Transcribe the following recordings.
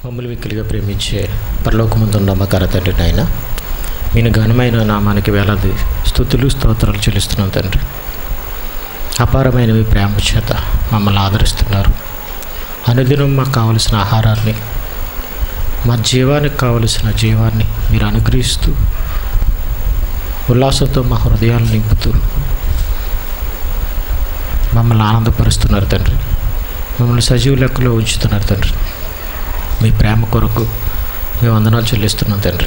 మమ్మల్ని మిక్కిలిగా ప్రేమించే పరలోకముందున్న నమ్మకార తండ్రి నాయన నేను ఘనమైన నామానికి వేలాది స్థుతులు స్తోత్రాలు చెల్లిస్తున్నాం తండ్రి అపారమైన మీ ప్రేమ చేత మమ్మల్ని ఆదరిస్తున్నారు అనుదినం మాకు కావలసిన ఆహారాన్ని మా జీవానికి కావలసిన జీవాన్ని మీరు అనుగ్రహిస్తూ ఉల్లాసంతో మా హృదయాలు నింపుతూ మమ్మల్ని ఆనందపరుస్తున్నారు తండ్రి మమ్మల్ని సజీవ లెక్కలో ఉంచుతున్నారు తండ్రి మీ ప్రేమ కొరకు మీ వందనాలు చెల్లిస్తున్నాం తండ్రి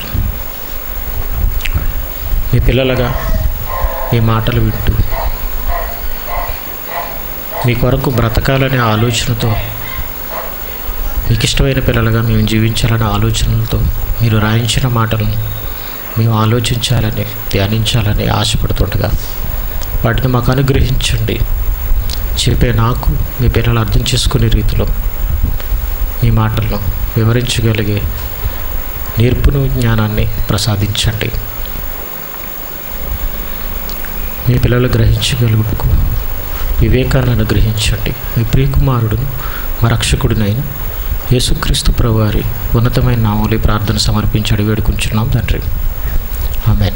మీ పిల్లలుగా మీ మాటలు వింటూ మీ కొరకు బ్రతకాలనే ఆలోచనతో మీకు ఇష్టమైన పిల్లలుగా మేము జీవించాలనే ఆలోచనలతో మీరు రాయించిన మాటలను మేము ఆలోచించాలని ధ్యానించాలని ఆశపడుతుండగా వాటిని మాకు అనుగ్రహించండి చెప్పే నాకు మీ పిల్లలు అర్థం చేసుకునే రీతిలో మీ మాటలను వివరించగలిగే నేర్పును జ్ఞానాన్ని ప్రసాదించండి మీ పిల్లలు గ్రహించగలుగుటకు వివేకాన్ని అనుగ్రహించండి మీ ప్రియకుమారుడును మా రక్షకుడినైన యేసుక్రీస్తు ప్రభువారి ఉన్నతమైన నామూలి ప్రార్థన సమర్పించి అడిగి వేడుకుంటున్నాం తండ్రి ఆమె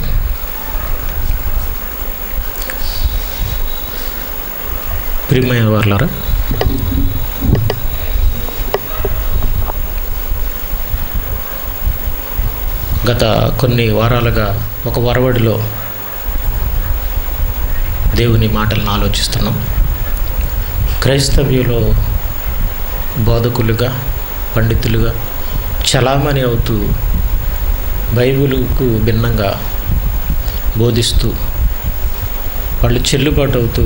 ప్రియమైన వారులారా గత కొన్ని వారాలుగా ఒక వరవడిలో దేవుని మాటలను ఆలోచిస్తున్నాం క్రైస్తవ్యులో బోధకులుగా పండితులుగా చలామణి అవుతూ బైబిలుకు భిన్నంగా బోధిస్తూ వాళ్ళు చెల్లుబాటు అవుతూ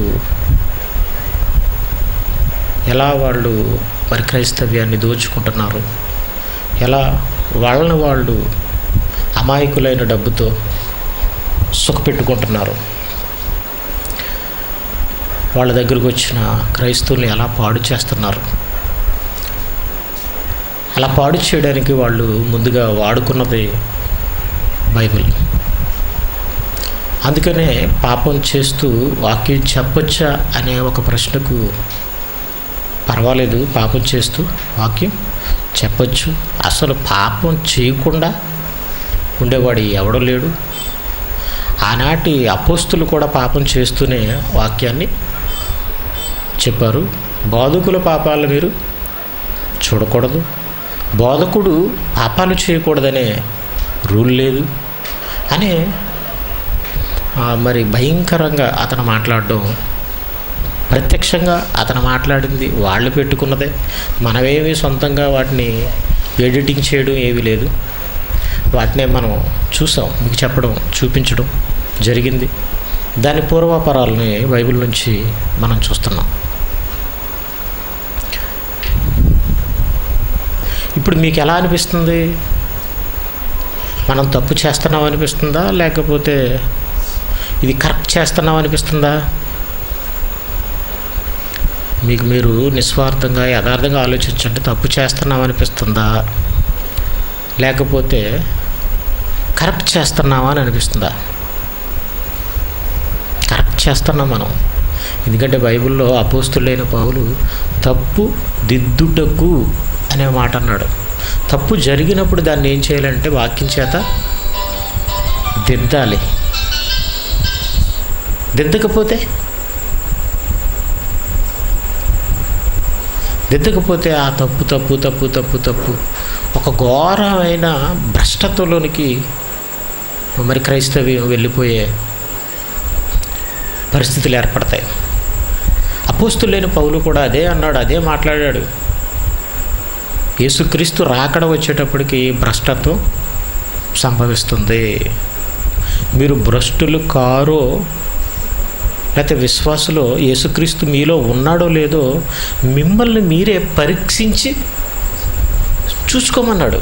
ఎలా వాళ్ళు మరి క్రైస్తవ్యాన్ని దోచుకుంటున్నారు ఎలా వాళ్ళని వాళ్ళు అమాయకులైన డబ్బుతో సుఖపెట్టుకుంటున్నారు వాళ్ళ దగ్గరకు వచ్చిన క్రైస్తవుల్ని ఎలా పాడు చేస్తున్నారు అలా పాడు చేయడానికి వాళ్ళు ముందుగా వాడుకున్నది బైబిల్ అందుకనే పాపం చేస్తూ వాక్యం చెప్పొచ్చా అనే ఒక ప్రశ్నకు పర్వాలేదు పాపం చేస్తూ వాక్యం చెప్పొచ్చు అసలు పాపం చేయకుండా ఉండేవాడు ఎవడో లేడు ఆనాటి అపోస్తులు కూడా పాపం చేస్తూనే వాక్యాన్ని చెప్పారు బోధకుల పాపాలు మీరు చూడకూడదు బోధకుడు పాపాలు చేయకూడదనే రూల్ లేదు అనే మరి భయంకరంగా అతను మాట్లాడడం ప్రత్యక్షంగా అతను మాట్లాడింది వాళ్ళు పెట్టుకున్నదే మనమేమి సొంతంగా వాటిని ఎడిటింగ్ చేయడం ఏమీ లేదు వాటినే మనం చూసాం మీకు చెప్పడం చూపించడం జరిగింది దాని పూర్వాపరాలని బైబిల్ నుంచి మనం చూస్తున్నాం ఇప్పుడు మీకు ఎలా అనిపిస్తుంది మనం తప్పు చేస్తున్నాం అనిపిస్తుందా లేకపోతే ఇది కరెక్ట్ చేస్తున్నాం అనిపిస్తుందా మీకు మీరు నిస్వార్థంగా యథార్థంగా ఆలోచించండి తప్పు చేస్తున్నాం అనిపిస్తుందా లేకపోతే కరెక్ట్ చేస్తున్నామా అని అనిపిస్తుందా కరెక్ట్ చేస్తున్నాం మనం ఎందుకంటే బైబిల్లో అపోస్తులైన పౌలు తప్పు దిద్దుటకు అనే మాట అన్నాడు తప్పు జరిగినప్పుడు దాన్ని ఏం చేయాలంటే వాక్యం చేత దిద్దాలి దిద్దకపోతే దిద్దకపోతే ఆ తప్పు తప్పు తప్పు తప్పు తప్పు ఒక ఘోరమైన భ్రష్టత్వంలోనికి మరి క్రైస్తవ్యం వెళ్ళిపోయే పరిస్థితులు ఏర్పడతాయి అపోస్తులేని పౌలు కూడా అదే అన్నాడు అదే మాట్లాడాడు యేసుక్రీస్తు రాకడ వచ్చేటప్పటికి భ్రష్టత్వం సంభవిస్తుంది మీరు భ్రష్టులు కారో లేకపోతే విశ్వాసులో యేసుక్రీస్తు మీలో ఉన్నాడో లేదో మిమ్మల్ని మీరే పరీక్షించి చూసుకోమన్నాడు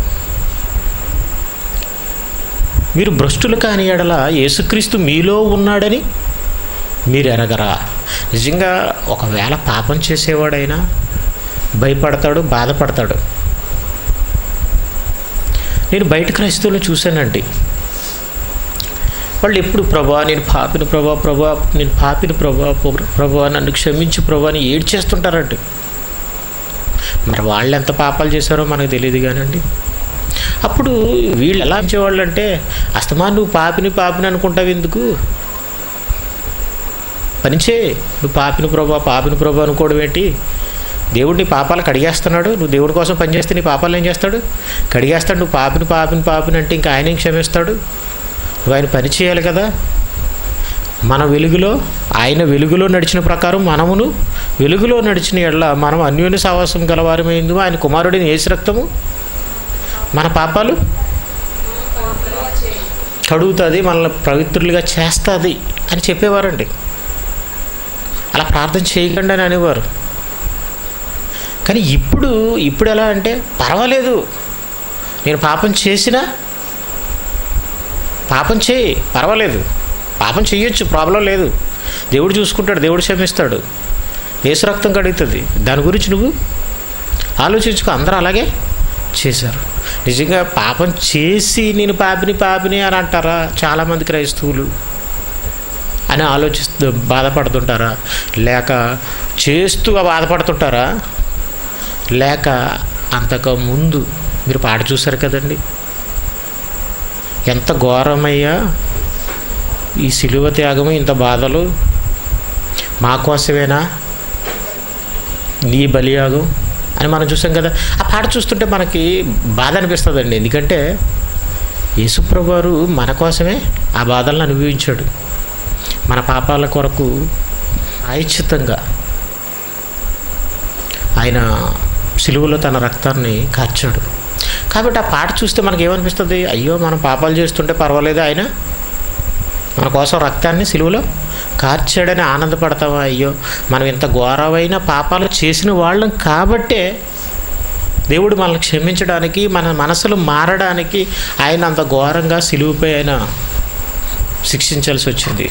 మీరు భ్రష్టులు కాని ఎడల యేసుక్రీస్తు మీలో ఉన్నాడని మీరు ఎరగరా నిజంగా ఒకవేళ పాపం చేసేవాడైనా భయపడతాడు బాధపడతాడు నేను బయట క్రైస్తవులు చూశానండి వాళ్ళు ఎప్పుడు ప్రభా నేను పాపిని ప్రభా ప్రభా నేను పాపిని ప్రభా ప్రభా నన్ను క్షమించి ప్రభా అని ఏడ్చేస్తుంటారండి మరి వాళ్ళు ఎంత పాపాలు చేశారో మనకు తెలియదు కానండి అప్పుడు వీళ్ళు ఎలా ఇచ్చేవాళ్ళు అంటే అస్తమా నువ్వు పాపిని పాపిని అనుకుంటావు ఎందుకు పనిచే నువ్వు పాపిని ప్రభా పాపిని ప్రభా అనుకోవడం ఏంటి దేవుడు నీ పాపాలు కడిగేస్తున్నాడు నువ్వు దేవుడి కోసం పనిచేస్తే నీ పాపాలు ఏం చేస్తాడు కడిగేస్తాడు నువ్వు పాపిని పాపిని పాపిని అంటే ఇంకా ఆయన ఏం క్షమిస్తాడు నువ్వు ఆయన పని చేయాలి కదా మన వెలుగులో ఆయన వెలుగులో నడిచిన ప్రకారం మనమును వెలుగులో నడిచిన ఎడల మనం అన్యోన్య సావాసం గలవారమైంది ఆయన కుమారుడిని ఏసు రక్తము మన పాపాలు కడుగుతుంది మనల్ని పవిత్రులుగా చేస్తుంది అని చెప్పేవారండి అలా ప్రార్థన చేయకండి అని అనేవారు కానీ ఇప్పుడు ఇప్పుడు ఎలా అంటే పర్వాలేదు నేను పాపం చేసినా పాపం చేయి పర్వాలేదు పాపం చేయొచ్చు ప్రాబ్లం లేదు దేవుడు చూసుకుంటాడు దేవుడు క్షమిస్తాడు ఏసు రక్తం కడుగుతుంది దాని గురించి నువ్వు ఆలోచించుకో అందరూ అలాగే చేశారు నిజంగా పాపం చేసి నేను పాపిని పాపిని అని అంటారా చాలామంది క్రైస్తవులు అని ఆలోచిస్తూ బాధపడుతుంటారా లేక చేస్తూ బాధపడుతుంటారా లేక అంతకు ముందు మీరు పాట చూశారు కదండి ఎంత ఘోరమయ్యా ఈ సిలువ త్యాగము ఇంత బాధలు మా కోసమేనా నీ బలియాగం అని మనం చూసాం కదా ఆ పాట చూస్తుంటే మనకి బాధ అనిపిస్తుందండి ఎందుకంటే యేసుప్రభు వారు మన కోసమే ఆ బాధలను అనుభవించాడు మన పాపాల కొరకు ఐచ్ఛితంగా ఆయన సిలువలో తన రక్తాన్ని కార్చాడు కాబట్టి ఆ పాట చూస్తే మనకి ఏమనిపిస్తుంది అయ్యో మనం పాపాలు చేస్తుంటే పర్వాలేదు ఆయన మన కోసం రక్తాన్ని సిలువలో కార్చాడని ఆనందపడతామా అయ్యో మనం ఇంత ఘోరమైన పాపాలు చేసిన వాళ్ళం కాబట్టే దేవుడు మనల్ని క్షమించడానికి మన మనసులు మారడానికి ఆయన అంత ఘోరంగా సిలువుపై ఆయన శిక్షించాల్సి వచ్చింది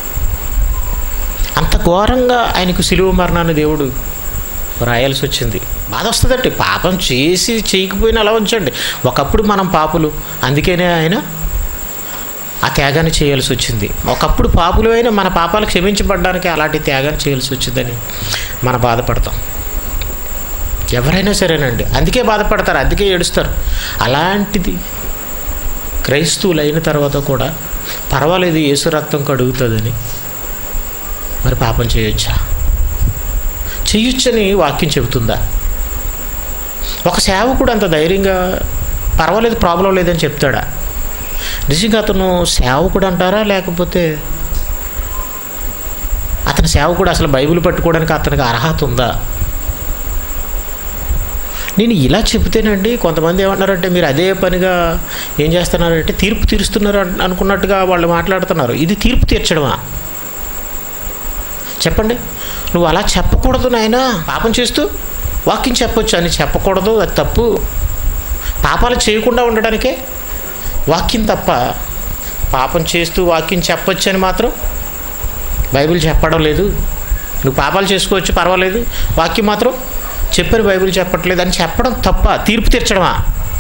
అంత ఘోరంగా ఆయనకు సిలువ మరణాన్ని దేవుడు రాయాల్సి వచ్చింది బాధ వస్తుందండి పాపం చేసి చేయకపోయినా అలా ఉంచండి ఒకప్పుడు మనం పాపులు అందుకనే ఆయన ఆ త్యాగాన్ని చేయాల్సి వచ్చింది ఒకప్పుడు పాపులు అయినా మన పాపాలు క్షమించబడడానికి అలాంటి త్యాగాన్ని చేయాల్సి వచ్చిందని మనం బాధపడతాం ఎవరైనా సరేనండి అందుకే బాధపడతారు అందుకే ఏడుస్తారు అలాంటిది క్రైస్తవులు అయిన తర్వాత కూడా పర్వాలేదు యేసు రక్తం కడుగుతుందని మరి పాపం చేయొచ్చా చెయ్యొచ్చని వాక్యం చెబుతుందా ఒక సేవకుడు అంత ధైర్యంగా పర్వాలేదు ప్రాబ్లం లేదని చెప్తాడా నిజంగా అతను సేవకుడు అంటారా లేకపోతే అతని సేవకుడు అసలు బైబిల్ పట్టుకోవడానికి అతనికి అర్హత ఉందా నేను ఇలా చెబితేనండి కొంతమంది ఏమంటున్నారంటే మీరు అదే పనిగా ఏం చేస్తున్నారంటే తీర్పు తీరుస్తున్నారు అన్- అనుకున్నట్టుగా వాళ్ళు మాట్లాడుతున్నారు ఇది తీర్పు తీర్చడమా చెప్పండి నువ్వు అలా చెప్పకూడదు నాయన పాపం చేస్తూ వాక్యం చెప్పొచ్చు అని చెప్పకూడదు అది తప్పు పాపాలు చేయకుండా ఉండడానికే వాక్యం తప్ప పాపం చేస్తూ వాక్యం చెప్పొచ్చు అని మాత్రం బైబిల్ చెప్పడం లేదు నువ్వు పాపాలు చేసుకోవచ్చు పర్వాలేదు వాక్యం మాత్రం చెప్పని బైబిల్ చెప్పట్లేదు అని చెప్పడం తప్ప తీర్పు తీర్చడమా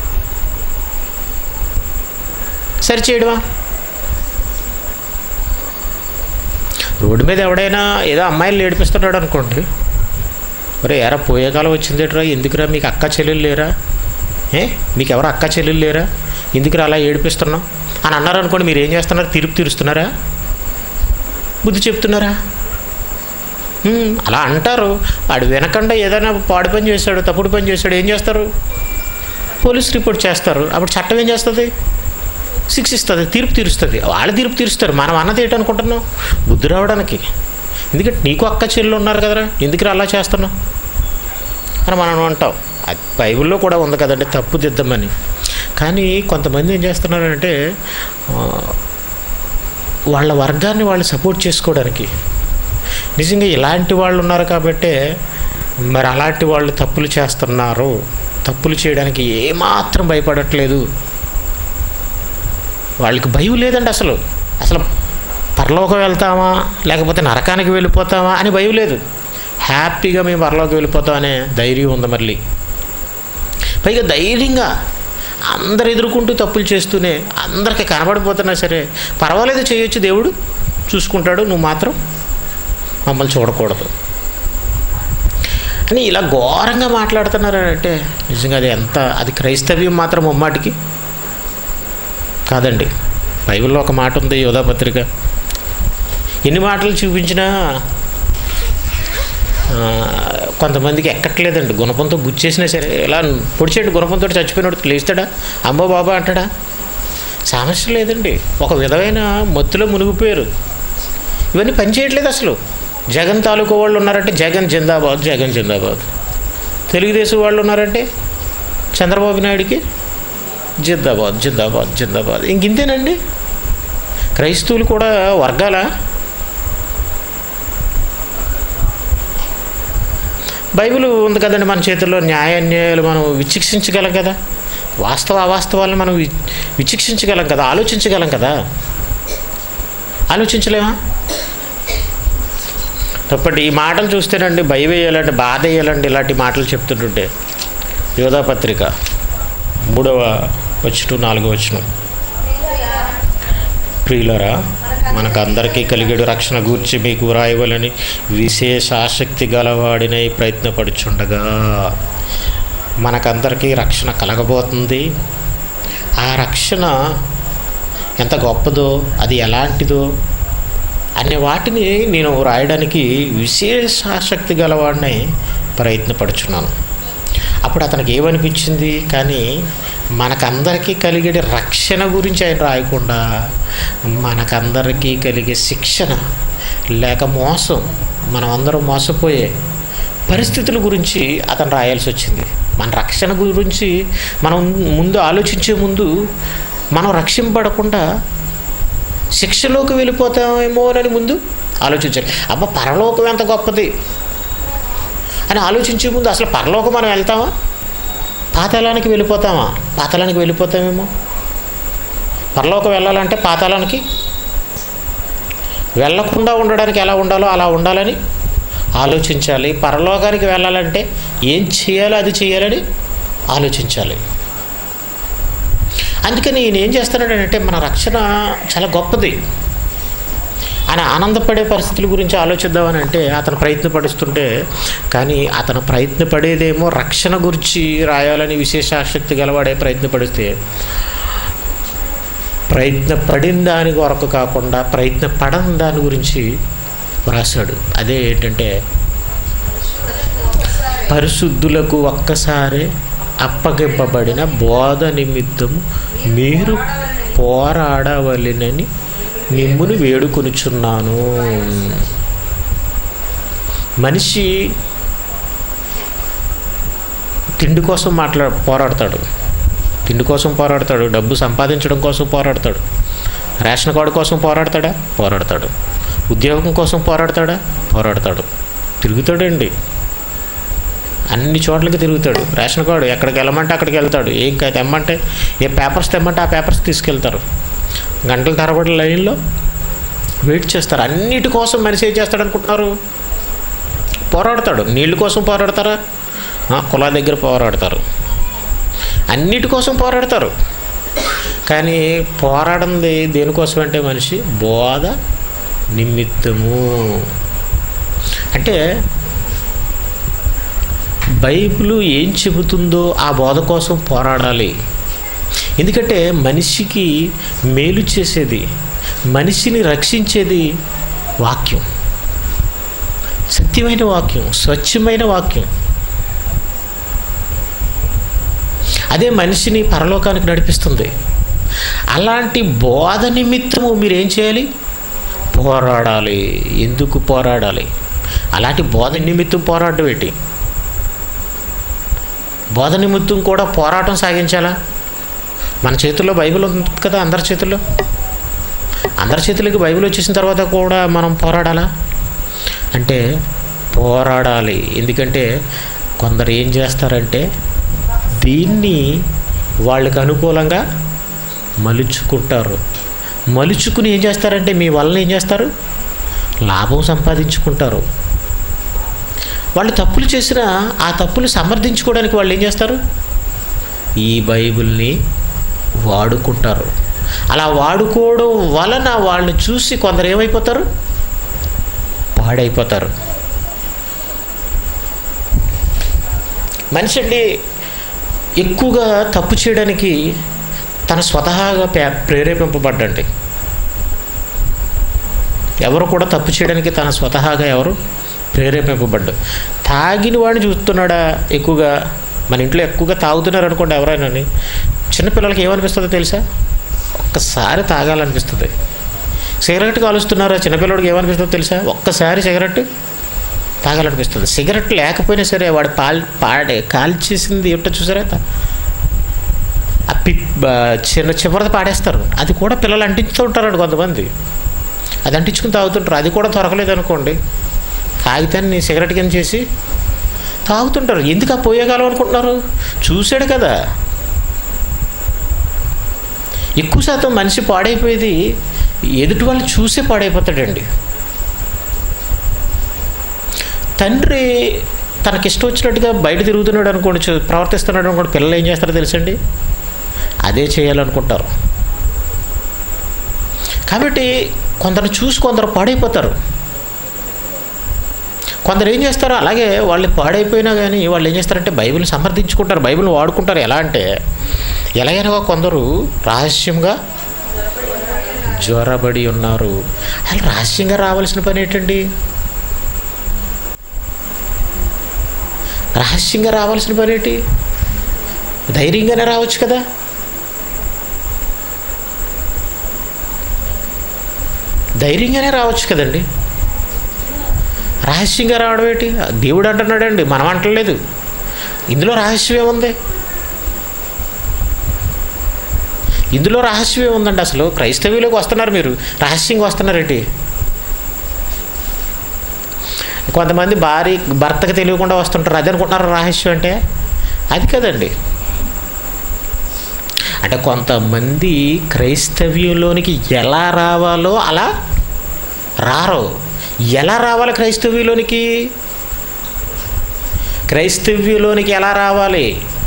సరి చేయడమా రోడ్డు మీద ఎవడైనా ఏదో అమ్మాయిలు ఏడిపిస్తున్నాడు అనుకోండి ఒరే ఎరా పోయే కాలం వచ్చిందేట్రా ఎందుకురా మీకు అక్క చెల్లెలు లేరా ఏ మీకు ఎవరు అక్క చెల్లెలు లేరా ఎందుకురా అలా ఏడిపిస్తున్నావు అని అన్నారు అనుకోండి మీరు ఏం చేస్తున్నారు తీర్పు తీరుస్తున్నారా బుద్ధి చెప్తున్నారా ఉమ్, అలా అంటారు వాడు వినకుండా ఏదైనా పాడు పని చేశాడు తప్పుడు పని చేశాడు ఏం చేస్తారు పోలీస్ రిపోర్ట్ చేస్తారు అప్పుడు చట్టం ఏం చేస్తుంది శిక్షిస్తుంది తీర్పు తీరుస్తుంది వాళ్ళు తీర్పు తీరుస్తారు మనం అన్నది ఏంటనుకుంటున్నాం బుద్ధి రావడానికి ఎందుకంటే నీకు అక్క చెల్లెలు ఉన్నారు కదరా ఎందుకు అలా చేస్తున్నావు అని మనం అంటాం అది బైబిల్లో కూడా ఉంది కదండి తప్పు దిద్దామని కానీ కొంతమంది ఏం చేస్తున్నారంటే ఆ, వాళ్ళ వర్గాన్ని వాళ్ళు సపోర్ట్ చేసుకోవడానికి నిజంగా ఇలాంటి వాళ్ళు ఉన్నారు కాబట్టే మరి అలాంటి వాళ్ళు తప్పులు చేస్తున్నారు తప్పులు చేయడానికి ఏమాత్రం భయపడట్లేదు వాళ్ళకి భయం లేదండి అసలు అసలు పరలోకం వెళ్తామా లేకపోతే నరకానికి వెళ్ళిపోతామా అని భయం లేదు హ్యాపీగా మేము పరలోకి వెళ్ళిపోతాం అనే ధైర్యం ఉంది మళ్ళీ పైగా ధైర్యంగా అందరు ఎదుర్కొంటూ తప్పులు చేస్తూనే అందరికి కనబడిపోతున్నా సరే పర్వాలేదు చేయొచ్చు దేవుడు చూసుకుంటాడు నువ్వు మాత్రం మమ్మల్ని చూడకూడదు కానీ ఇలా ఘోరంగా మాట్లాడుతున్నారు అంటే నిజంగా అది ఎంత అది క్రైస్తవ్యం మాత్రం ముమ్మాటికి కాదండి బైబిల్లో ఒక మాట ఉంది యోధా పత్రిక ఎన్ని మాటలు చూపించినా ఆ, కొంతమందికి ఎక్కట్లేదండి గుణపంతో గుచ్చేసినా సరే ఇలా పొడిచేయండి గుణపంతో చచ్చిపోయినట్టు లేస్తాడా అమ్మో బాబా అంటాడా సమస్య లేదండి ఒక విధమైన మత్తులో మునిగిపోయారు ఇవన్నీ పని చేయట్లేదు అసలు జగన్ తాలూకు వాళ్ళు ఉన్నారంటే జగన్ జిందాబాద్ జగన్ జిందాబాద్ తెలుగుదేశం వాళ్ళు ఉన్నారంటే చంద్రబాబు నాయుడికి జిందాబాద్ జిందాబాద్ జిందాబాద్ ఇంక ఇంతేనండి క్రైస్తవులు కూడా వర్గాల బైబిల్ ఉంది కదండి మన చేతుల్లో న్యాయ అన్యాయాలు మనం విచక్షించగలం కదా వాస్తవ అవాస్తవాలను మనం వి- విచక్షించగలం కదా ఆలోచించగలం కదా ఆలోచించలేమా తప్పటి ఈ మాటలు చూస్తేనండి భయం వేయాలంటే బాధ వేయాలండి ఇలాంటి మాటలు చెప్తుంటుంటే యోధా పత్రిక మూడవ వచ్చును నాలుగవ వచ్చును ప్రియులరా మనకు అందరికీ కలిగేడు రక్షణ గూర్చి మీకు వ్రాయవలని విశేష ఆసక్తి గలవాడినై ప్రయత్నపడుచుండగా మనకందరికీ రక్షణ కలగబోతుంది ఆ రక్షణ ఎంత గొప్పదో అది ఎలాంటిదో అనే వాటిని నేను రాయడానికి విశేష ఆసక్తి గలవాడిని ప్రయత్నపడుచున్నాను అప్పుడు అతనికి ఏమనిపించింది కానీ మనకందరికీ కలిగే రక్షణ గురించి ఆయన రాయకుండా మనకందరికీ కలిగే శిక్షణ లేక మోసం మనం అందరం మోసపోయే పరిస్థితుల గురించి అతను రాయాల్సి వచ్చింది మన రక్షణ గురించి మనం ముందు ఆలోచించే ముందు మనం రక్షింపడకుండా శిక్షలోకి వెళ్ళిపోతామేమో అని ముందు ఆలోచించాలి అమ్మ పరలోకం ఎంత గొప్పది అని ఆలోచించే ముందు అసలు పరలోకం మనం వెళ్తామా పాతాళానికి వెళ్ళిపోతామా పాతాళానికి వెళ్ళిపోతామేమో పరలోకం వెళ్ళాలంటే పాతాళానికి వెళ్ళకుండా ఉండడానికి ఎలా ఉండాలో అలా ఉండాలని ఆలోచించాలి పరలోకానికి వెళ్ళాలంటే ఏం చేయాలో అది చేయాలని ఆలోచించాలి అందుకని నేను ఏం చేస్తానంటే మన రక్షణ చాలా గొప్పది అని ఆనందపడే పరిస్థితుల గురించి ఆలోచిద్దామని అంటే అతను ప్రయత్నపడుస్తుంటే కానీ అతను ప్రయత్నపడేదేమో రక్షణ గురించి రాయాలని విశేష ఆసక్తి గలవాడే ప్రయత్నపడిస్తే ప్రయత్నపడిన దాని కొరకు కాకుండా ప్రయత్నపడని దాని గురించి వ్రాసాడు అదే ఏంటంటే పరిశుద్ధులకు ఒక్కసారి అప్పగింపబడిన బోధ నిమిత్తం మీరు పోరాడవలెనని మిమ్మును వేడుకొనుచున్నాను మనిషి తిండి కోసం మాట్లా పోరాడతాడు తిండి కోసం పోరాడతాడు డబ్బు సంపాదించడం కోసం పోరాడతాడు రేషన్ కార్డు కోసం పోరాడతాడా పోరాడతాడు ఉద్యోగం కోసం పోరాడతాడా పోరాడతాడు తిరుగుతాడండి అన్ని చోట్లకి తిరుగుతాడు రేషన్ కార్డు ఎక్కడికి వెళ్ళమంటే అక్కడికి వెళ్తాడు ఏం కా- తెమ్మంటే ఏ పేపర్స్ తెమ్మంటే ఆ పేపర్స్ తీసుకెళ్తారు గంటల తరబడి లైన్లో వెయిట్ చేస్తారు అన్నిటి కోసం మనిషి ఏం చేస్తాడు అనుకుంటున్నారు పోరాడతాడు నీళ్ళ కోసం పోరాడతారా ఆ, కులా దగ్గర పోరాడతారు అన్నిటి కోసం పోరాడతారు కానీ పోరాడంది దేనికోసం అంటే మనిషి బోధ నిమిత్తము అంటే బైబిల్ ఏం చెబుతుందో ఆ బోధ కోసం పోరాడాలి ఎందుకంటే మనిషికి మేలు చేసేది మనిషిని రక్షించేది వాక్యం సత్యమైన వాక్యం స్వచ్ఛమైన వాక్యం అదే మనిషిని పరలోకానికి నడిపిస్తుంది అలాంటి బోధ నిమిత్తము మీరు ఏం చేయాలి పోరాడాలి ఎందుకు పోరాడాలి అలాంటి బోధ నిమిత్తం పోరాడడం ఏంటి బోధ నిమిత్తం కూడా పోరాటం సాగించాలా మన చేతుల్లో బైబిల్ ఉంది కదా అందరి చేతుల్లో అందరి చేతులకి బైబిల్ వచ్చేసిన తర్వాత కూడా మనం పోరాడాలా అంటే పోరాడాలి ఎందుకంటే కొందరు ఏం చేస్తారంటే దీన్ని వాళ్ళకి అనుకూలంగా మలుచుకుంటారు మలుచుకుని ఏం చేస్తారంటే మీ వల్ల ఏం చేస్తారు లాభం సంపాదించుకుంటారు వాళ్ళు తప్పులు చేసినా ఆ తప్పులు సమర్థించుకోవడానికి వాళ్ళు ఏం చేస్తారు ఈ బైబిల్ని వాడుకుంటారు అలా వాడుకోవడం వలన వాళ్ళని చూసి కొందరు ఏమైపోతారు పాడైపోతారు మనిషి అండి ఎక్కువగా తప్పు చేయడానికి తన స్వతహాగా ప్రే ప్రేరేపింపబడ్డండి ఎవరు కూడా తప్పు చేయడానికి తన స్వతహాగా ఎవరు ప్రేరేపింపబడ్డు తాగిన వాడిని చూస్తున్నాడా ఎక్కువగా మన ఇంట్లో ఎక్కువగా తాగుతున్నారు అనుకోండి ఎవరైనా చిన్నపిల్లలకి ఏమనిపిస్తుందో తెలుసా ఒక్కసారి తాగాలనిపిస్తుంది సిగరెట్ కాలుస్తున్నారా చిన్నపిల్లడికి ఏమనిపిస్తుందో తెలుసా ఒక్కసారి సిగరెట్ తాగాలనిపిస్తుంది సిగరెట్ లేకపోయినా సరే వాడు పాల్ పాడే కాల్చేసింది ఏమిటో చూసారా తా- ఆ పి ఆ చిన్న చివరిది పాడేస్తారు అది కూడా పిల్లలు అంటించుతూ ఉంటారండి కొంతమంది అది అంటించుకుని తాగుతుంటారు అది కూడా దొరకలేదు అనుకోండి కాగితాన్ని సిగరెట్ కింద చేసి తాగుతుంటారు ఎందుకు ఆ పోయేకాలం అనుకుంటున్నారు చూశాడు కదా ఎక్కువ శాతం మనిషి పాడైపోయేది ఎదుటి వాళ్ళు చూసే పాడైపోతాడండి తండ్రి తనకి ఇష్టం వచ్చినట్టుగా బయట తిరుగుతున్నాడు అనుకోండి చూ- ప్రవర్తిస్తున్నాడు అనుకోండి పిల్లలు ఏం చేస్తారో తెలుసండి అదే చేయాలనుకుంటారు కాబట్టి కొందరు చూసి కొందరు పాడైపోతారు కొందరు ఏం చేస్తారు అలాగే వాళ్ళు పాడైపోయినా కానీ వాళ్ళు ఏం చేస్తారంటే బైబిల్ని సమర్థించుకుంటారు బైబిల్ని వాడుకుంటారు ఎలా అంటే ఎలాగైనా కొందరు రహస్యంగా జ్వరబడి ఉన్నారు అసలు రహస్యంగా రావాల్సిన పని ఏంటండి రహస్యంగా రావాల్సిన పని ఏంటి ధైర్యంగానే రావచ్చు కదా ధైర్యంగానే రావచ్చు కదండి రహస్యంగా రావడం ఏంటి దేవుడు అంటున్నాడండి మనం అంటలేదు ఇందులో రహస్యం ఏముంది ఇందులో రహస్యం ఏముందండి అసలు క్రైస్తవ్యులకు వస్తున్నారు మీరు రహస్యంగా వస్తున్నారేంటి కొంతమంది భార్య భర్తకు తెలియకుండా వస్తుంటారు అది అనుకుంటున్నారు రహస్యం అంటే అది కదండి అంటే కొంతమంది క్రైస్తవ్యంలోనికి ఎలా రావాలో అలా రారు ఎలా రావాలి క్రైస్తవ్యంలోనికి క్రైస్తవ్యంలోనికి ఎలా రావాలి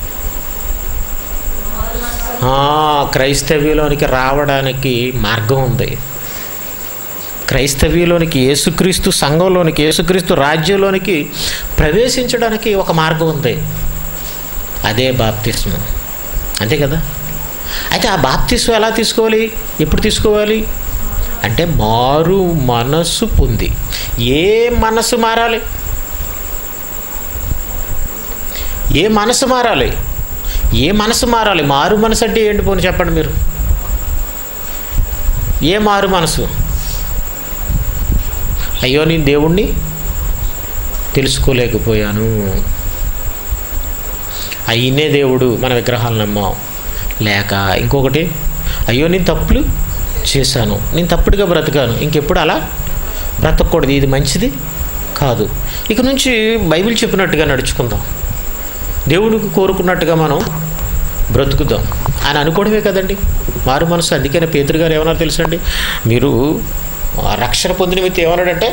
ఆ, క్రైస్తవ్యంలోనికి రావడానికి మార్గం ఉంది క్రైస్తవ్యంలోనికి యేసుక్రీస్తు సంఘంలోనికి యేసుక్రీస్తు రాజ్యంలోనికి ప్రవేశించడానికి ఒక మార్గం ఉంది అదే బాప్తిస్మం అంతే కదా అయితే ఆ బాప్తిస్మం ఎలా తీసుకోవాలి ఎప్పుడు తీసుకోవాలి అంటే మారు మనస్సు పొంది ఏ మనసు మారాలి ఏ మనసు మారాలి ఏ మనసు మారాలి మారు మనసు అంటే ఏంటి పోనీ చెప్పండి మీరు ఏ మారు మనసు అయ్యో నేను దేవుణ్ణి తెలుసుకోలేకపోయాను అయినే దేవుడు మన విగ్రహాలు నమ్మాం లేక ఇంకొకటి అయ్యో నేను తప్పులు చేశాను నేను తప్పుడుగా బ్రతకాను ఇంకెప్పుడు అలా బ్రతకూడదు ఇది మంచిది కాదు ఇక నుంచి బైబిల్ చెప్పినట్టుగా నడుచుకుందాం దేవునికి కోరుకున్నట్టుగా మనం బ్రతుకుదాం అని అనుకోవడమే కదండి మారు మనసు అందుకనే పేతురు గారు ఏమన్నా తెలుసండి మీరు ఆ, రక్షణ పొందిన నిమిత్తం ఏమన్నాడంటే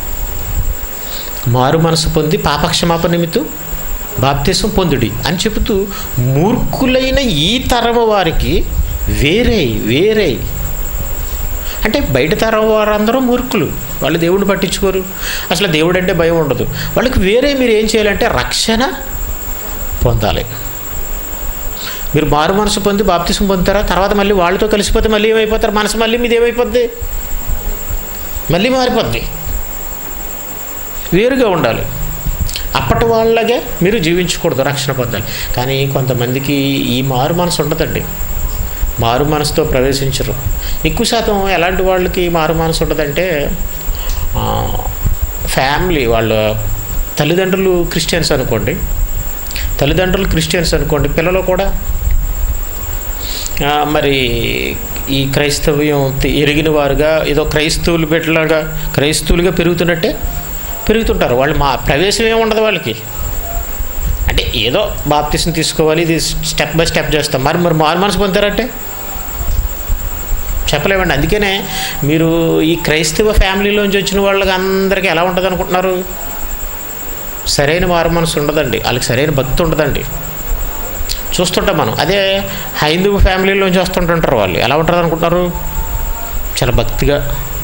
మారు మనసు పొంది పాపక్షమాపణ నిమిత్తం బాప్తిసం పొందుడి అని చెబుతూ మూర్ఖులైన ఈ తరం వారికి వేరే వేరే అంటే బయట తరం వారందరూ మూర్ఖులు వాళ్ళు దేవుడిని పట్టించుకోరు అసలు దేవుడు అంటే భయం ఉండదు వాళ్ళకి వేరే మీరు ఏం చేయాలంటే రక్షణ పొందాలి మీరు మారు మనసు పొంది బాప్తిసం పొందుతారా తర్వాత మళ్ళీ వాళ్ళతో కలిసిపోతే మళ్ళీ ఏమైపోతారు మనసు మళ్ళీ మీది ఏమైపోద్ది మళ్ళీ మారిపోద్ది వేరుగా ఉండాలి అప్పటి వాళ్ళగే మీరు జీవించకూడదు రక్షణ పొందాలి కానీ కొంతమందికి ఈ మారు మనసు ఉండదండి మారు మనసుతో ప్రవేశించరు ఎక్కువ శాతం ఎలాంటి వాళ్ళకి మారు మనసు ఉండదంటే ఆ, ఫ్యామిలీ వాళ్ళ తల్లిదండ్రులు క్రిస్టియన్స్ అనుకోండి తల్లిదండ్రులు క్రిస్టియన్స్ అనుకోండి పిల్లలు కూడా ఆ, మరి ఈ క్రైస్తవ్యం తి- ఎరిగిన వారుగా ఏదో క్రైస్తవులు బిడ్డలాగా క్రైస్తవులుగా పెరుగుతున్నట్టే పెరుగుతుంటారు వాళ్ళు మా ప్రవేశం ఏమి ఉండదు వాళ్ళకి అంటే ఏదో బాప్తిసం తీసుకోవాలి ఇది స్టెప్ బై స్టెప్ చేస్తాం మరి మరి మారు మనసు పొందారంటే చెప్పలేమండి అందుకనే మీరు ఈ క్రైస్తవ ఫ్యామిలీలోంచి వచ్చిన వాళ్ళకి అందరికీ ఎలా ఉంటుంది అనుకుంటున్నారు సరైన మారు మనసు ఉండదండి వాళ్ళకి సరైన భక్తి ఉండదండి చూస్తుంటాం మనం అదే హైందవ ఫ్యామిలీలోంచి వస్తుంటుంటారు వాళ్ళు ఎలా ఉంటారు అనుకుంటున్నారు చాలా భక్తిగా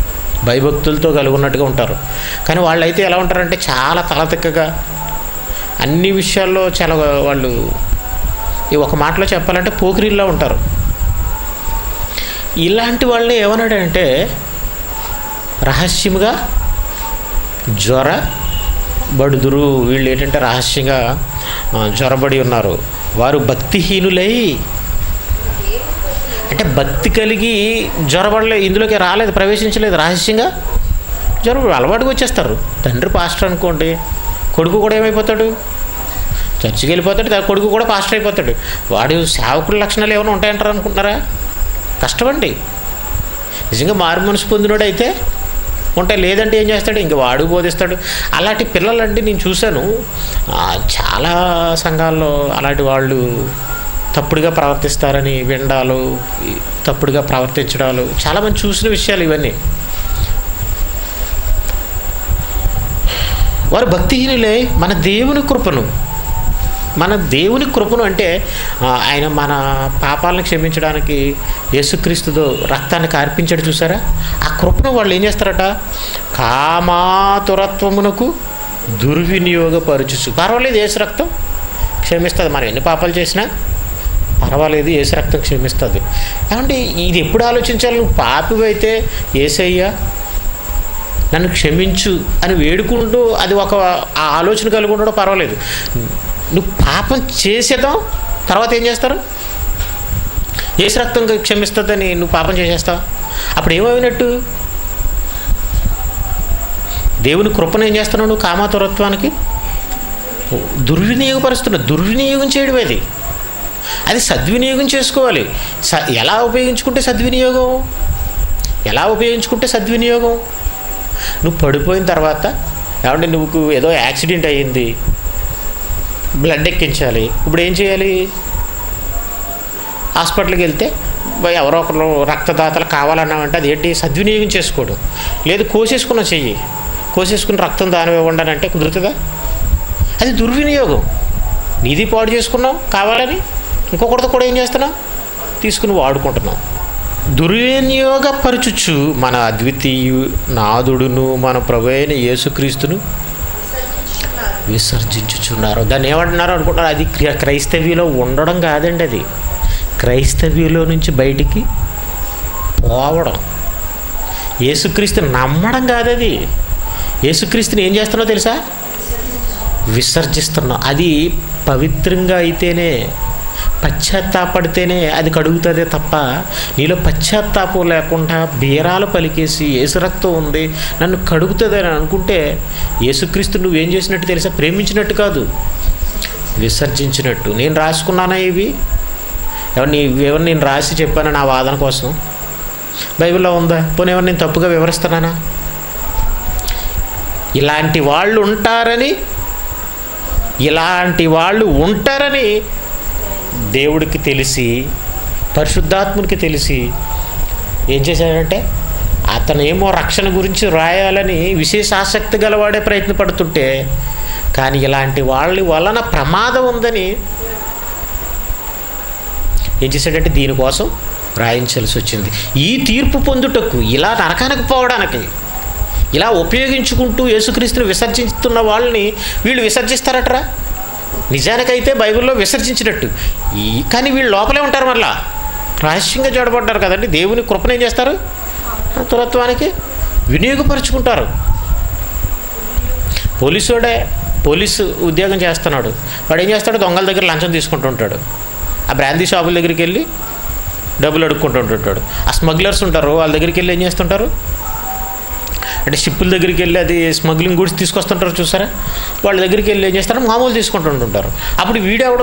భయభక్తులతో కలిగి ఉన్నట్టుగా ఉంటారు కానీ వాళ్ళైతే ఎలా ఉంటారంటే చాలా తలతిక్కగా అన్ని విషయాల్లో చాలా వాళ్ళు ఈ ఒక మాటలో చెప్పాలంటే పోకిరిల్లా ఉంటారు ఇలాంటి వాళ్ళని ఏమన్నాడంటే రహస్యముగా జ్వర బడుదురు వీళ్ళు ఏంటంటే రహస్యంగా ఆ, జ్వరబడి ఉన్నారు వారు భక్తిహీనులై అంటే భక్తి కలిగి జ్వరబడలే ఇందులోకి రాలేదు ప్రవేశించలేదు రహస్యంగా జ్వరం అలవాటుగా వచ్చేస్తారు తండ్రి పాస్టర్ అనుకోండి కొడుకు కూడా ఏమైపోతాడు చర్చికి వెళ్ళిపోతాడు దా- కొడుకు కూడా పాస్టర్ అయిపోతాడు వాడు సేవకుల లక్షణాలు ఏమైనా ఉంటాయంటారు అనుకుంటున్నారా కష్టమండి నిజంగా మారు మనసు పొందినోడు అయితే ఉంటాయి లేదంటే ఏం చేస్తాడు ఇంక వాడు బోధిస్తాడు అలాంటి పిల్లలంటే నేను చూశాను ఆ, చాలా సంఘాల్లో అలాంటి వాళ్ళు తప్పుడుగా ప్రవర్తిస్తారని వినడాలు ఈ తప్పుడుగా ప్రవర్తించడాలు చాలామంది చూసిన విషయాలు ఇవన్నీ వారు భక్తిహీనులే మన దేవుని కృపను మన దేవుని కృపను అంటే ఆ, ఆయన మన పాపాలను క్షమించడానికి యేసుక్రీస్తుతో రక్తాన్ని కార్పించాడు చూసారా ఆ కృపను వాళ్ళు ఏం చేస్తారట కామాతురత్వమునకు దుర్వినియోగపరచుచు పర్వాలేదు యేసు రక్తం క్షమిస్తుంది మనం ఎన్ని పాపాలు చేసినా పర్వాలేదు యేసు రక్తం క్షమిస్తుంది ఏమంటే ఇది ఎప్పుడు ఆలోచించాలి నువ్వు పాపివైతే ఏసయ్యా నన్ను క్షమించు అని వేడుకుంటూ అది ఒక ఆ ఆలోచన కలిగి ఉండడం పర్వాలేదు నువ్వు పాపం చేసేద్దాం తర్వాత ఏం చేస్తారు ఏసు రక్తం క్షమిస్తుందని నువ్వు పాపం చేసేస్తావు అప్పుడు ఏమైనట్టు దేవుని కృపను ఏం చేస్తున్నావు నువ్వు కామాతురత్వానికి దుర్వినియోగపరుస్తున్నావు దుర్వినియోగం చేయడం అది అది సద్వినియోగం చేసుకోవాలి స ఎలా ఉపయోగించుకుంటే సద్వినియోగం ఎలా ఉపయోగించుకుంటే సద్వినియోగం నువ్వు పడిపోయిన తర్వాత ఏమంటే నువ్వు ఏదో యాక్సిడెంట్ అయ్యింది బ్లడ్ ఎక్కించాలి ఇప్పుడు ఏం చేయాలి హాస్పిటల్కి వెళ్తే బా ఎవరో ఒకరు రక్తదాతలు కావాలన్నామంటే అది ఏంటి సద్వినియోగం చేసుకోవడం లేదు కోసేసుకున్న చెయ్యి కోసేసుకుని రక్తం దానం ఇవ్వండి అని అంటే కుదురుతుందా అది దుర్వినియోగం నీది పాడు చేసుకున్నావు కావాలని ఇంకొకరితో కూడా ఏం చేస్తున్నావు తీసుకుని వాడుకుంటున్నావు దుర్వినియోగపరచుచు మన అద్వితీయు నాదుడును మన ప్రభు అయిన యేసుక్రీస్తును విసర్జించుచున్నారు దాన్ని ఏమంటున్నారు అనుకుంటున్నారు అది క్ర- క్రైస్తవ్యంలో ఉండడం కాదండి అది క్రైస్తవ్యంలో నుంచి బయటికి పోవడం యేసుక్రీస్తు నమ్మడం కాదు అది యేసుక్రీస్తుని ఏం చేస్తున్నావు తెలుసా విసర్జిస్తున్నావు అది పవిత్రంగా అయితేనే పశ్చాత్తాపడితేనే అది కడుగుతుందే తప్ప నీలో పశ్చాత్తాపం లేకుండా బీరాలు పలికేసి ఏసు రక్తం ఉంది నన్ను కడుగుతుంది అని అనుకుంటే యేసుక్రీస్తు నువ్వేం చేసినట్టు తెలుసా ప్రేమించినట్టు కాదు విసర్జించినట్టు నేను రాసుకున్నానా ఇవి ఎవరు నీ ఎవరు నేను రాసి చెప్పాను నా వాదన కోసం బైబిల్లో ఉందా పోనీ ఎవరు నేను తప్పుగా వివరిస్తున్నానా ఇలాంటి వాళ్ళు ఉంటారని ఇలాంటి వాళ్ళు ఉంటారని దేవుడికి తెలిసి పరిశుద్ధాత్మునికి తెలిసి ఏం చేశాడంటే అతను ఏమో రక్షణ గురించి రాయాలని విశేష ఆసక్తి గలవాడే ప్రయత్నపడుతుంటే కానీ ఇలాంటి వాళ్ళ వలన ప్రమాదం ఉందని ఏం చేశాడంటే దీనికోసం రాయించాల్సి వచ్చింది ఈ తీర్పు పొందుటకు ఇలా నరకానికి పోవడానికి ఇలా ఉపయోగించుకుంటూ యేసుక్రీస్తుని విసర్జిస్తున్న వాళ్ళని వీళ్ళు విసర్జిస్తారట్రా నిజానికైతే బైబిల్లో విసర్జించినట్టు ఈ కానీ వీళ్ళు లోపలే ఉంటారు మళ్ళా రహస్యంగా చూడబడ్డారు కదండి దేవుని కృపను ఏం చేస్తారు ఆ తురత్వానికి వినియోగపరుచుకుంటారు పోలీసుడే పోలీసు ఉద్యోగం చేస్తున్నాడు వాడు ఏం చేస్తాడు దొంగల దగ్గర లంచం తీసుకుంటూ ఉంటాడు ఆ బ్రాందీ షాపుల దగ్గరికి వెళ్ళి డబ్బులు అడుక్కుంటూ ఉంటుంటాడు ఆ స్మగ్లర్స్ ఉంటారు వాళ్ళ దగ్గరికి వెళ్ళి ఏం చేస్తుంటారు అంటే షిప్పుల దగ్గరికి వెళ్ళి అది స్మగ్లింగ్ గుడ్స్ తీసుకొస్తుంటారు చూసారా వాళ్ళ దగ్గరికి వెళ్ళి ఏం చేస్తారు మామూలు తీసుకుంటూ ఉంటుంటారు అప్పుడు వీడెవడు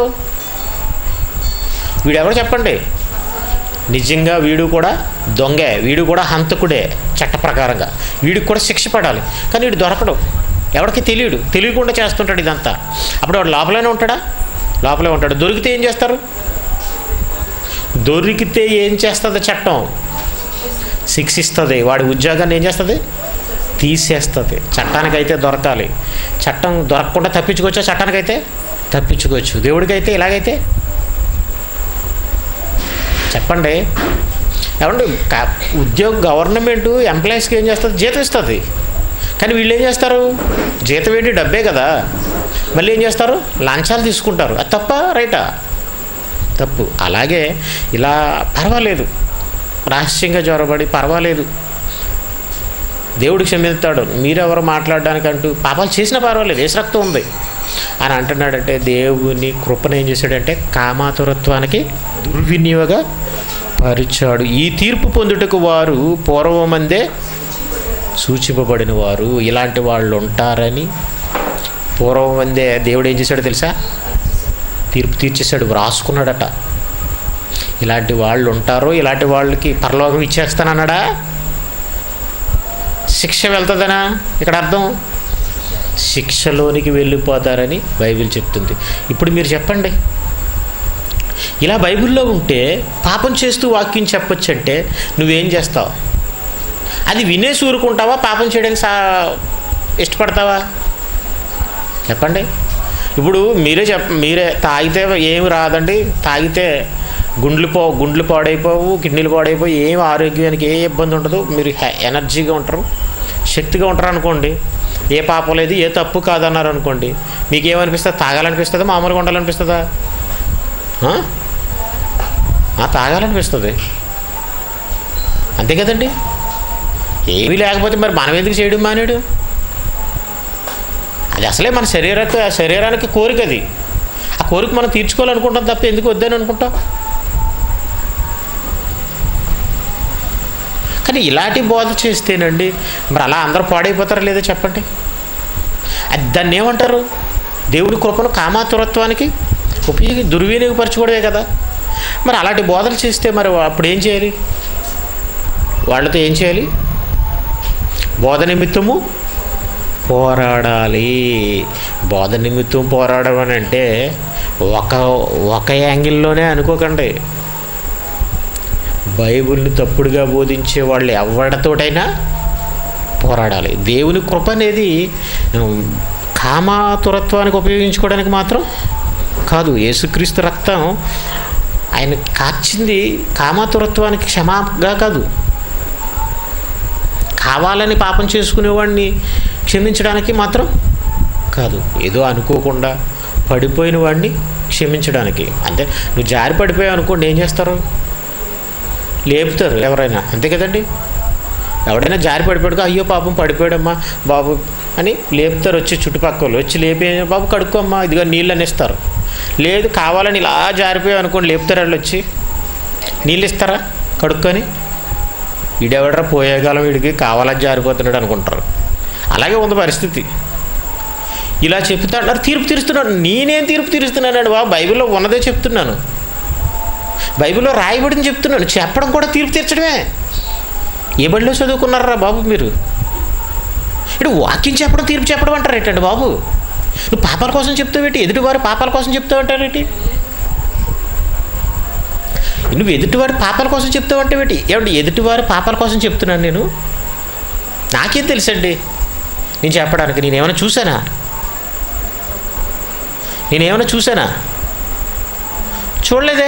వీడెవడో చెప్పండి నిజంగా వీడు కూడా దొంగే వీడు కూడా హంతకుడే చట్ట ప్రకారంగా వీడికి కూడా శిక్ష పడాలి కానీ వీడు దొరకడు ఎవరికి తెలియడు తెలియకుండా చేస్తుంటాడు ఇదంతా అప్పుడు వాడు లోపలనే ఉంటాడా లోపలే ఉంటాడు దొరికితే ఏం చేస్తారు దొరికితే ఏం చేస్తుంది చట్టం శిక్షిస్తుంది వాడి ఉద్యోగాన్ని ఏం చేస్తుంది తీసేస్తుంది చట్టానికైతే దొరకాలి చట్టం దొరకకుండా తప్పించుకోవచ్చా చట్టానికైతే తప్పించుకోవచ్చు దేవుడికైతే ఇలాగైతే చెప్పండి ఏమండి కా- ఉద్యోగం గవర్నమెంట్ ఎంప్లాయీస్కి ఏం చేస్తుంది జీతం ఇస్తుంది కానీ వీళ్ళు ఏం చేస్తారు జీతం ఏంటి డబ్బే కదా మళ్ళీ ఏం చేస్తారు లంచాలు తీసుకుంటారు అది తప్ప రైటా తప్పు అలాగే ఇలా పర్వాలేదు రహస్యంగా జ్వరబడి పర్వాలేదు దేవుడు క్షమిస్తాడు మీరెవరు మాట్లాడడానికంటూ పాపాలు చేసినా పర్వాలేదు ఏ రక్తం ఉంది అని అంటున్నాడంటే దేవుని కృపను ఏం చేశాడంటే కామాతురత్వానికి దుర్వినియోగ పరిచాడు ఈ తీర్పు పొందుటకు వారు పూర్వమందే సూచింపబడిన వారు ఇలాంటి వాళ్ళు ఉంటారని పూర్వమందే దేవుడు ఏం చేశాడో తెలుసా తీర్పు తీర్చేశాడు రాసుకున్నాడట ఇలాంటి వాళ్ళు ఉంటారో ఇలాంటి వాళ్ళకి పరలోకం ఇచ్చేస్తానన్నాడా శిక్ష వెళ్తుందనా ఇక్కడ అర్థం శిక్షలోనికి వెళ్ళిపోతారని బైబిల్ చెప్తుంది ఇప్పుడు మీరు చెప్పండి ఇలా బైబిల్లో ఉంటే పాపం చేస్తూ వాక్యం చెప్పొచ్చు అంటే నువ్వేం చేస్తావు అది వినేసి ఊరుకుంటావా పాపం చేయడానికి సా ఇష్టపడతావా చెప్పండి ఇప్పుడు మీరే చెప్ మీరే తాగితే ఏమి రాదండి తాగితే గుండ్లు పో గుండ్లు పాడైపోవు కిడ్నీలు పాడైపోయి ఏం ఆరోగ్యానికి ఏ ఇబ్బంది ఉండదు మీరు హె- ఎనర్జీగా ఉంటారు శక్తిగా ఉంటారు అనుకోండి ఏ పాపం లేదు ఏ తప్పు కాదన్నారు అనుకోండి మీకు ఏమనిపిస్తుంది తాగాలనిపిస్తుందా మామూలుగా ఉండాలనిపిస్తుందా ఆ? ఆ, తాగాలనిపిస్తుంది అంతే కదండి ఏమీ లేకపోతే మరి మనం ఎందుకు చేయడం మానేడు అది అసలే మన శరీరానికి ఆ శరీరానికి కోరిక అది ఆ కోరిక మనం తీర్చుకోవాలనుకుంటాం తప్ప ఎందుకు వద్దని అనుకుంటాం కానీ ఇలాంటి బోధ చేస్తేనండి మరి అలా అందరూ పాడైపోతారా లేదో చెప్పండి అది దాన్ని ఏమంటారు దేవుడి కృపను కామాతురత్వానికి ఉపయోగి దుర్వినియోగపరచుకోవడమే కదా మరి అలాంటి బోధలు చేస్తే మరి అప్పుడు ఏం చేయాలి వాళ్ళతో ఏం చేయాలి బోధ నిమిత్తము పోరాడాలి బోధ నిమిత్తం పోరాడడం అని అంటే ఒక ఒక యాంగిల్లోనే అనుకోకండి బైబిల్ని తప్పుడుగా బోధించే వాళ్ళు ఎవరితోటైనా పోరాడాలి దేవుని కృప అనేది ఉమ్, కామాతురత్వానికి ఉపయోగించుకోవడానికి మాత్రం కాదు యేసుక్రీస్తు రక్తం ఆయన కార్చింది కామాతురత్వానికి క్షమాగా కాదు కావాలని పాపం చేసుకునేవాడిని క్షమించడానికి మాత్రం కాదు ఏదో అనుకోకుండా పడిపోయిన వాడిని క్షమించడానికి అంటే నువ్వు జారి పడిపోయావు అనుకోండి ఏం చేస్తారు లేపుతారు ఎవరైనా అంతే కదండి ఎవడైనా జారి పడిపోయాడు అయ్యో పాపం పడిపోయాడమ్మా బాబు అని లేపుతారు వచ్చి చుట్టుపక్కల వచ్చి లేపి బాబు కడుక్కోమ్మా ఇదిగో నీళ్ళు అనిస్తారు లేదు కావాలని ఇలా జారిపోయావు అనుకోండి లేపుతారు వాళ్ళు వచ్చి నీళ్ళు ఇస్తారా కడుక్కొని వీడెవడరా పోయేకాలం వీడికి కావాలని జారిపోతున్నాడు అనుకుంటారు అలాగే ఉంది పరిస్థితి ఇలా చెప్తా అంటారు తీర్పు తీరుస్తున్నాడు నేనేం తీర్పు తీరుస్తున్నానండి బాబు బైబిల్లో ఉన్నదే చెప్తున్నాను బైబిల్లో రాయబడింది చెప్తున్నాను చెప్పడం కూడా తీర్పు తీర్చడమే ఏ బడిలో చదువుకున్నారా బాబు మీరు ఇటు వాక్యం చెప్పడం తీర్పు చెప్పడం అంటారు ఏంటండి బాబు నువ్వు పాపాల కోసం చెప్తావేటి ఎదుటివారు పాపాల కోసం చెప్తావంటారేటి నువ్వు ఎదుటివారి పాపాల కోసం చెప్తావంటే ఏంటి ఏమండి ఎదుటివారి పాపాల కోసం చెప్తున్నాను నేను నాకేం తెలుసండి నేను చెప్పడానికి నేనేమైనా చూసానా నేనేమైనా చూసానా చూడలేదే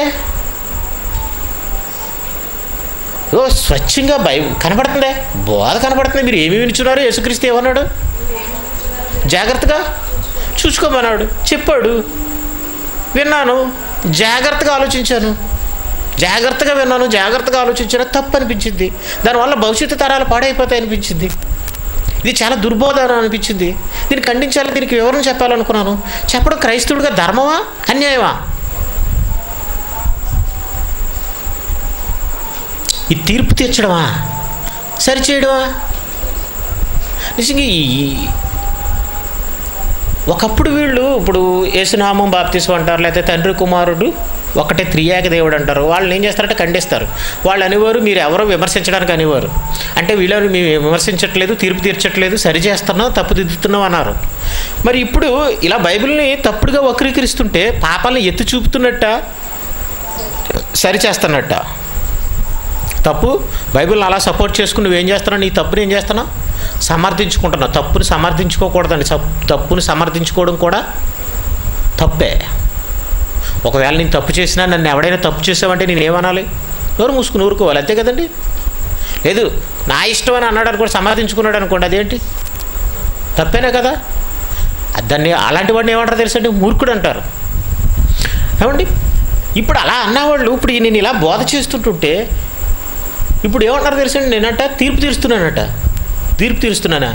ఓ స్వచ్ఛంగా భయం కనపడుతుందే బోధ కనపడుతుంది మీరు ఏమి వినిచున్నారు యేసుక్రీస్తు ఏమన్నాడు జాగ్రత్తగా చూసుకోమన్నాడు చెప్పాడు విన్నాను జాగ్రత్తగా ఆలోచించాను జాగ్రత్తగా విన్నాను జాగ్రత్తగా ఆలోచించాను తప్పు అనిపించింది దానివల్ల భవిష్యత్తు తరాలు పాడైపోతాయి అనిపించింది ఇది చాలా దుర్బోధ అని అనిపించింది దీన్ని ఖండించాలి దీనికి వివరణ చెప్పాలనుకున్నాను చెప్పడం క్రైస్తవుడిగా ధర్మమా అన్యాయమా ఈ తీర్పు తీర్చడమా సరిచేయడమా నిజంగా ఈ ఒకప్పుడు వీళ్ళు ఇప్పుడు యేసునామం బాప్తిసం అంటారు లేకపోతే తండ్రి కుమారుడు ఒకటే త్రియాక దేవుడు అంటారు వాళ్ళని ఏం చేస్తారంటే ఖండిస్తారు వాళ్ళు అనేవారు మీరు ఎవరో విమర్శించడానికి అనేవారు అంటే వీళ్ళని మేము విమర్శించట్లేదు తీర్పు తీర్చట్లేదు సరి చేస్తున్నాం తప్పు దిద్దుతున్నాం అన్నారు మరి ఇప్పుడు ఇలా బైబిల్ని తప్పుడుగా వక్రీకరిస్తుంటే పాపాలను ఎత్తి చూపుతున్నట్ట సరి చేస్తున్నట్ట తప్పు బైబిల్ని అలా సపోర్ట్ చేసుకుని నువ్వేం చేస్తున్నావు నీ తప్పుని ఏం చేస్తున్నావు సమర్థించుకుంటున్నావు తప్పుని సమర్థించుకోకూడదండి సప్- తప్పుని సమర్థించుకోవడం కూడా తప్పే ఒకవేళ నేను తప్పు చేసినా నన్ను ఎవడైనా తప్పు చేసావంటే నేను ఏమనాలి నోరు మూసుకుని ఊరుకోవాలి అంతే కదండి లేదు నా ఇష్టం అని అన్నాడు అనుకోండి సమర్థించుకున్నాడు అనుకోండి అదేంటి తప్పేనే కదా దాన్ని అలాంటి వాడిని ఏమంటారు తెలుసండి మూర్ఖుడు అంటారు ఏమండి ఇప్పుడు అలా అన్నవాళ్ళు ఇప్పుడు నేను ఇలా బోధ చేస్తుంటుంటే ఇప్పుడు ఏమంటారు తెలుసండి నేనంట తీర్పు తీరుస్తున్నానట తీర్పు తీరుస్తున్నానా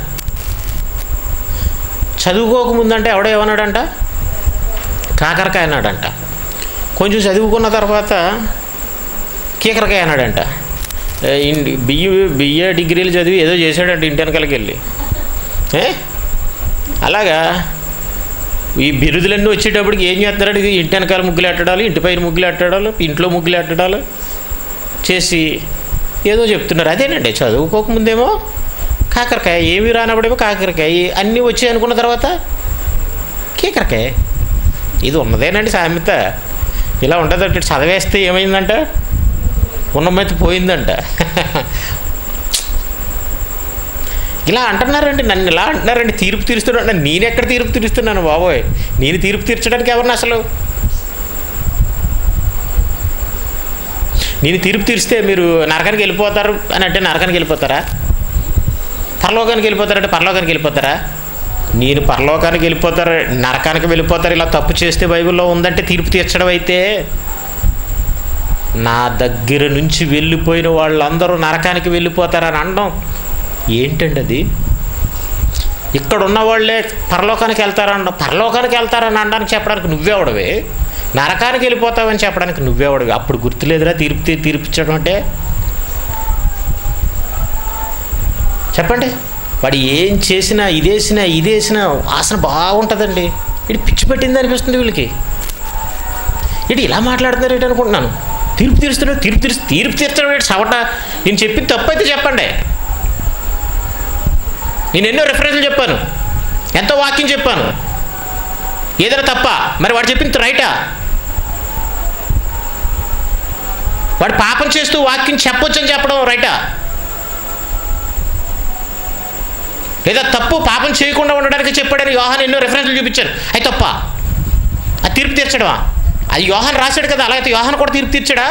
చదువుకోకముందంటే ఎవడో ఏమన్నాడంట కాకరకాయ అన్నాడంట కొంచెం చదువుకున్న తర్వాత కీకరకాయ అన్నాడంట ఏ, ఇన్- బియ్య బిఏ డిగ్రీలు చదివి ఏదో చేశాడంట ఇంటి వెనకాలకి వెళ్ళి ఏ? అలాగా ఈ బిరుదులన్నీ వచ్చేటప్పటికి ఏం చేస్తున్నాడు ఇది ఇంటి వెనకాల ముగ్గులు ఎట్టడాలు ఇంటి పైన ముగ్గులు ఎట్టడాలు ఇంట్లో ముగ్గులు ఎట్టడాలు చేసి ఏదో చెప్తున్నారు అదేనండి చదువుకోకముందేమో కాకరకాయ ఏమి రానప్పుడేమో కాకరకాయ అన్నీ వచ్చాయి అనుకున్న తర్వాత కీకరకాయ ఇది ఉన్నదేనండి సామెత ఇలా ఉండదంటే చదివేస్తే ఏమైందంట ఉన్నమైతే పోయిందంట ఇలా అంటున్నారండి నన్ను ఇలా అంటున్నారండి తీర్పు తీరుస్తున్నాడు నేను ఎక్కడ తీర్పు తీరుస్తున్నాను బాబోయ్ నేను తీర్పు తీర్చడానికి ఎవరిని అసలు నేను తీర్పు తీరిస్తే మీరు నరకానికి వెళ్ళిపోతారు అని అంటే నరకానికి వెళ్ళిపోతారా పరలోకానికి వెళ్ళిపోతారంటే పరలోకానికి వెళ్ళిపోతారా నేను పరలోకానికి వెళ్ళిపోతారు నరకానికి వెళ్ళిపోతారు ఇలా తప్పు చేస్తే బైబిల్లో ఉందంటే తీర్పు తీర్చడం అయితే నా దగ్గర నుంచి వెళ్ళిపోయిన వాళ్ళందరూ నరకానికి వెళ్ళిపోతారని అనడం ఏంటండి అది ఇక్కడ ఉన్న వాళ్ళే పరలోకానికి వెళ్తారన్న పరలోకానికి వెళ్తారని అనడానికి చెప్పడానికి నువ్వెవడవే నరకానికి వెళ్ళిపోతావని చెప్పడానికి నువ్వెవడవి అప్పుడు గుర్తులేదురా తీర్పు తీ- తీర్పిచ్చడం అంటే చెప్పండి వాడు ఏం చేసినా ఇదేసినా ఇదేసినా వాసన బాగుంటుందండి ఇది పిచ్చి పట్టింది అనిపిస్తుంది వీళ్ళకి ఇటు ఇలా మాట్లాడుతున్నారు ఏంటి అనుకుంటున్నాను తీర్పు తీరుస్తున్నాడు తీర్పు తీర్చి తీర్పు తీర్చడం ఏంటి సవట నేను చెప్పింది తప్పు అయితే చెప్పండి నేను ఎన్నో రెఫరెన్స్లు చెప్పాను ఎంతో వాక్యం చెప్పాను ఏదైనా తప్ప మరి వాడు చెప్పింది రైటా వాడు పాపం చేస్తూ వాక్యం చెప్పొచ్చని చెప్పడం రైటా లేదా తప్పు పాపం చేయకుండా ఉండడానికి చెప్పాడని యోహాన్ ఎన్నో రెఫరెన్స్లు చూపించాను అది తప్ప అది తీర్పు తీర్చడమా అది యోహాన్ రాశాడు కదా అలాగైతే యోహాన్ కూడా తీర్పు తీర్చాడా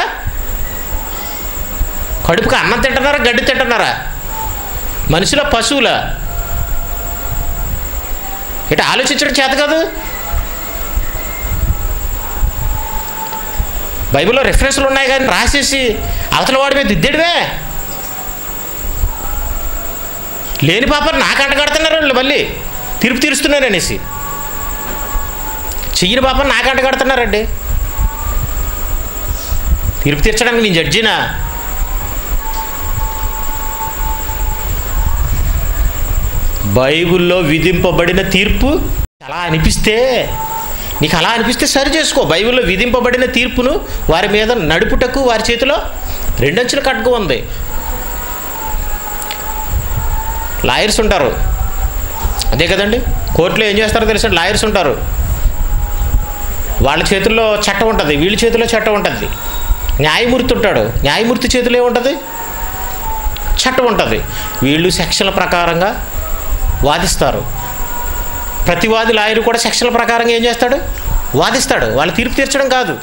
కడుపుకి అన్నం తింటున్నారా గడ్డి తింటున్నారా మనిషిలో పశువుల ఇటు ఆలోచించడం చేత కాదు బైబిల్లో రెఫరెన్స్లు ఉన్నాయి కానీ రాసేసి అవతల వాడి మీద దిద్దేడువే లేని పాప నాకంట కడుతున్నారు వాళ్ళు మళ్ళీ తీర్పు తీరుస్తున్నారు అనేసి చెయ్యని పాప నాకంట కడుతున్నారండి తీర్పు తీర్చడానికి నేను జడ్జినా బైబిల్లో విధింపబడిన తీర్పు అలా అనిపిస్తే నీకు అలా అనిపిస్తే సరి చేసుకో బైబిల్లో విధింపబడిన తీర్పును వారి మీద నడుపుటకు వారి చేతిలో రెండంచుల కట్టుకు ఉంది లాయర్స్ ఉంటారు అదే కదండి కోర్టులో ఏం చేస్తారో తెలుసా లాయర్స్ ఉంటారు వాళ్ళ చేతుల్లో చట్టం ఉంటుంది వీళ్ళ చేతిలో చట్టం ఉంటుంది న్యాయమూర్తి ఉంటాడు న్యాయమూర్తి చేతిలో ఏముంటుంది చట్టం ఉంటుంది వీళ్ళు సెక్షన్ల ప్రకారంగా వాదిస్తారు ప్రతివాది లాయర్ కూడా సెక్షన్ల ప్రకారంగా ఏం చేస్తాడు వాదిస్తాడు వాళ్ళు తీర్పు తీర్చడం కాదు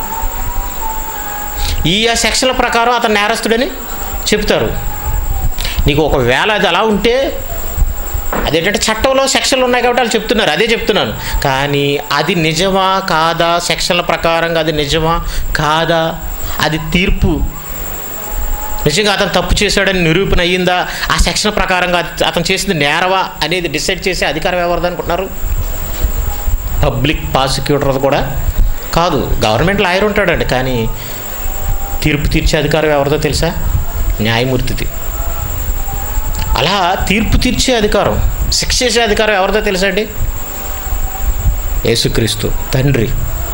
ఈ ఆ సెక్షన్ల ప్రకారం అతను నేరస్తుడని చెప్తారు నీకు ఒకవేళ అది అలా ఉంటే అదేంటంటే చట్టంలో సెక్షన్లు ఉన్నాయి కాబట్టి వాళ్ళు చెప్తున్నారు అదే చెప్తున్నాను కానీ అది నిజమా కాదా సెక్షన్ల ప్రకారంగా అది నిజమా కాదా అది తీర్పు నిజంగా అతను తప్పు చేశాడని నిరూపణ అయ్యిందా ఆ సెక్షన్ ప్రకారంగా అత- అతను చేసింది నేరవా అనేది డిసైడ్ చేసే అధికారం ఎవరిది అనుకుంటున్నారు పబ్లిక్ ప్రాసిక్యూటర్ కూడా కాదు గవర్నమెంట్ లాయర్ ఉంటాడండి కానీ తీర్పు తీర్చే అధికారం ఎవరిదో తెలుసా న్యాయమూర్తిది అలా తీర్పు తీర్చే అధికారం శిక్ష చేసే అధికారం ఎవరిదో తెలుసా అండి యేసుక్రీస్తు తండ్రి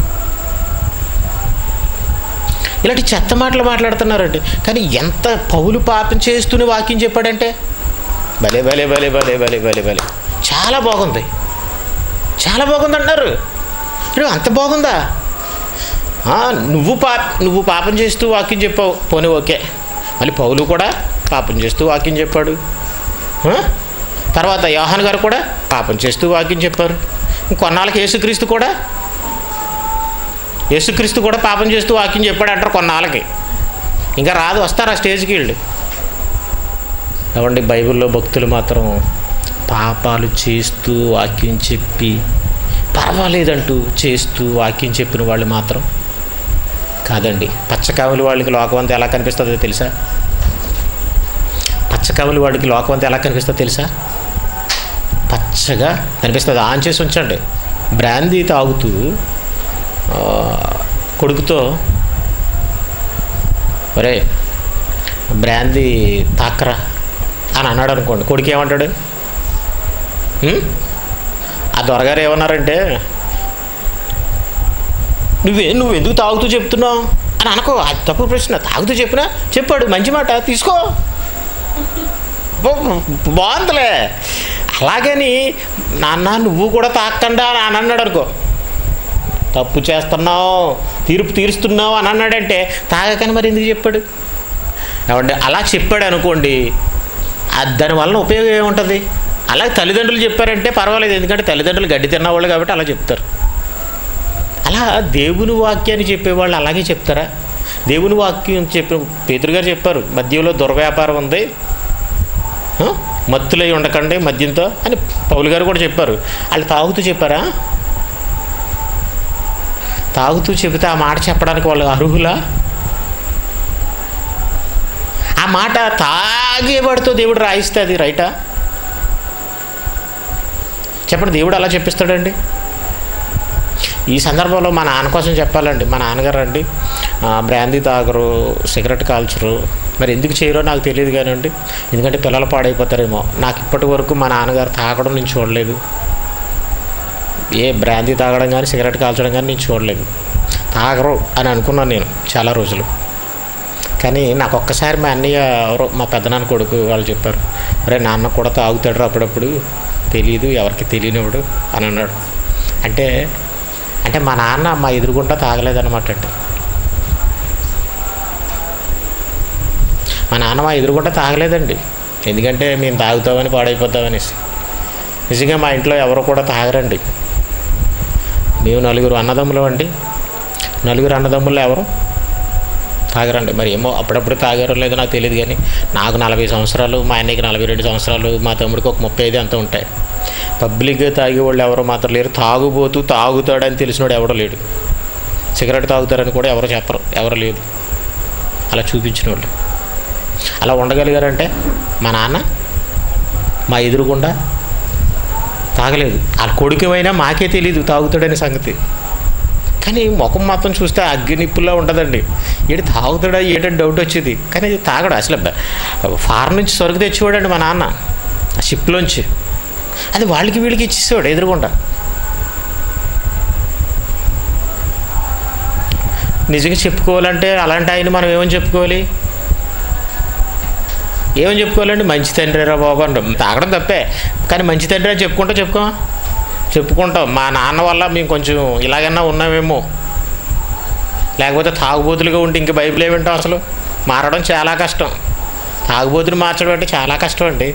ఇలాంటి చెత్త మాటలు మాట్లాడుతున్నారండి కానీ ఎంత పౌలు పాపం చేస్తూనే వాక్యం చెప్పాడంటే భలే భలే భలే భలే భలే భలే భలే చాలా బాగుంది చాలా బాగుంది అంటున్నారు ఇప్పుడు అంత బాగుందా ఆ, నువ్వు పా నువ్వు పాపం చేస్తూ వాక్యం చెప్పావు పోనీ ఓకే మళ్ళీ పౌలు కూడా పాపం చేస్తూ వాక్యం చెప్పాడు ఆ? తర్వాత యోహాన్ గారు కూడా పాపం చేస్తూ వాక్యం చెప్పారు కొన్నాళ్ళకి యేసుక్రీస్తు కూడా యేసుక్రీస్తు కూడా పాపం చేస్తూ వాక్యం చెప్పాడు అంటారు కొన్నాళ్ళకి ఇంకా రాదు వస్తారు ఆ స్టేజ్కి వెళ్ళి ఏమండి బైబిల్లో భక్తులు మాత్రం పాపాలు చేస్తూ వాక్యం చెప్పి పర్వాలేదంటూ చేస్తూ వాక్యం చెప్పిన వాళ్ళు మాత్రం కాదండి పచ్చకావులు వాళ్ళకి లోకవంత ఎలా కనిపిస్తుందో తెలుసా పచ్చకావులు వాడికి లోకవంత ఎలా కనిపిస్తుందో తెలుసా పచ్చగా కనిపిస్తుంది ఆన్ చేసి ఉంచండి బ్రాందీ తాగుతూ ఆ, కొడుకుతో ఒరే బ్రాందీ తాకరా అని అన్నాడు అనుకోండి కొడుకు ఏమంటాడు "ఉం? ఆ దొరగారు ఏమన్నారంటే నువ్వే నువ్వు ఎందుకు తాగుతూ చెప్తున్నావు అని అనుకో అది తప్పు ప్రశ్న తాగుతూ చెప్పినా చెప్పాడు మంచి మాట తీసుకో బా- బాగుందిలే అలాగని నాన్న నువ్వు కూడా తాకండా అని అన్నాడు అనుకో తప్పు చేస్తున్నావు తీర్పు తీరుస్తున్నావు అని అన్నాడంటే తాగకని మరి ఎందుకు చెప్పాడు ఏమంటే అలా చెప్పాడు అనుకోండి ఆ- దాని వలన ఉపయోగం ఏముంటుంది అలాగే తల్లిదండ్రులు చెప్పారంటే పర్వాలేదు ఎందుకంటే తల్లిదండ్రులు గడ్డి తిన్నవాళ్ళు కాబట్టి అలా చెప్తారు అలా దేవుని వాక్యాన్ని చెప్పేవాళ్ళు అలాగే చెప్తారా దేవుని వాక్యం చెప్పిన పేతురు గారు చెప్పారు మద్యంలో దుర్వ్యాపారం ఉంది ఆ? మత్తులై ఉండకండి మద్యంతో అని పౌలు గారు కూడా చెప్పారు వాళ్ళు తాగుతూ చెప్పారా తాగుతూ చెబితే ఆ మాట చెప్పడానికి వాళ్ళు అర్హులా ఆ మాట తాగేవాడితో దేవుడు రాయిస్తే అది రైటా చెప్పండి దేవుడు అలా చెప్పిస్తాడండి ఈ సందర్భంలో మా నాన్న కోసం చెప్పాలండి మా నాన్నగారు అండి ఆ, బ్రాందీ తాగరు సిగరెట్ కాల్చరు మరి ఎందుకు చేయరో నాకు తెలియదు కానివ్వండి ఎందుకంటే పిల్లలు పాడైపోతారేమో నాకు ఇప్పటి వరకు మా నాన్నగారు తాగడం నేను చూడలేదు ఏ బ్రాందీ తాగడం కానీ సిగరెట్ కాల్చడం కానీ నేను చూడలేదు తాగరు అని అనుకున్నాను నేను చాలా రోజులు కానీ నాకు ఒక్కసారి మా అన్నయ్య ఎవరో మా పెద్దనాన్న కొడుకు వాళ్ళు చెప్పారు అరే నాన్న కూడా తాగుతాడు అప్పుడప్పుడు తెలియదు ఎవరికి తెలియనివాడు అని అన్నాడు అంటే అంటే మా నాన్న మా ఎదురుగుండా తాగలేదన్నమాట అండి మా నాన్న మా ఎదురుగుండా తాగలేదండి ఎందుకంటే మేము తాగుతామని పాడైపోతామనేసి నిజంగా మా ఇంట్లో ఎవరు కూడా తాగరండి మేము నలుగురు అన్నదమ్ములు అండి నలుగురు అన్నదమ్ములు ఎవరు తాగరండి మరి ఏమో అప్పుడప్పుడు తాగారో లేదో నాకు తెలియదు కానీ నాకు నలభై సంవత్సరాలు మా అన్నయ్యకి నలభై రెండు సంవత్సరాలు మా తమ్ముడికి ఒక ముప్పై ఐదు అంత ఉంటాయి పబ్లిక్గా తాగేవాళ్ళు ఎవరో మాత్రం లేరు తాగుబోతూ తాగుతాడని తెలిసినోడు ఎవడో లేడు సిగరెట్ తాగుతారని కూడా ఎవరు చెప్పరు ఎవరు లేదు అలా చూపించిన వాళ్ళు అలా ఉండగలిగారంటే మా నాన్న మా ఎదురుగుండా తాగలేదు ఆ కొడుకుమైనా మాకే తెలియదు తాగుతాడనే సంగతి కానీ ముఖం మాత్రం చూస్తే అగ్గి నిప్పుల్లో ఉంటుందండి ఏడు తాగుతాడా ఏటని డౌట్ వచ్చేది కానీ అది తాగడు అసలు బ- ఫారెన్ నుంచి సరుకు తెచ్చేవాడండి మా నాన్న ఆ షిప్లోంచి అది వాళ్ళకి వీళ్ళకి ఇచ్చేసేవాడు ఎదురుగుండా నిజంగా చెప్పుకోవాలంటే అలాంటి ఆయన మనం ఏమని చెప్పుకోవాలి ఏమని చెప్పుకోవాలండి మంచి తండ్రి రా బాబు అంటాం తాగడం తప్పే కానీ మంచి తండ్రి అని చెప్పుకుంటా చెప్పుకో చెప్పుకుంటాం మా నాన్న వల్ల మేము కొంచెం ఇలాగన్నా ఉన్నామేమో లేకపోతే తాగుబోతులుగా ఉంటే ఇంక బైబిల్ ఏమింటాం అసలు మారడం చాలా కష్టం తాగుబోతులు మార్చడం అంటే చాలా కష్టం అండి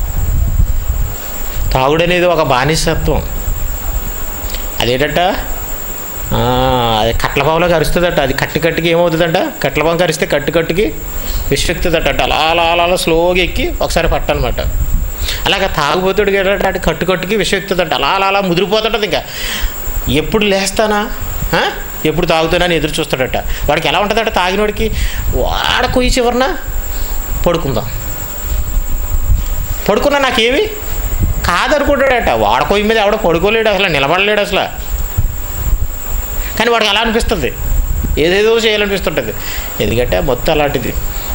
తాగుడు అనేది ఒక బానిసత్వం అదేటట ఆ, అది కట్లపావులో కరుస్తుందట అది కట్టు కట్టుకి ఏమవుతుందంట కట్లపాము కరిస్తే కట్టు కట్టుకి విశ్వక్తుందట అంటే అలా అలా అలా అలా స్లోగా ఎక్కి ఒకసారి పట్టనమాట అలాగే తాగుబోతుడికి ఏంటంటే అటు కట్టు కట్టుకి విశ్వక్తుందట అలా అలా అలా ముదిరిపోతుంటది ఇంకా ఎప్పుడు లేస్తానా ఆ? ఎప్పుడు తాగుతానని ఎదురు చూస్తాడట వాడికి ఎలా ఉంటుందట తాగినోడికి వాడ కొయ్యి చివరన పడుకుందాం పడుకున్నా నాకేమి కాదనుకుంటాడట వాడ కొయ్యి మీద ఎవడో పడుకోలేడు అసలు నిలబడలేడు అసలు కానీ వాడికి అలా అనిపిస్తుంది ఏదేదో చేయాలనిపిస్తుంటుంది ఎందుకంటే మొత్తం అలాంటిది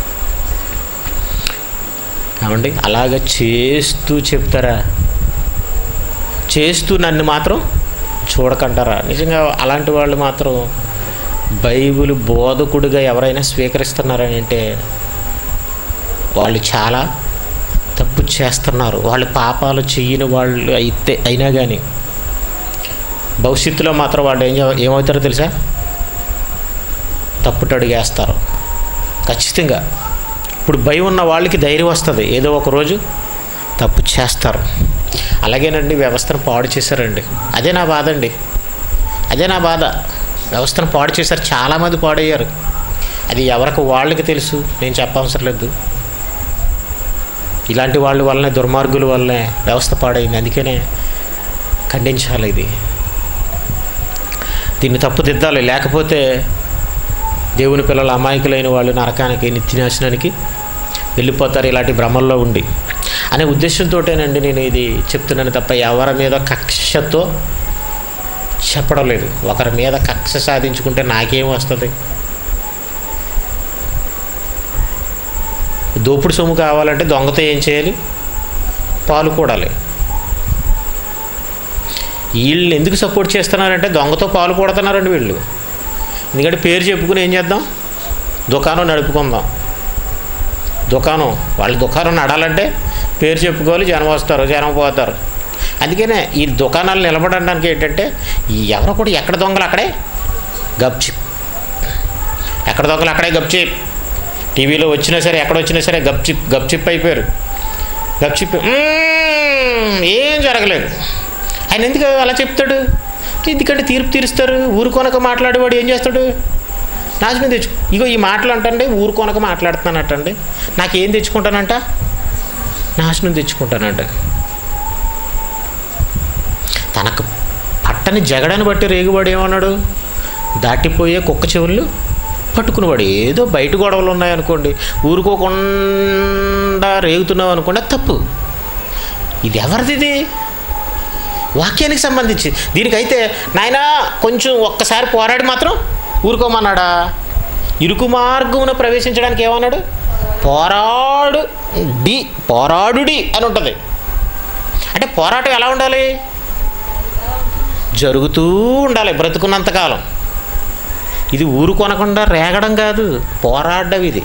ఏమండి అలాగ చేస్తూ చెప్తారా చేస్తూ నన్ను మాత్రం చూడకంటారా నిజంగా అలాంటి వాళ్ళు మాత్రం బైబిల్ బోధకుడిగా ఎవరైనా స్వీకరిస్తున్నారని అంటే వాళ్ళు చాలా తప్పు చేస్తున్నారు వాళ్ళు పాపాలు చెయ్యని వాళ్ళు అయితే అయినా కానీ భవిష్యత్తులో మాత్రం వాళ్ళు ఏం చే- ఏమవుతారో తెలుసా తప్పుట అడిగేస్తారు ఖచ్చితంగా ఇప్పుడు భయం ఉన్న వాళ్ళకి ధైర్యం వస్తుంది ఏదో ఒక రోజు తప్పు చేస్తారు అలాగేనండి వ్యవస్థను పాడు చేశారండి అదే నా బాధ అండి అదే నా బాధ వ్యవస్థను పాడు చేశారు చాలామంది పాడయ్యారు అది ఎవరికి వాళ్ళకి తెలుసు నేను చెప్పవసరం లేదు ఇలాంటి వాళ్ళ వల్లనే దుర్మార్గుల వల్లనే వ్యవస్థ పాడైంది అందుకనే ఖండించాలి ఇది దీన్ని తప్పుదిద్దాలి లేకపోతే దేవుని పిల్లల అమాయకులైన వాళ్ళు నరకానికి నిత్యనాశనానికి వెళ్ళిపోతారు ఇలాంటి భ్రమల్లో ఉండి అనే ఉద్దేశంతోటేనండి నేను ఇది చెప్తున్నాను తప్ప ఎవరి మీద కక్షతో చెప్పడం లేదు ఒకరి మీద కక్ష సాధించుకుంటే నాకేం వస్తుంది దోపుడు సొమ్ము కావాలంటే దొంగతో ఏం చేయాలి పాలు కూడాలి వీళ్ళు ఎందుకు సపోర్ట్ చేస్తున్నారంటే దొంగతో పాలు కూడుతున్నారండి వీళ్ళు ఎందుకంటే పేరు చెప్పుకుని ఏం చేద్దాం దుకాణం నడుపుకుందాం దుకాణం వాళ్ళ దుకాణం నడాలంటే పేరు చెప్పుకోవాలి జనం వస్తారు జనం పోతారు అందుకనే ఈ దుకాణాలు నిలబడడానికి ఏంటంటే ఈ ఎవరో కూడా ఎక్కడ దొంగలు అక్కడే గప్చిప్ ఎక్కడ దొంగలు అక్కడే గప్చిప్ టీవీలో వచ్చినా సరే ఎక్కడ వచ్చినా సరే గప్చిప్ గప్చిప్ అయిపోయారు గప్చిప్ "మ్మ్, ఏం జరగలేదు ఆయన ఎందుకు అలా చెప్తాడు ఎందుకంటే తీర్పు తీరుస్తారు ఊరుకొనక మాట్లాడేవాడు ఏం చేస్తాడు నాశనం తెచ్చు ఇగో ఈ మాటలు అంటండి ఊరుకొనక మాట్లాడుతున్నానటండి నాకేం తెచ్చుకుంటానంట నాశనం తెచ్చుకుంటానంట తనకు పట్టని జగడని బట్టి రేగువాడు ఏమన్నాడు దాటిపోయే కుక్క చెవులు పట్టుకునేవాడు ఏదో బయట గొడవలు ఉన్నాయనుకోండి ఊరుకోకుండా రేగుతున్నావు అనుకోండి అది తప్పు ఇది ఎవరిది ఇది వాక్యానికి సంబంధించి దీనికైతే నాయన కొంచెం ఒక్కసారి పోరాడి మాత్రం ఊరుకోమన్నాడా ఇరుకు మార్గమున ప్రవేశించడానికి ఏమన్నాడు పోరాడు డి పోరాడుడి అని ఉంటుంది అంటే పోరాటం ఎలా ఉండాలి జరుగుతూ ఉండాలి బ్రతుకున్నంతకాలం ఇది ఊరుకొనకుండా రేగడం కాదు పోరాడడం ఇది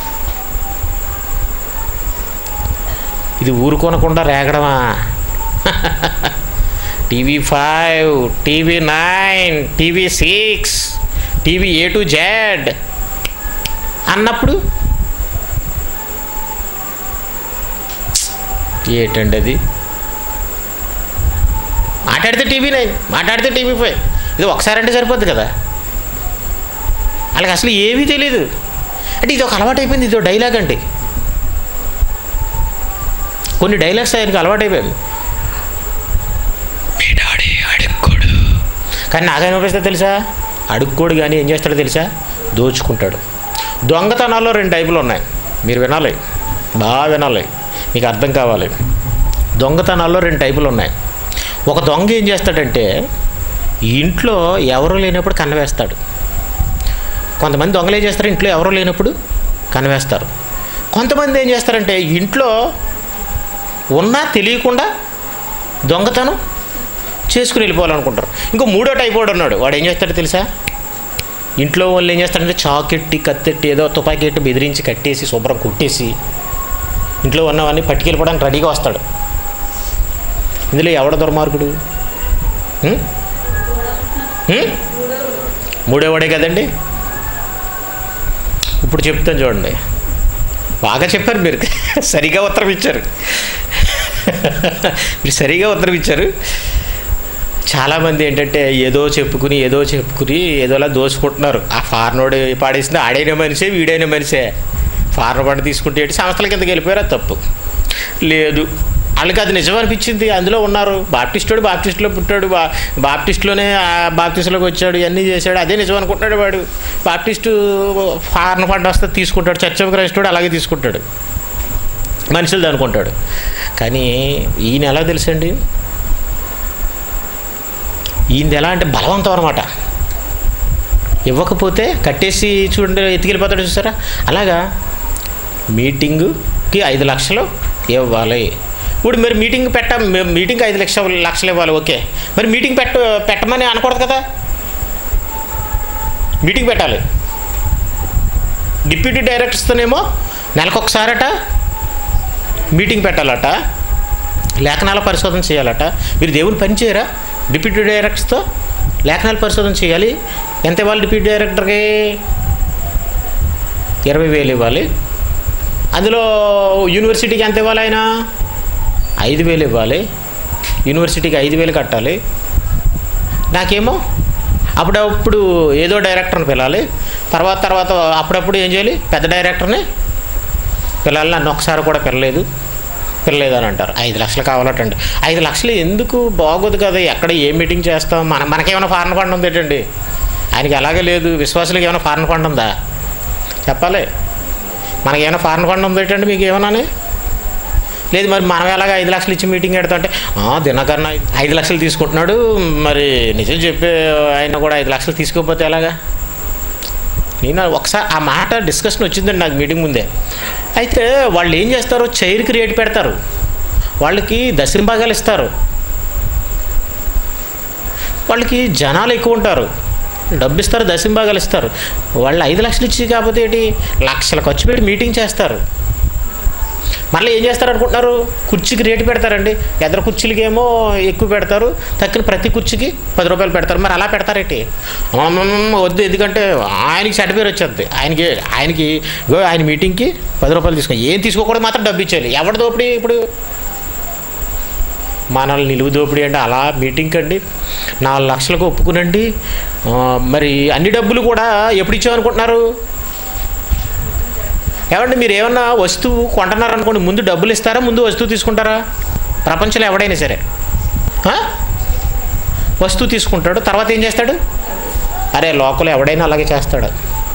ఇది ఊరుకొనకుండా రేగడమా TV five TV nine TV six TV A to Z అన్నప్పుడు ఏటండి అది మాట్లాడితే టీవీ నైన్ మాట్లాడితే టీవీ ఫైవ్ ఇది ఒకసారి అంటే సరిపోద్ది కదా వాళ్ళకి అసలు ఏమీ తెలియదు అంటే ఇది ఒక అలవాటు అయిపోయింది ఇది ఒక డైలాగ్ అండి కొన్ని డైలాగ్స్ ఆయనకి అలవాటు అయిపోయింది మీ డాడీ అడుక్కోడు కానీ నాకేం అనిపిస్తుంది తెలుసా అడుక్కోడు కానీ ఏం చేస్తాడో తెలుసా దోచుకుంటాడు దొంగతనాల్లో రెండు టైపులు ఉన్నాయి మీరు వినాలి బాగా వినాలి మీకు అర్థం కావాలి దొంగతనాల్లో రెండు టైపులు ఉన్నాయి ఒక దొంగ ఏం చేస్తాడంటే ఇంట్లో ఎవరు లేనప్పుడు కన్నవేస్తాడు కొంతమంది దొంగలు ఏం చేస్తారు ఇంట్లో ఎవరు లేనప్పుడు కనవేస్తారు కొంతమంది ఏం చేస్తారంటే ఇంట్లో ఉన్నా తెలియకుండా దొంగతనం చేసుకుని వెళ్ళిపోవాలనుకుంటారు ఇంకో మూడో టైప్ వాడు ఉన్నాడు వాడు ఏం చేస్తాడో తెలుసా ఇంట్లో వాళ్ళు ఏం చేస్తారంటే చాకెట్టి కత్తెట్టి ఏదో తుపాకీ ఎట్టి బెదిరించి కట్టేసి శుభ్రం కొట్టేసి ఇంట్లో ఉన్నవన్నీ పట్టుకెళ్ళిపోవడానికి రెడీగా వస్తాడు ఇందులో ఎవడ దుర్మార్గుడు హ్మ్? హ్మ్? మూడోవాడే కదండి ఇప్పుడు చెప్తాను చూడండి బాగా చెప్పారు మీరు సరిగా ఉత్తరం ఇచ్చారు మీరు సరిగా ఉత్తరం ఇచ్చారు చాలామంది ఏంటంటే ఏదో చెప్పుకుని ఏదో చెప్పుకుని ఏదోలా దోచుకుంటున్నారు ఆ ఫారెనోడు పాడేసింది ఆడైన మనిషే వీడైన మనిషే ఫారెన్ పంట తీసుకుంటే ఏంటి సంస్థల కిందకి వెళ్ళిపోయారు అది తప్పు లేదు వాళ్ళకి అది నిజం అనిపించింది అందులో ఉన్నారు బాప్టిస్టుడు బాప్టిస్టులో పుట్టాడు బా బాప్టిస్టులోనే ఆ బాప్టిస్టులోకి వచ్చాడు ఇవన్నీ చేశాడు అదే నిజం అనుకుంటున్నాడు వాడు బాప్టిస్టు ఫారెన్ పంట వస్తే తీసుకుంటాడు చర్చ క్రైస్తవుడు అలాగే తీసుకుంటాడు మనుషులది అనుకుంటాడు కానీ ఈయన ఎలా తెలుసండి ఈయనది ఎలా అంటే బలవంతం అనమాట ఇవ్వకపోతే కట్టేసి చూడండి ఎత్తుకెళ్ళిపోతాడు చూసారా అలాగా మీటింగుకి ఐదు లక్షలు ఇవ్వాలి ఇప్పుడు మరి మీటింగ్ పెట్ట మీటింగ్కి ఐదు లక్షలు లక్షలు ఇవ్వాలి ఓకే మరి మీటింగ్ పెట్ట పెట్టమని అనకూడదు కదా మీటింగ్ పెట్టాలి డిప్యూటీ డైరెక్టర్స్తోనేమో నెలకొకసారట మీటింగ్ పెట్టాలట లేఖనాల పరిశోధన చేయాలట మీరు దేవుని పని చేయరా డిప్యూటీ డైరెక్టర్స్తో లేఖనాల పరిశోధన చేయాలి ఎంత ఇవ్వాలి డిప్యూటీ డైరెక్టర్కి ఇరవై వేలు ఇవ్వాలి అందులో యూనివర్సిటీకి ఎంత ఇవ్వాలి ఆయన ఐదు వేలు ఇవ్వాలి యూనివర్సిటీకి ఐదు వేలు కట్టాలి నాకేమో అప్పుడప్పుడు ఏదో డైరెక్టర్ని పిలాలి తర్వాత తర్వాత అప్పుడప్పుడు ఏం చేయాలి పెద్ద డైరెక్టర్ని పిల్లలు నన్ను ఒకసారి కూడా పిల్లలేదు పిల్లలేదని అంటారు ఐదు లక్షలు కావాలటండి ఐదు లక్షలు ఎందుకు బాగోదు కదా ఎక్కడ ఏ మీటింగ్ చేస్తాం మన మనకేమైనా ఫారెన్ ఫండ్ ఉంది ఏంటండి ఆయనకి అలాగే లేదు విశ్వాసులకు ఏమైనా ఫారెన్ ఫండ్ ఉందా చెప్పాలి మనకేమైనా ఫారెన్ ఫండ్ ఉంది ఏంటండి మీకు ఏమన్నా లేదు మరి మనం ఎలాగ ఐదు లక్షలు ఇచ్చి మీటింగ్ పెడతా అంటే దినకరణ ఐదు లక్షలు తీసుకుంటున్నాడు మరి నిజం చెప్పే ఆయన కూడా ఐదు లక్షలు తీసుకోకపోతే ఎలాగా నేను ఒకసారి ఆ మాట డిస్కషన్ వచ్చిందండి నాకు మీటింగ్ ముందే అయితే వాళ్ళు ఏం చేస్తారు చైర్కి రేటు పెడతారు వాళ్ళకి దశమ భాగాలు ఇస్తారు వాళ్ళకి జనాలు ఎక్కువ ఉంటారు డబ్బు ఇస్తారు దశమ భాగాలు ఇస్తారు వాళ్ళు ఐదు లక్షలు ఇచ్చి కాకపోతే ఏంటి లక్షలు ఖర్చు పెట్టి మీటింగ్ చేస్తారు మళ్ళీ ఏం చేస్తారు అనుకుంటున్నారు కుర్చీకి రేటు పెడతారండి ఎదరు కుర్చీలకి ఏమో ఎక్కువ పెడతారు తక్కిన ప్రతి కుర్చీకి పది రూపాయలు పెడతారు మరి అలా పెడతారేంటి అమ్మమ్మమ్మ వద్దు ఎందుకంటే ఆయనకి సర్టిఫికేట్ వచ్చేది ఆయనకి ఆయనకి ఇగో ఆయన మీటింగ్కి పది రూపాయలు తీసుకో ఏం తీసుకోకూడదు మాత్రం డబ్బు ఇచ్చేయాలి ఎవరి దోపిడీ ఇప్పుడు మనల్ని నిలువు దోపిడీ అంటే అలా మీటింగ్కి అండి నాలుగు లక్షలకు ఒప్పుకునండి ఆ, మరి అన్ని డబ్బులు కూడా ఎప్పుడు ఇచ్చామనుకుంటున్నారు ఏమండి మీరు ఏమన్నా వస్తువు కొంటున్నారు అనుకోండి ముందు డబ్బులు ఇస్తారా ముందు వస్తువు తీసుకుంటారా ప్రపంచంలో ఎవడైనా సరే ఆ? వస్తువు తీసుకుంటాడు తర్వాత ఏం చేస్తాడు అరే లోకల్ ఎవడైనా అలాగే చేస్తాడు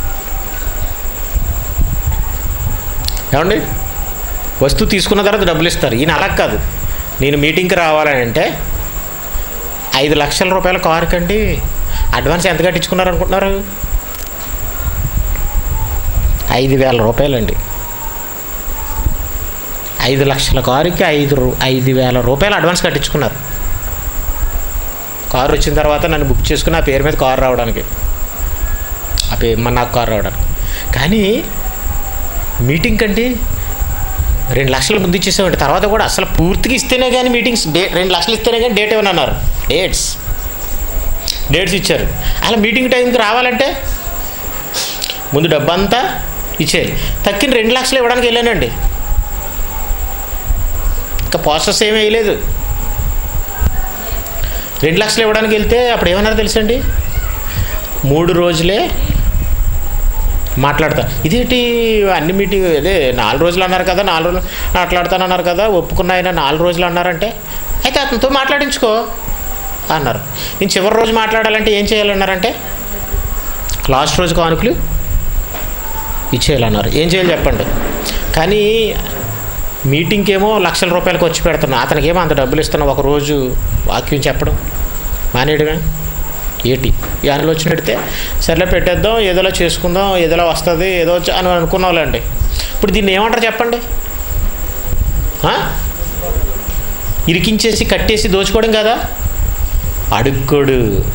ఏమండి వస్తువు తీసుకున్న తర్వాత డబ్బులు ఇస్తారు ఈయన అలా కాదు నేను మీటింగ్కి రావాలని అంటే ఐదు లక్షల రూపాయల కారుకండి అడ్వాన్స్ ఎంత కట్టించుకున్నారు అనుకుంటున్నారు ఐదు వేల రూపాయలండి ఐదు లక్షల కారుకి ఐదు రూ- ఐదు వేల రూపాయలు అడ్వాన్స్ కట్టించుకున్నారు కారు వచ్చిన తర్వాత నన్ను బుక్ చేసుకుని ఆ పేరు మీద కారు రావడానికి ఆ పేరు మన నాకు కారు రావడానికి కానీ మీటింగ్ కండి రెండు లక్షలు ముందు ఇచ్చేసామండి తర్వాత కూడా అసలు పూర్తిగా ఇస్తేనే కానీ మీటింగ్స్ డే రెండు లక్షలు ఇస్తేనే కానీ డేట్ ఏమని అన్నారు డేట్స్ డేట్స్ ఇచ్చారు అలా మీటింగ్ టైంకి రావాలంటే ముందు డబ్బు అంతా ఇచ్చేయాలి తక్కిన రెండు లక్షలు ఇవ్వడానికి వెళ్ళానండి ఇంకా పోస్టర్స్ ఏమీ వేయలేదు రెండు లక్షలు ఇవ్వడానికి వెళ్తే అప్పుడు ఏమన్నారు తెలుసండి మూడు రోజులే మాట్లాడతా ఇదేంటి అన్ని మీటింగ్ అదే నాలుగు రోజులు అన్నారు కదా నాలుగు రోజులు మాట్లాడతానన్నారు కదా ఒప్పుకున్న ఆయన నాలుగు రోజులు అన్నారంటే అయితే అతనితో మాట్లాడించుకో అన్నారు నేను చివరి రోజు మాట్లాడాలంటే ఏం చేయాలన్నారంటే లాస్ట్ రోజు కానుకలు ఇచ్చేయాలన్నారు ఏం చేయాలి చెప్పండి కానీ మీటింగ్కి ఏమో లక్షల రూపాయలు ఖర్చు పెడుతున్నా అతనికి ఏమో అంత డబ్బులు ఇస్తున్నా ఒక రోజు వాక్యం చెప్పడం మానేయడమే ఏటి ఈ అనులు వచ్చినట్టే సర్లే పెట్టేద్దాం ఏదోలా చేసుకుందాం ఏదోలా వస్తుంది ఏదో వచ్చి అని అనుకున్నాంలేండి ఇప్పుడు దీన్ని ఏమంటారు చెప్పండి ఆ? ఇరికించేసి కట్టేసి దోచుకోవడం కదా అడుక్కోడు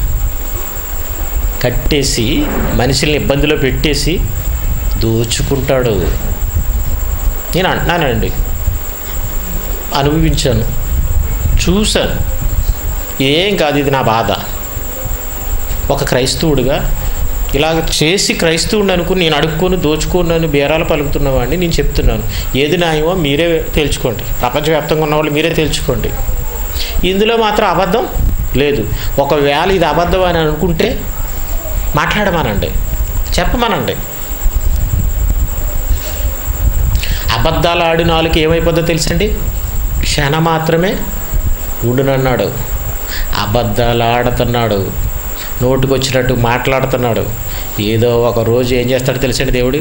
కట్టేసి మనుషుల్ని ఇబ్బందిలో పెట్టేసి దోచుకుంటాడు నేను అంటున్నానండి అనుభవించాను చూశాను ఏం కాదు ఇది నా బాధ ఒక క్రైస్తవుడిగా ఇలాగ చేసి క్రైస్తవుడిని అనుకుని నేను అడుక్కొని దోచుకున్నాను బేరాలు పలుకుతున్నవాడిని నేను చెప్తున్నాను ఏది న్యాయమో మీరే తేల్చుకోండి ప్రపంచవ్యాప్తంగా ఉన్న వాళ్ళు మీరే తేల్చుకోండి ఇందులో మాత్రం అబద్ధం లేదు ఒకవేళ ఇది అబద్ధం అని అనుకుంటే మాట్లాడమనండి చెప్పమనండి అబద్ధాలు ఆడిన వాళ్ళకి ఏమైపోద్దో తెలుసండి క్షణ మాత్రమే ఉండునన్నాడు అబద్ధాలు ఆడుతున్నాడు నోటుకొచ్చినట్టు మాట్లాడుతున్నాడు ఏదో ఒక రోజు ఏం చేస్తాడు తెలుసండి దేవుడు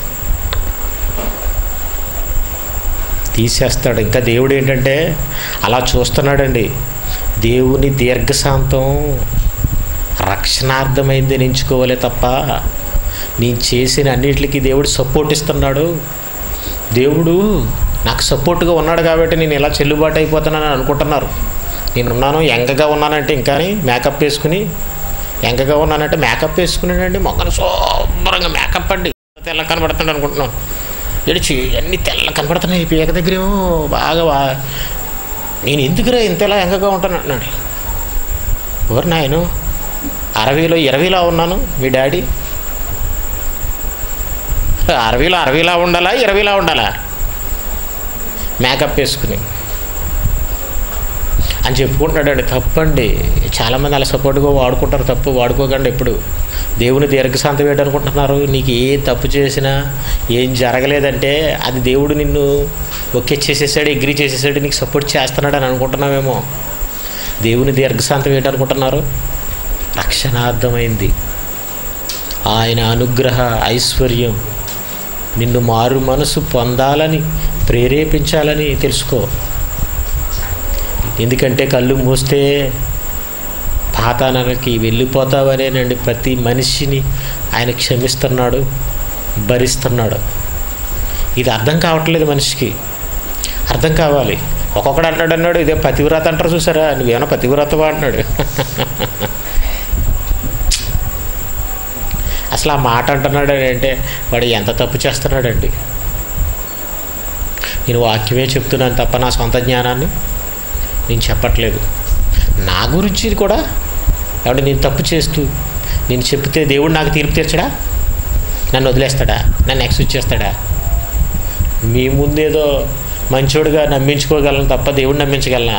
తీసేస్తాడు ఇంకా దేవుడు ఏంటంటే అలా చూస్తున్నాడండి దేవుని దీర్ఘశాంతం రక్షణార్థమైంది ఎంచుకోవాలే తప్ప నేను చేసిన అన్నిటికీ దేవుడు సపోర్ట్ ఇస్తున్నాడు దేవుడు నాకు సపోర్ట్గా ఉన్నాడు కాబట్టి నేను ఇలా చెల్లుబాటు అయిపోతున్నానని అనుకుంటున్నారు నేను ఉన్నాను ఎంగగా ఉన్నానంటే ఇంకా మేకప్ వేసుకుని ఎంగగా ఉన్నానంటే మేకప్ వేసుకున్నానండి మొక్కను శుభ్రంగా మేకప్ అండి తెల్ల కనబడుతుంది అనుకుంటున్నాను ఏడిచి అన్ని తెల్ల కనబడుతున్నాయి ఈ పీక దగ్గరేమో బాగా బా- నేను ఎందుకురా ఇంతలా ఎంగగా ఉంటాను అన్నాడు ఎవరు నాయను అరవైలో ఇరవైలో ఉన్నాను మీ డాడీ అరవైలో అరవైలా ఉండాలా ఇరవైలా ఉండాలా మేకప్ వేసుకుని అని చెప్పుకుంటున్నాడండి తప్పండి చాలామంది అలా సపోర్ట్గా వాడుకుంటారు తప్పు వాడుకోకండి ఎప్పుడు దేవుని దీర్ఘశాంతం ఏంటనుకుంటున్నారు నీకు ఏ తప్పు చేసినా ఏం జరగలేదంటే అది దేవుడు నిన్ను ఓకే చేసేసాడు ఎగ్రీ చేసేసాడు నీకు సపోర్ట్ చేస్తున్నాడు అని అనుకుంటున్నావేమో దేవుని దీర్ఘశాంతం ఏంటనుకుంటున్నారు రక్షణార్థమైంది ఆయన అనుగ్రహ ఐశ్వర్యం నిన్ను మారు మనసు పొందాలని ప్రేరేపించాలని తెలుసుకో ఎందుకంటే కళ్ళు మూస్తే పాతానాలకి వెళ్ళిపోతావనేనండి ప్రతి మనిషిని ఆయన క్షమిస్తున్నాడు భరిస్తున్నాడు ఇది అర్థం కావట్లేదు మనిషికి అర్థం కావాలి ఒక్కొక్కడు అంటాడు అన్నాడు ఇదే పతివ్రత అంటారు చూసారా నువ్వేమైనా పతివ్రతవా అంటున్నాడు అసలు ఆ మాట అంటున్నాడు అంటే వాడు ఎంత తప్పు చేస్తున్నాడండి నేను వాక్యమే చెప్తున్నాను తప్ప నా సొంత జ్ఞానాన్ని నేను చెప్పట్లేదు నా గురించి కూడా ఎవడు నేను తప్పు చేస్తూ నేను చెప్తే దేవుడు నాకు తీర్పు తీర్చడా నన్ను వదిలేస్తాడా నన్ను ఎక్స్క్యూజ్ చేస్తాడా మీ ముందేదో మంచోడుగా నమ్మించుకోగలను తప్ప దేవుడు నమ్మించగలనా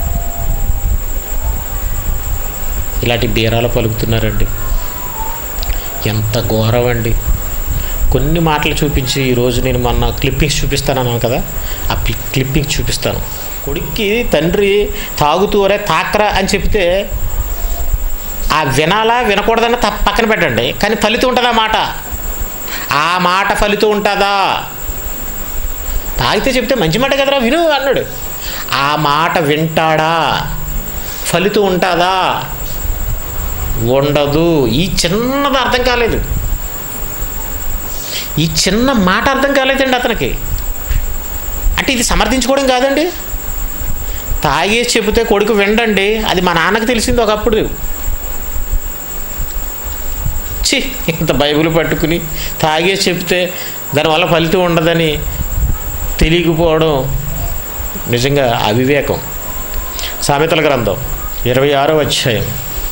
ఇలాంటి బీరాలు పలుకుతున్నారండి ఎంత ఘోరం అండి కొన్ని మాటలు చూపించి ఈరోజు నేను మొన్న క్లిప్పింగ్స్ చూపిస్తాను అన్నాను కదా ఆ క్లిప్పింగ్స్ చూపిస్తాను కొడుక్కి తండ్రి తాగుతూ ఒరే తాకరా అని చెప్తే ఆ వినాలా వినకూడదని తప్ప పక్కన పెట్టండి కానీ ఫలితం ఉంటుందా మాట ఆ మాట ఫలితం ఉంటుందా తాగితే చెప్తే మంచి మాట కదరా విను అన్నాడు ఆ మాట వింటాడా ఫలితం ఉంటుందా ఉండదు ఈ చిన్నది అర్థం కాలేదు ఈ చిన్న మాట అర్థం కాలేదండి అతనికి అంటే ఇది సమర్థించుకోవడం కాదండి తాగేసి చెబితే కొడుకు వినండి అది మా నాన్నకు తెలిసింది ఒకప్పుడు చి ఇంత బైబిల్ పట్టుకుని తాగేసి చెప్తే దానివల్ల ఫలితం ఉండదని తెలియకపోవడం నిజంగా అవివేకం సామెతల గ్రంథం ఇరవై ఆరో అధ్యాయం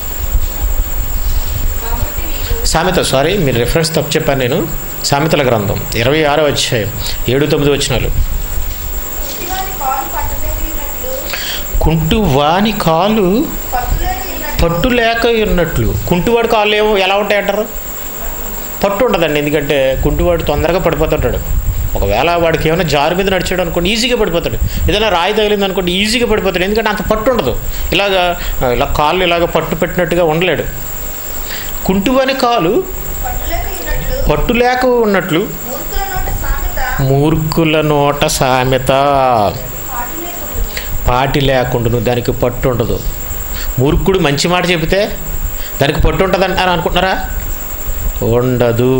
సామెత సారీ మీరు రెఫరెన్స్ తప్పు చెప్పాను నేను సామెతల గ్రంథం ఇరవై ఆరో అధ్యాయం ఏడు తొమ్మిది వచ్చినాలు పుట్టివాని కాలు పట్టలేనినట్లు, కుంటు వాని కాలు పట్టులేనినట్లు, పట్టు లేక ఉన్నట్లు కుంటువాడి కాళ్ళు ఏమో ఎలా ఉంటాయి అంటారు పట్టు ఉండదండి ఎందుకంటే కుంటువాడు తొందరగా పడిపోతుంటాడు ఒకవేళ వాడికి ఏమైనా జారు మీద నడిచాడు అనుకోండి ఈజీగా పడిపోతాడు ఏదైనా రాయి తగిలింది అనుకోండి ఈజీగా పడిపోతాడు ఎందుకంటే అంత పట్టు ఉండదు ఇలాగా ఇలా కాళ్ళు ఇలాగ పట్టు పెట్టినట్టుగా ఉండలేడు కుంటువాని కాలు పట్టులేనినట్లు, పట్టు లేక ఉన్నట్లు మూర్ఖుల నోట సామెత మూర్ఖుల నోట సామెత పాటిలేకుండును. పాటి లేకుండా దానికి పట్టు ఉండదు మూర్ఖుడు మంచి మాట చెబితే దానికి పట్టు ఉంటుంది అంటారు అనుకుంటున్నారా ఉండదు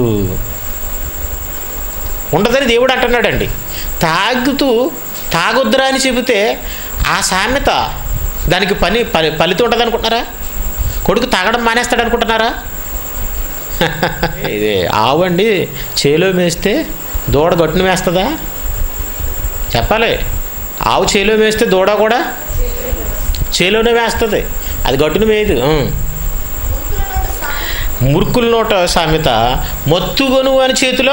ఉండదని దేవుడు అంటున్నాడండి తాగుతూ తాగొద్దురా అని చెబితే ఆ సామెత దానికి పని పని ఫలితం ఉంటుంది అనుకుంటున్నారా కొడుకు తాగడం మానేస్తాడు అనుకుంటున్నారా ఇది ఆవండి చేలో మేస్తే దూడ గట్టును వేస్తుందా చెప్పాలి ఆవు చేలో వేస్తే దూడ కూడా చేలోనే వేస్తుంది అది గట్టును వేయదు ఉం. మూర్ఖుల నోట మురుకుల నోట సామెత సామెత మొత్తుగొను అని చేతిలో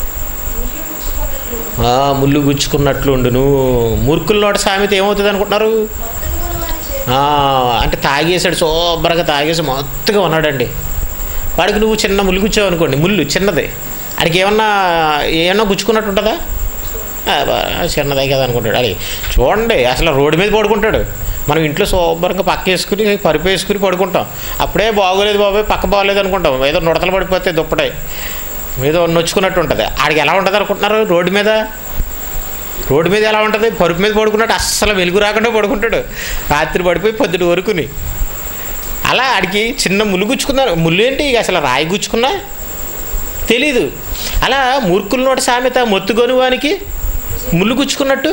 ఆ, ముళ్ళు గుచ్చుకున్నట్లు ఉండును మూర్ఖుల నోట సామెత ఏమవుతుంది అనుకుంటున్నారు మొత్తుగును అని చేతి ఆ, అంటే తాగేసాడు శుభ్రంగా తాగేసి మొత్తగా ఉన్నాడండి వాడికి నువ్వు చిన్న ముళ్ళు గుచ్చావు అనుకోండి ముళ్ళు చిన్నది వాడికి ఏమన్నా ఏమన్నా గుచ్చుకున్నట్టు ఉంటుందా ఆ, బా, చిన్నదే కదా అనుకుంటాడు అది చూడండి అసలు రోడ్డు మీద పడుకుంటాడు మనం ఇంట్లో శుభ్రంగా పక్క వేసుకుని పరుపు వేసుకుని పడుకుంటాం అప్పుడే బాగోలేదు బాబాయ్ పక్క బాగోలేదు అనుకుంటాం ఏదో నుడతలు పడిపోతే దుప్పటాయి ఏదో నొచ్చుకున్నట్టు ఉంటుంది ఆడికి ఎలా ఉంటుంది అనుకుంటున్నారు రోడ్డు మీద రోడ్డు మీద ఎలా ఉంటుంది పరుపు మీద పడుకున్నట్టు అస్సలు వెలుగు రాకుండా పడుకుంటాడు రాత్రి పడిపోయి పొద్దుటి వరకుని అలా ఆడికి చిన్న ముళ్ళు గుచ్చుకున్నారు ముళ్ళు ఏంటి ఇక అసలు రాయి గుచ్చుకున్నా తెలీదు అలా మూర్ఖుల నోటి సామెత మొత్తుగొని వానికి ముళ్ళు గుచ్చుకున్నట్టు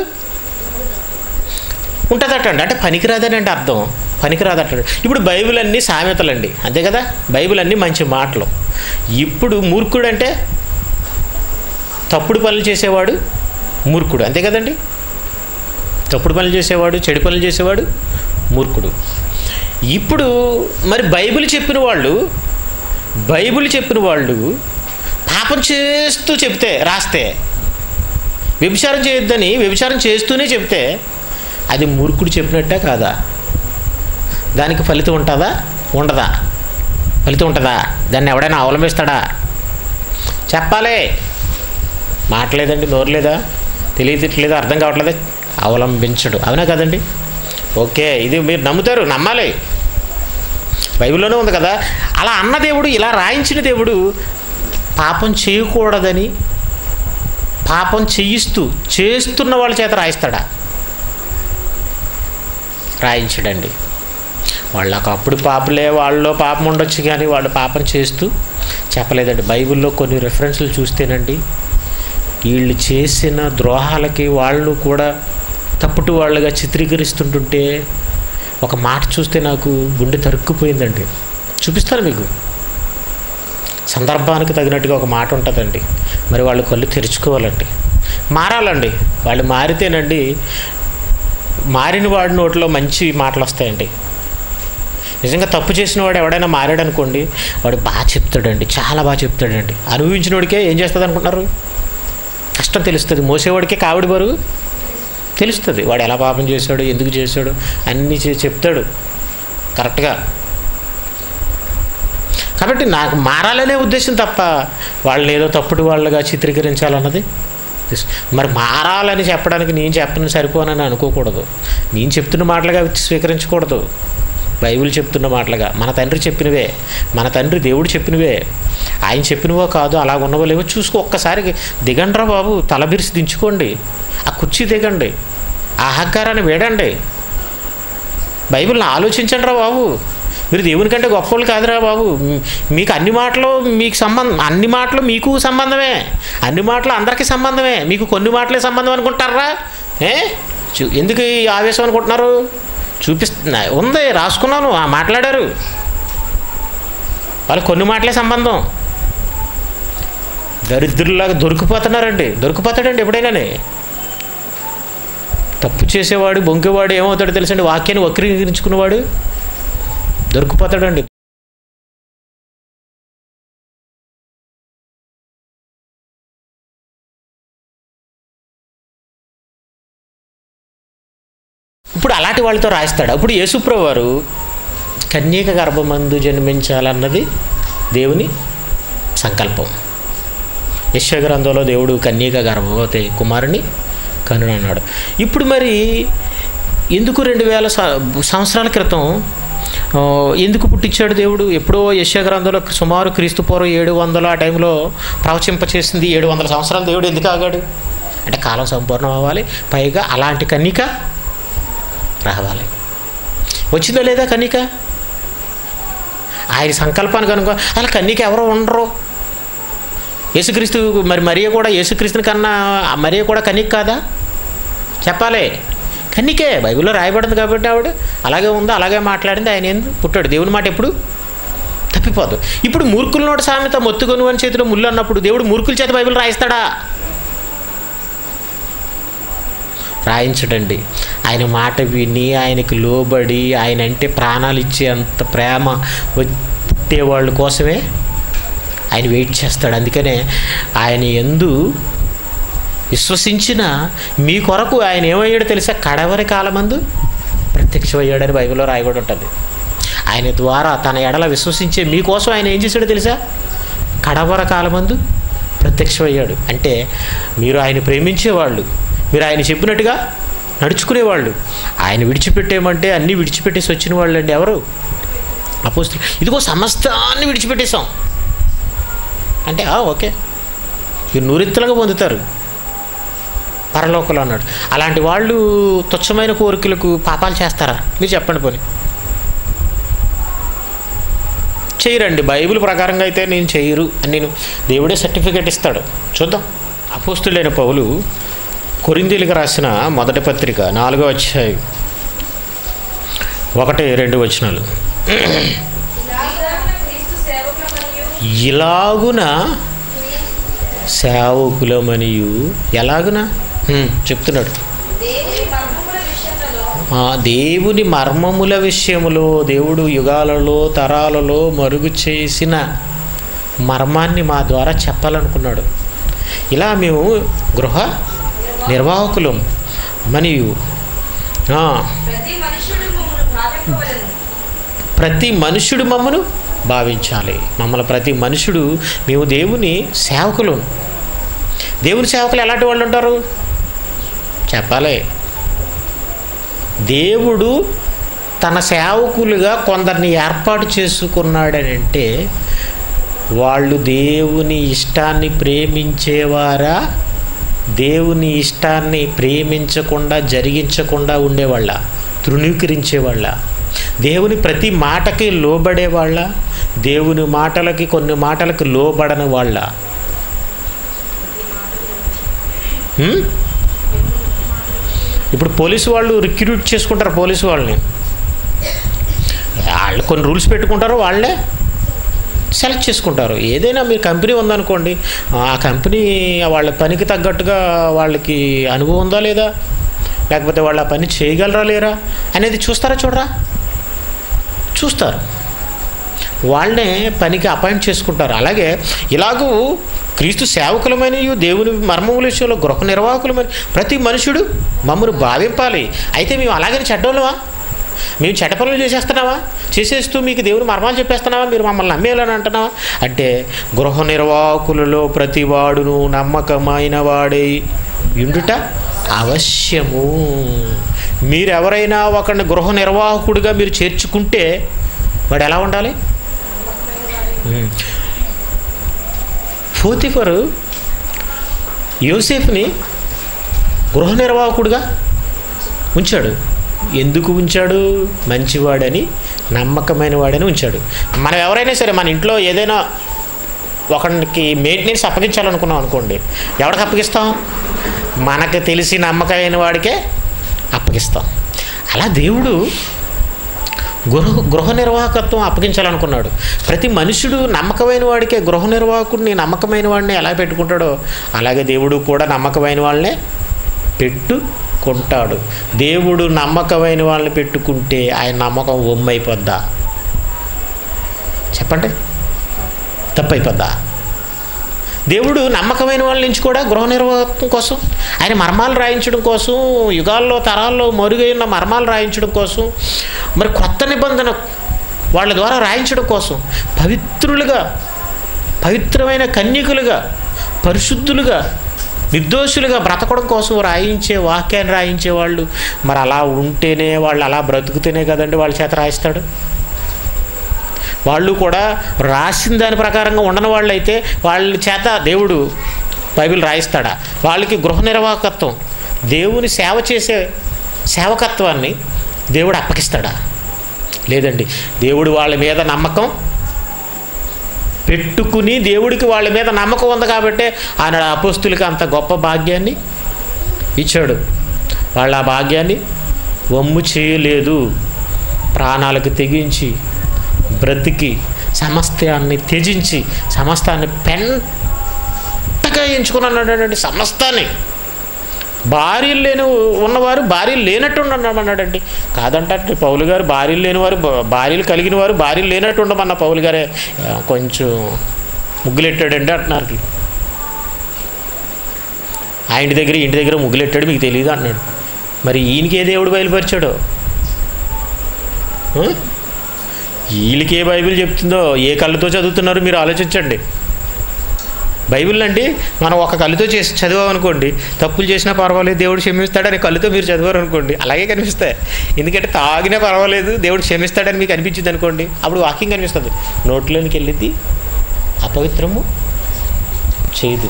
ఉంటుందట అండి అంటే పనికిరాదని అంటే అర్థం పనికిరాదట ఇప్పుడు బైబిల్ అన్నీ సామెతలండి అంతే కదా బైబిల్ అన్నీ మంచి మాటలు ఇప్పుడు మూర్ఖుడు అంటే తప్పుడు పనులు చేసేవాడు మూర్ఖుడు అంతే కదండి తప్పుడు పనులు చేసేవాడు చెడు పనులు చేసేవాడు మూర్ఖుడు ఇప్పుడు మరి బైబిల్ చెప్పిన వాళ్ళు బైబిల్ చెప్పిన వాళ్ళు పాపం చేస్తూ చెప్తే రాస్తే వ్యభిచారం చేయొద్దని వ్యభిచారం చేస్తూనే చెప్తే అది మూర్ఖుడు చెప్పినట్టే కాదా దానికి ఫలితం ఉంటుందా ఉండదా ఫలితం ఉంటుందా దాన్ని ఎవడైనా అవలంబిస్తాడా చెప్పాలి మాటలేదండి నోరు లేదా తెలియట్లేదు అర్థం కావట్లేదు అవలంబించడు అవునా కదండి ఓకే ఇది మీరు నమ్ముతారు నమ్మాలి బైబిల్లోనే ఉంది కదా అలా అన్న దేవుడు ఇలా రాయించిన దేవుడు పాపం చేయకూడదని పాపం చేయిస్తూ చేస్తున్న వాళ్ళ చేత రాయిస్తాడా రాయించడండి వాళ్ళకు అప్పుడు పాపలే వాళ్ళలో పాపం ఉండొచ్చు కానీ వాళ్ళు పాపం చేస్తూ చెప్పలేదండి బైబిల్లో కొన్ని రెఫరెన్స్లు చూస్తేనండి వీళ్ళు చేసిన ద్రోహాలకి వాళ్ళు కూడా తప్పుటి వాళ్ళుగా చిత్రీకరిస్తుంటుంటే ఒక మాట చూస్తే నాకు గుండె తరుక్కుపోయిందండి చూపిస్తాను మీకు సందర్భానికి తగినట్టుగా ఒక మాట ఉంటుందండి మరి వాళ్ళు కళ్ళు తెరుచుకోవాలండి మారాలండి వాళ్ళు మారితేనండి మారిన వాడి నోట్లో మంచి మాటలు వస్తాయండి నిజంగా తప్పు చేసిన వాడు ఎవడైనా మారాడు అనుకోండి వాడు బాగా చెప్తాడండి చాలా బాగా చెప్తాడండి అనుభవించిన వాడికే ఏం చేస్తుంది అనుకుంటున్నారు కష్టం తెలుస్తుంది మోసేవాడికే కావిడి బరువు తెలుస్తుంది వాడు ఎలా పాపం చేశాడు ఎందుకు చేశాడు అన్నీ చే- చెప్తాడు కరెక్ట్గా కాబట్టి నాకు మారాలనే ఉద్దేశం తప్ప వాళ్ళని ఏదో తప్పుడు వాళ్ళగా చిత్రీకరించాలన్నది ఉద్దేశం. మరి మారాలని చెప్పడానికి నేను చెప్పను సరిపోనని అనుకోకూడదు నేను చెప్తున్న మాటలుగా స్వీకరించకూడదు బైబిల్ చెప్తున్న మాటలుగా మన తండ్రి చెప్పినవే మన తండ్రి దేవుడు చెప్పినవే ఆయన చెప్పినవో కాదు అలా ఉన్నవో లేవో చూసుకో ఒక్కసారి దిగండ్రా బాబు తల బిరిసి దించుకోండి ఆ కుర్చీ దిగండి ఆ అహంకారాన్ని వేడండి బైబిల్ని ఆలోచించండి రా బాబు మీరు దేవుని కంటే గొప్పవాళ్ళు కాదురా బాబు మీ- మీకు అన్ని మాటలు మీకు సంబంధం అన్ని మాటలు మీకు సంబంధమే అన్ని మాటలు అందరికీ సంబంధమే మీకు కొన్ని మాటలే సంబంధం అనుకుంటారా ఏ చూ ఎందుకు ఈ ఆవేశం అనుకుంటున్నారు చూపిస్తున్నా ఉంది రాసుకున్నాను ఆ మాట్లాడారు వాళ్ళు కొన్ని మాటలే సంబంధం దరిద్రులాగా దొరికిపోతున్నారండి దొరికిపోతాడండి ఎప్పుడైనానే తప్పు చేసేవాడు బొంకేవాడు ఏమవుతాడో తెలుసండి వాక్యాన్ని వక్రీకరించుకున్నవాడు దొరికిపోతాడండి ఇప్పుడు అలాంటి వాళ్ళతో రాయిస్తాడు అప్పుడు యేసుప్రభు వారు కన్యక గర్భమందు జన్మించాలన్నది దేవుని సంకల్పం యశ్వగ్రంథంలో దేవుడు కన్యక గర్భవతి కుమారుని కనునన్నాడు ఇప్పుడు మరి ఎందుకు రెండు వేల స- సంవత్సరాల క్రితం ఆ, ఎందుకు పుట్టించాడు దేవుడు ఎప్పుడో యశ్వగ్రంథంలో సుమారు క్రీస్తు పూర్వం ఏడు వందలు ఆ టైంలో ప్రవచింపచేసింది ఏడు వందల సంవత్సరాలు దేవుడు ఎందుకు ఆగాడు అంటే కాలం సంపూర్ణం అవ్వాలి పైగా అలాంటి కన్నిక రావాలి వచ్చిందా లేదా కన్నిక ఆయన సంకల్పానికి అనుకో అసలు కన్నిక ఎవరో ఉండరు యేసుక్రీస్తు మరి మరియ కూడా యేసుక్రీస్తుని కన్నా ఆ మరియ కూడా కన్నిక కాదా చెప్పాలి కన్నికే బైబిల్లో రాయబడింది కాబట్టి ఆవిడ అలాగే ఉందో అలాగే మాట్లాడింది ఆయన ఏంది పుట్టాడు దేవుని మాట ఎప్పుడు తప్పిపోదు ఇప్పుడు మూర్ఖుల నోటి సామెత మొత్తుకొను అని చేతిలో ముళ్ళు అన్నప్పుడు దేవుడు మూర్ఖుల చేత బైబిల్ రాయిస్తాడా రాయించడండి ఆయన మాట విని ఆయనకి లోబడి ఆయన అంటే ప్రాణాలు ఇచ్చే అంత ప్రేమ వ- పుట్టేవాళ్ళ కోసమే ఆయన వెయిట్ చేస్తాడు అందుకనే ఆయన ఎందు విశ్వసించిన మీ కొరకు ఆయన ఏమయ్యాడో తెలుసా కడవరి కాలమందు ప్రత్యక్షమయ్యాడని బైబిల్లో రాయబడి ఉంటుంది ఆయన ద్వారా తన ఎడల విశ్వసించే మీకోసం ఆయన ఏం చేశాడో తెలుసా కడవర కాలమందు ప్రత్యక్షమయ్యాడు అంటే మీరు ఆయన ప్రేమించేవాళ్ళు మీరు ఆయన చెప్పినట్టుగా నడుచుకునేవాళ్ళు ఆయన విడిచిపెట్టేయమంటే అన్నీ విడిచిపెట్టేసి వచ్చిన వాళ్ళు అండి ఎవరు అపోస్తులు ఇదిగో సమస్తాన్ని విడిచిపెట్టేశాం అంటే "ఆ, ఓకే మీరు నూరింతలుగా పొందుతారు పరలోకలు అన్నాడు అలాంటి వాళ్ళు తుచ్చమైన కోరికలకు పాపాలు చేస్తారా మీరు చెప్పండి పోనీ చేయరండి బైబిల్ ప్రకారంగా అయితే నేను చేయరు అని నేను దేవుడే సర్టిఫికేట్ ఇస్తాడు చూద్దాం అపోస్తులైన పౌలు కొరిందీలకు రాసిన మొదటి పత్రిక నాలుగో అధ్యాయం ఒకటి రెండు వచనాలు ఇలాగున క్రీస్తు సేవకుల మరియు ఇలాగున సేవకులమనియు ఎలాగున హ్మ్, చెప్తున్నాడు దేవుని మర్మముల విషయంలో ఆ దేవుని మర్మముల విషయములో దేవుడు యుగాలలో తరాలలో మరుగు చేసిన మర్మాన్ని మా ద్వారా చెప్పాలనుకున్నాడు ఇలా మేము గృహ నిర్వాహకులం మరియు ఆ, ప్రతి మనుషుడు మమ్మల్ని భావింపవలను ప్రతి మనుషుడు మమ్మను భావించాలి మమ్మల్ని ప్రతి మనుషుడు మేము దేవుని సేవకులు దేవుని సేవకులు ఎలాంటి వాళ్ళు ఉంటారు చెప్పాలి దేవుడు తన సేవకులుగా కొందరిని ఏర్పాటు చేసుకున్నాడని అంటే వాళ్ళు దేవుని ఇష్టాన్ని ప్రేమించేవారా దేవుని ఇష్టాన్ని ప్రేమించకుండా జరిగించకుండా ఉండేవాళ్ళ తృణీకరించేవాళ్ళ దేవుని ప్రతి మాటకి లోబడేవాళ్ళ దేవుని మాటలకి కొన్ని మాటలకి లోబడని వాళ్ళ హ్మ్? ఇప్పుడు పోలీసు వాళ్ళు రిక్రూట్ చేసుకుంటారు పోలీసు వాళ్ళని వాళ్ళు కొన్ని రూల్స్ పెట్టుకుంటారు వాళ్ళే సెలెక్ట్ చేసుకుంటారు ఏదైనా మీ కంపెనీ ఉందనుకోండి ఆ కంపెనీ వాళ్ళ పనికి తగ్గట్టుగా వాళ్ళకి అనుభవం ఉందా లేదా లేకపోతే వాళ్ళు ఆ పని చేయగలరా లేరా అనేది చూస్తారా చూడరా చూస్తారు వాళ్ళనే పనికి అపాయింట్ చేసుకుంటారు అలాగే ఇలాగూ క్రీస్తు సేవకులమైన దేవుని మర్మముల విషయంలో గృహ నిర్వాహకులమైన ప్రతి మనుషుడు మమ్మల్ని భావింపాలి అయితే మేము అలాగని చెడ్డోళ్ళమా మేము చెడ్డ పనులు చేసేస్తున్నావా చేసేస్తూ మీకు దేవుని మర్మాలు చెప్పేస్తున్నావా మీరు మమ్మల్ని నమ్మేయాలని అంటున్నావా అంటే గృహ నిర్వాహకులలో ప్రతి వాడును నమ్మకమైన వాడే ఉండుట అవశ్యము మీరు ఎవరైనా ఒకరిని గృహ నిర్వాహకుడిగా మీరు చేర్చుకుంటే వాడు ఎలా ఉండాలి ఉమ్. పోతిఫరు యోసేఫ్ని గృహ నిర్వాహకుడిగా ఉంచాడు ఎందుకు ఉంచాడు మంచివాడని నమ్మకమైన వాడని ఉంచాడు మనం ఎవరైనా సరే మన ఇంట్లో ఏదైనా ఒకరికి మెయింటెనెన్స్ అప్పగించాలనుకున్నాం అనుకోండి ఎవరికి అప్పగిస్తాం మనకు తెలిసి నమ్మకమైన వాడికే అప్పగిస్తాం అలా దేవుడు గృహ గృహ నిర్వాహకత్వం అప్పగించాలనుకున్నాడు ప్రతి మనుషుడు నమ్మకమైన వాడికే గృహ నిర్వాహకుడిని నమ్మకమైన వాడిని ఎలా పెట్టుకుంటాడో అలాగే దేవుడు కూడా నమ్మకమైన వాళ్ళనే పెట్టుకుంటాడు దేవుడు నమ్మకమైన వాళ్ళని పెట్టుకుంటే ఆయన నమ్మకం ఒమ్మైపోద్దా చెప్పండి తప్పైపోద్దా దేవుడు నమ్మకమైన వాళ్ళ నుంచి కూడా గృహ నిర్వాహకం కోసం ఆయన మర్మాలు రాయించడం కోసం యుగాల్లో తరాల్లో మరుగైన మర్మాలు రాయించడం కోసం మరి కొత్త నిబంధన వాళ్ళ ద్వారా రాయించడం కోసం పవిత్రులుగా పవిత్రమైన కన్యకులుగా పరిశుద్ధులుగా నిర్దోషులుగా బ్రతకడం కోసం రాయించే వాక్యాన్ని రాయించే వాళ్ళు మరి అలా ఉంటేనే వాళ్ళు అలా బ్రతుకుతేనే కదండి వాళ్ళ చేత రాయిస్తాడు వాళ్ళు కూడా రాసిన దాని ప్రకారంగా ఉండని వాళ్ళు అయితే వాళ్ళ చేత దేవుడు బైబిల్ రాయిస్తాడా వాళ్ళకి గృహ నిర్వాహకత్వం దేవుని సేవ చేసే సేవకత్వాన్ని దేవుడు అప్పగిస్తాడా లేదండి దేవుడు వాళ్ళ మీద నమ్మకం పెట్టుకుని దేవుడికి వాళ్ళ మీద నమ్మకం ఉంది కాబట్టి ఆయన అపోస్తులకి అంత గొప్ప భాగ్యాన్ని ఇచ్చాడు వాళ్ళ ఆ భాగ్యాన్ని వమ్ము చేయలేదు ప్రాణాలకు తెగించి బ్రతికి సమస్తాన్ని త్యజించి సమస్తాన్ని పెంటగా ఎంచుకున్నాడండి సమస్తాన్ని భార్యలు లేని ఉన్నవారు భార్యలు లేనట్టు ఉండమన్నాడండి కాదంటే పౌలు గారు భార్యలు లేనివారు భా- భార్యలు కలిగిన వారు భార్యలు లేనట్టు ఉండమన్న పౌలు గారే ఆ, కొంచెం ముగ్గులెట్టాడండి అంటున్నారు వీళ్ళు. ఆయన దగ్గర ఇంటి దగ్గర ముగ్గులెట్టాడు మీకు తెలియదు అన్నాడు మరి ఈయనకి ఏ దేవుడు బయలుపరిచాడో ఆ? వీళ్ళకి ఏ బైబిల్ చెప్తుందో ఏ కళ్ళతో చదువుతున్నారో మీరు ఆలోచించండి బైబిల్ అండి మనం ఒక కళ్ళుతో చేసి చదివామనుకోండి తప్పులు చేసినా పర్వాలేదు దేవుడు క్షమిస్తాడని కళ్ళుతో మీరు చదివారు అనుకోండి అలాగే కనిపిస్తాయి ఎందుకంటే తాగినా పర్వాలేదు దేవుడు క్షమిస్తాడని మీకు అనిపించింది అనుకోండి అప్పుడు వాకింగ్ కనిపిస్తుంది నోట్లోనికి వెళ్ళింది అపవిత్రము చేయదు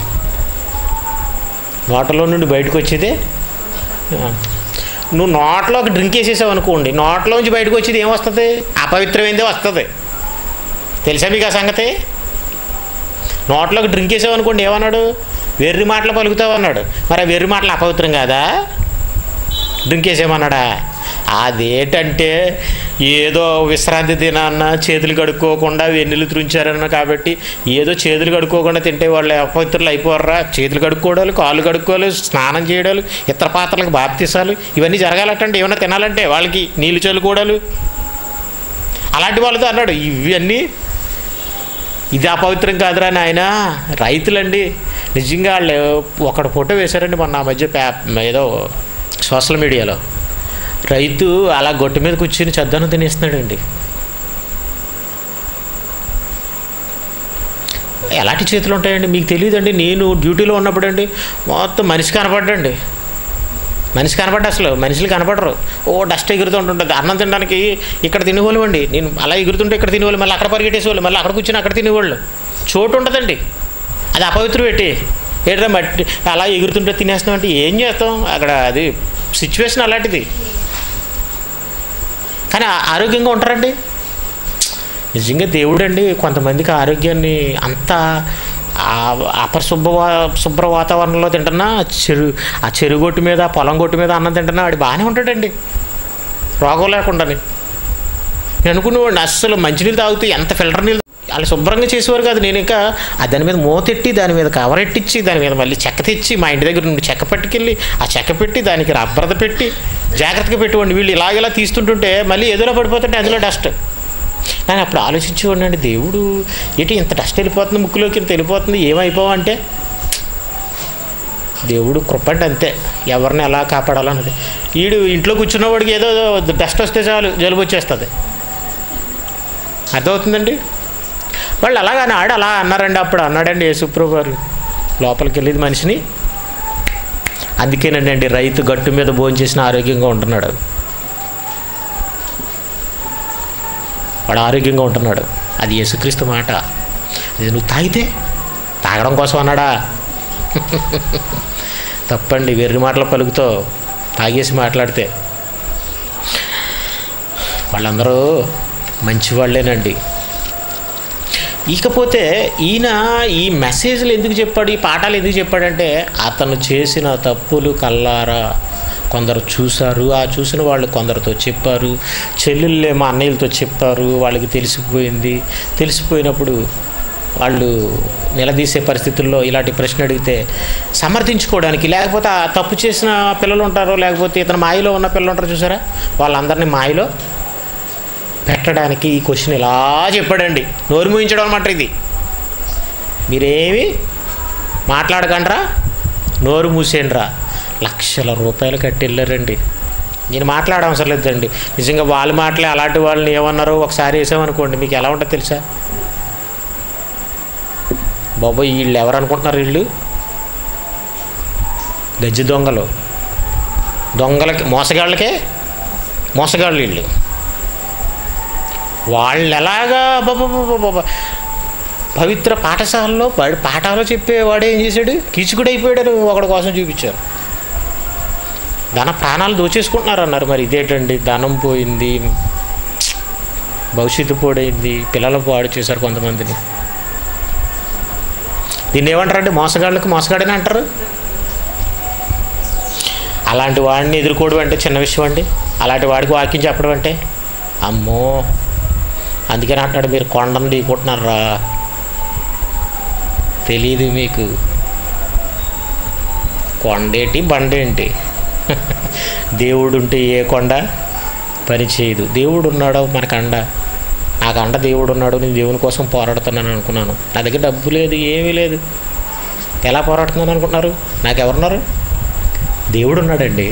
నోటలో నుండి బయటకు వచ్చేదే ఆ. నువ్వు నోట్లోకి డ్రింక్ వేసేసావు అనుకోండి నోట్లోంచి బయటకు వచ్చేది ఏమొస్తుంది అపవిత్రమైందే వస్తుంది తెలుసా మీకు ఆ సంగతి నోట్లోకి డ్రింక్ వేసావు అనుకోండి ఏమన్నాడు వెర్రి మాటలు పలుకుతావు అన్నాడు మరి ఆ వెర్రి మాటలు అపవిత్రం కాదా డ్రింక్ వేసేయమన్నాడా అదేంటంటే ఏదో విశ్రాంతి తినన్న చేతులు కడుక్కోకుండా వెన్నెలు త్రుంచారన్న కాబట్టి ఏదో చేతులు కడుక్కోకుండా తింటే వాళ్ళు అపవిత్రులు అయిపోర్రా చేతులు కడుక్కోవడాలు కాళ్ళు కడుక్కోవాలి స్నానం చేయడాలు ఇతర పాత్రలకు బాప్తీసాలు ఇవన్నీ జరగాలంటే ఏమన్నా తినాలంటే వాళ్ళకి నీళ్ళు చల్లుకోవడాలు అలాంటి వాళ్ళతో అన్నాడు ఇవన్నీ ఇది అపవిత్రం కాదురా నాయన రైతులండి నిజంగా వాళ్ళు ఒకడు ఫోటో వేశారండి మొన్న ఆ మధ్య ప్యా ఏదో సోషల్ మీడియాలో రైతు అలా గొట్టు మీద కూర్చుని చద్దను తినేస్తున్నాడండి ఎలాంటి చేతులు ఉంటాయండి మీకు తెలియదండి నేను డ్యూటీలో ఉన్నప్పుడు అండి మొత్తం మనిషి కనపడ్డండి మనిషి కనపడ్డ అసలు మనుషులు కనపడరు ఓ డస్ట్ ఎగురుతుంటుంటుంది అన్నం తినడానికి ఇక్కడ తినేవాళ్ళు అండి నేను అలా ఎగురుతుంటే ఇక్కడ తినేవాళ్ళు మళ్ళీ అక్కడ పరిగెట్టేసేవాళ్ళు మళ్ళీ అక్కడ కూర్చొని అక్కడ తినేవాళ్ళు చోటు ఉండదండి అది అపవిత్రం పెట్టి ఏట్రా మట్టి అలా ఎగురుతుంటే తినేస్తున్నాం అంటే ఏం చేస్తాం అక్కడ అది సిచ్యువేషన్ అలాంటిది కానీ ఆ- ఆరోగ్యంగా ఉంటారండి నిజంగా దేవుడు అండి కొంతమందికి ఆరోగ్యాన్ని అంత ఆ- అపరిశుభ్ర వా- శుభ్ర వాతావరణంలో తింటున్నా చెరు ఆ చెరుగొట్టు మీద పొలం గొట్టు మీద అన్నం తింటున్నా వాడు బాగానే ఉంటాడండి రోగం లేకుండానే నేను అనుకునేవాడిని అస్సలు మంచినీళ్ళు తాగుతూ ఎంత ఫిల్టర్ నీళ్ళు అలా శుభ్రంగా చేసేవారు కాదు నేను ఇంకా ఆ దాని మీద మూతెట్టి దాని మీద కవర్ ఎట్టించి దాని మీద మళ్ళీ చెక్క తెచ్చి మా ఇంటి దగ్గర నుండి చెక్క పట్టుకెళ్ళి ఆ చెక్క పెట్టి దానికి రబ్బరద పెట్టి జాగ్రత్తగా పెట్టుకోండి వీళ్ళు ఇలాగెలా తీస్తుంటుంటే మళ్ళీ ఎదులో పడిపోతుంటే అందులో డస్ట్ నేను అప్పుడు ఆలోచించేవాడిని అండి దేవుడు ఏంటి ఇంత డస్ట్ వెళ్ళిపోతుంది ముక్కులోకి ఇంత వెళ్ళిపోతుంది ఏమైపోవంటే దేవుడు కృపండి అంతే ఎవరిని ఎలా కాపాడాలన్నది వీడు ఇంట్లో కూర్చున్నవాడికి ఏదో డస్ట్ వస్తే చాలు జలుబు వచ్చేస్తుంది అర్థమవుతుందండి వాళ్ళు అలాగని ఆడు అలా అన్నారండి అప్పుడు అన్నాడండి యేసుప్రభు గారు లోపలికి వెళ్ళేది మనిషిని అందుకేనండి అండి రైతు గట్టు మీద భోజనం చేసిన ఆరోగ్యంగా ఉంటున్నాడు వాడు ఆరోగ్యంగా ఉంటున్నాడు అది యేసుక్రీస్తు మాట అది నువ్వు తాగితే తాగడం కోసం అన్నాడా తప్పండి వెర్రి మాటలు పలుకుతో తాగేసి మాట్లాడితే వాళ్ళందరూ మంచి వాళ్ళేనండి ఇకపోతే ఈయన ఈ మెసేజ్లు ఎందుకు చెప్పాడు ఈ పాఠాలు ఎందుకు చెప్పాడంటే అతను చేసిన తప్పులు కల్లారా కొందరు చూశారు ఆ చూసిన వాళ్ళు కొందరితో చెప్పారు చెల్లెళ్ళే మా అన్నయ్యలతో చెప్పారు వాళ్ళకి తెలిసిపోయింది తెలిసిపోయినప్పుడు వాళ్ళు నిలదీసే పరిస్థితుల్లో ఇలాంటి ప్రశ్న అడిగితే సమర్థించుకోవడానికి లేకపోతే ఆ తప్పు చేసిన పిల్లలు ఉంటారు లేకపోతే ఇతను మాయలో ఉన్న పిల్లలు ఉంటారు చూసారా వాళ్ళందరినీ మాయలో పెట్టడానికి ఈ క్వశ్చన్ ఇలా చెప్పాడండి నోరు మూయించడం అనమాట ఇది మీరేమి మాట్లాడకండ్రా నోరు మూసేయండిరా లక్షల రూపాయలు కట్టి వెళ్ళారండి నేను మాట్లాడడం అవసరం లేదండి నిజంగా వాళ్ళు మాటలే అలాంటి వాళ్ళని ఏమన్నారో ఒకసారి వేసామనుకోండి మీకు ఎలా ఉంటుందో తెలుసా బాబోయ్ వీళ్ళు ఎవరు అనుకుంటున్నారు వీళ్ళు గజ్జి దొంగలు దొంగలకి మోసగాళ్ళకే మోసగాళ్ళు వీళ్ళు వాళ్ళు ఎలాగా అబ్బబ్బబ్బబ్బబ్బ. పవిత్ర పాఠశాలలో వాడు పాఠాలు చెప్పేవాడు ఏం చేశాడు కీచుకుడు అయిపోయాడు ఒకడి కోసం చూపించారు ధన ప్రాణాలు దోచేసుకుంటున్నారు అన్నారు మరి ఇదేంటండి ధనం పోయింది భవిష్యత్తు పోడైంది పిల్లలు పాడు చేశారు కొంతమందిని దీన్ని ఏమంటారండి మోసగాళ్ళకి మోసగాడని అంటారు అలాంటి వాడిని ఎదుర్కోవడం అంటే చిన్న విషయం అండి అలాంటి వాడికి వాక్యం చెప్పడం అంటే అమ్మో అందుకని అంటాడు మీరు కొండను ఢీకుంటున్నారా తెలియదు మీకు కొండేటి బండేంటి దేవుడు ఉంటే ఏ కొండ పని చేయదు దేవుడు ఉన్నాడు మనకు అండ నాకు అండ దేవుడు ఉన్నాడు నేను దేవుని కోసం పోరాడుతున్నాను అనుకున్నాను నా దగ్గర డబ్బు లేదు ఏమీ లేదు ఎలా పోరాడుతున్నాను అనుకుంటున్నారు నాకు ఎవరున్నారు దేవుడు ఉన్నాడండి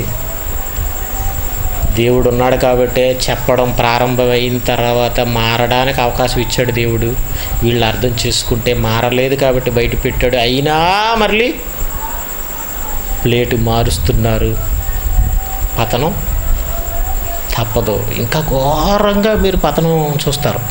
దేవుడు ఉన్నాడు కాబట్టే చెప్పడం ప్రారంభమైన తర్వాత మారడానికి అవకాశం ఇచ్చాడు దేవుడు వీళ్ళు అర్థం చేసుకుంటే మారలేదు కాబట్టి బయట పెట్టాడు అయినా మళ్ళీ ప్లేటు మారుస్తున్నారు పతనం తప్పదు ఇంకా ఘోరంగా మీరు పతనం చూస్తారు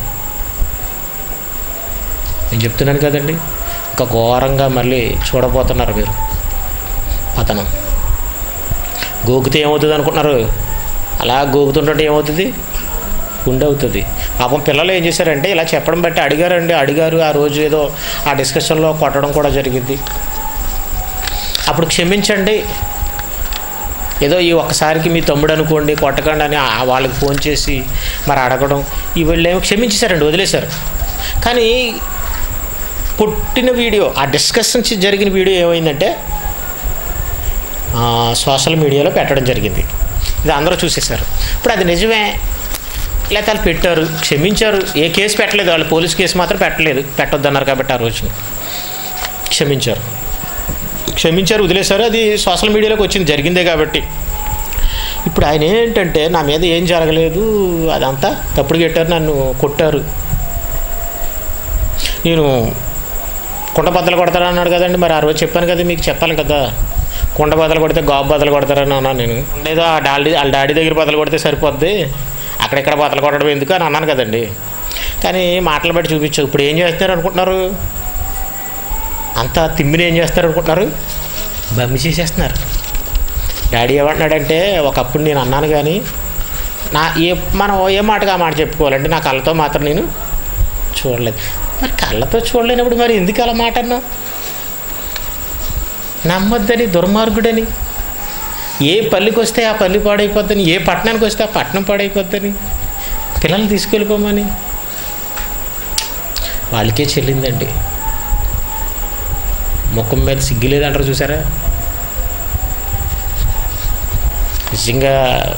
నేను చెప్తున్నాను కదండి ఇంకా ఘోరంగా మళ్ళీ చూడబోతున్నారు మీరు పతనం గోకితే ఏమవుతుంది అనుకుంటున్నారు అలా గోకుతుంటే ఏమవుతుంది గుండె అవుతుంది పాపం పిల్లలు ఏం చేశారంటే ఇలా చెప్పడం బట్టి అడిగారండి అడిగారు ఆ రోజు ఏదో ఆ డిస్కషన్లో కొట్టడం కూడా జరిగింది అప్పుడు క్షమించండి ఏదో ఈ ఒక్కసారికి మీ తమ్ముడు అనుకోండి కొట్టకండి అని ఆ- వాళ్ళకి ఫోన్ చేసి మరి అడగడం ఈ వీళ్ళు ఏమో క్షమించేశారండి వదిలేశారు కానీ కొట్టిన వీడియో ఆ డిస్కషన్ జరిగిన వీడియో ఏమైందంటే ఆ, సోషల్ మీడియాలో పెట్టడం జరిగింది ఇది అందరూ చూసేశారు ఇప్పుడు అది నిజమే లేకపోతే వాళ్ళు పెట్టారు క్షమించారు ఏ కేసు పెట్టలేదు వాళ్ళు పోలీస్ కేసు మాత్రం పెట్టలేదు పెట్టొద్దన్నారు కాబట్టి ఆ రోజున క్షమించారు క్షమించారు వదిలేశారు అది సోషల్ మీడియాలోకి వచ్చింది జరిగిందే కాబట్టి ఇప్పుడు ఆయన ఏంటంటే నా మీద ఏం జరగలేదు అదంతా తప్పుడు పెట్టారు నన్ను కొట్టారు నేను కుండ బద్దలు కొడతాను అన్నాడు కదండి మరి ఆ రోజు చెప్పాను కదా మీకు చెప్పాలి కదా కుండ బదులు కొడితే గాబు బదులు కొడతారని అన్నాను నేను లేదా ఆ డాడీ వాళ్ళ డాడీ దగ్గర బదులు కొడితే సరిపోద్ది అక్కడెక్కడ బదులు కొట్టడం ఎందుకు అని అన్నాను కదండి కానీ మాటలు బట్టి చూపించు ఇప్పుడు ఏం చేస్తున్నారు అనుకుంటున్నారు అంత తిమ్మిని ఏం చేస్తారు అనుకుంటున్నారు బమ్మి చేసేస్తున్నారు డాడీ ఏమంటున్నాడంటే ఒకప్పుడు నేను అన్నాను కానీ నా ఏ మనం ఏ మాటగా మాట చెప్పుకోవాలంటే నా కళ్ళతో మాత్రం నేను చూడలేదు మరి కళ్ళతో చూడలేనప్పుడు మరి ఎందుకు అలా మాట అన్నావు నమ్మొద్దని దుర్మార్గుడని ఏ పల్లికి వస్తే ఆ పల్లి పాడైపోద్దని ఏ పట్టణానికి వస్తే ఆ పట్టణం పాడైపోద్దని పిల్లల్ని తీసుకెళ్ళిపోమని వాళ్ళకే చెల్లిందండి ముఖం మీద సిగ్గులేదంటారు చూసారా నిజంగా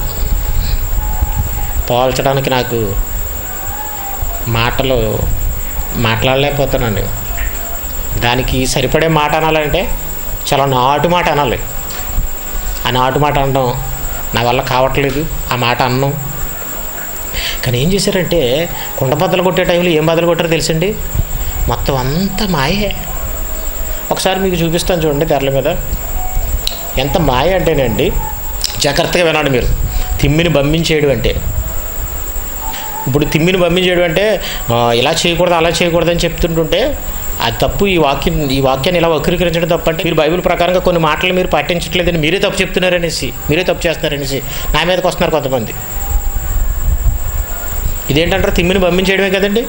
పోల్చడానికి నాకు మాటలు మాట్లాడలేకపోతున్నాను దానికి సరిపడే మాట అనాలంటే చాలా నాటు మాట అనాలి ఆ నాటు మాట అనడం నా వల్ల కావట్లేదు ఆ మాట అన్నం కానీ ఏం చేశారంటే కుండ బద్దలు కొట్టే టైంలో ఏం బద్దలు కొట్టారో తెలుసండి మొత్తం అంతా మాయే ఒకసారి మీకు చూపిస్తాను చూడండి తెరల మీద ఎంత మాయ అంటేనండి జాగ్రత్తగా వినండి మీరు తిమ్మిని బంధించేయడం అంటే ఇప్పుడు తిమ్మిని బంధించేయడం అంటే ఆ, ఇలా చేయకూడదు అలా చేయకూడదు అని చెప్తుంటుంటే అది తప్పు ఈ వాక్యం ఈ వాక్యాన్ని ఇలా వక్రీకరించడం తప్పు అంటే మీరు బైబిల్ ప్రకారంగా కొన్ని మాటలు మీరు పాటించట్లేదని మీరే తప్పు చెప్తున్నారనేసి మీరే తప్పు చేస్తున్నారనేసి నా మీదకి వస్తున్నారు కొంతమంది ఇదేంటంటారు తిమ్మిని పంపించేయడమే కదండి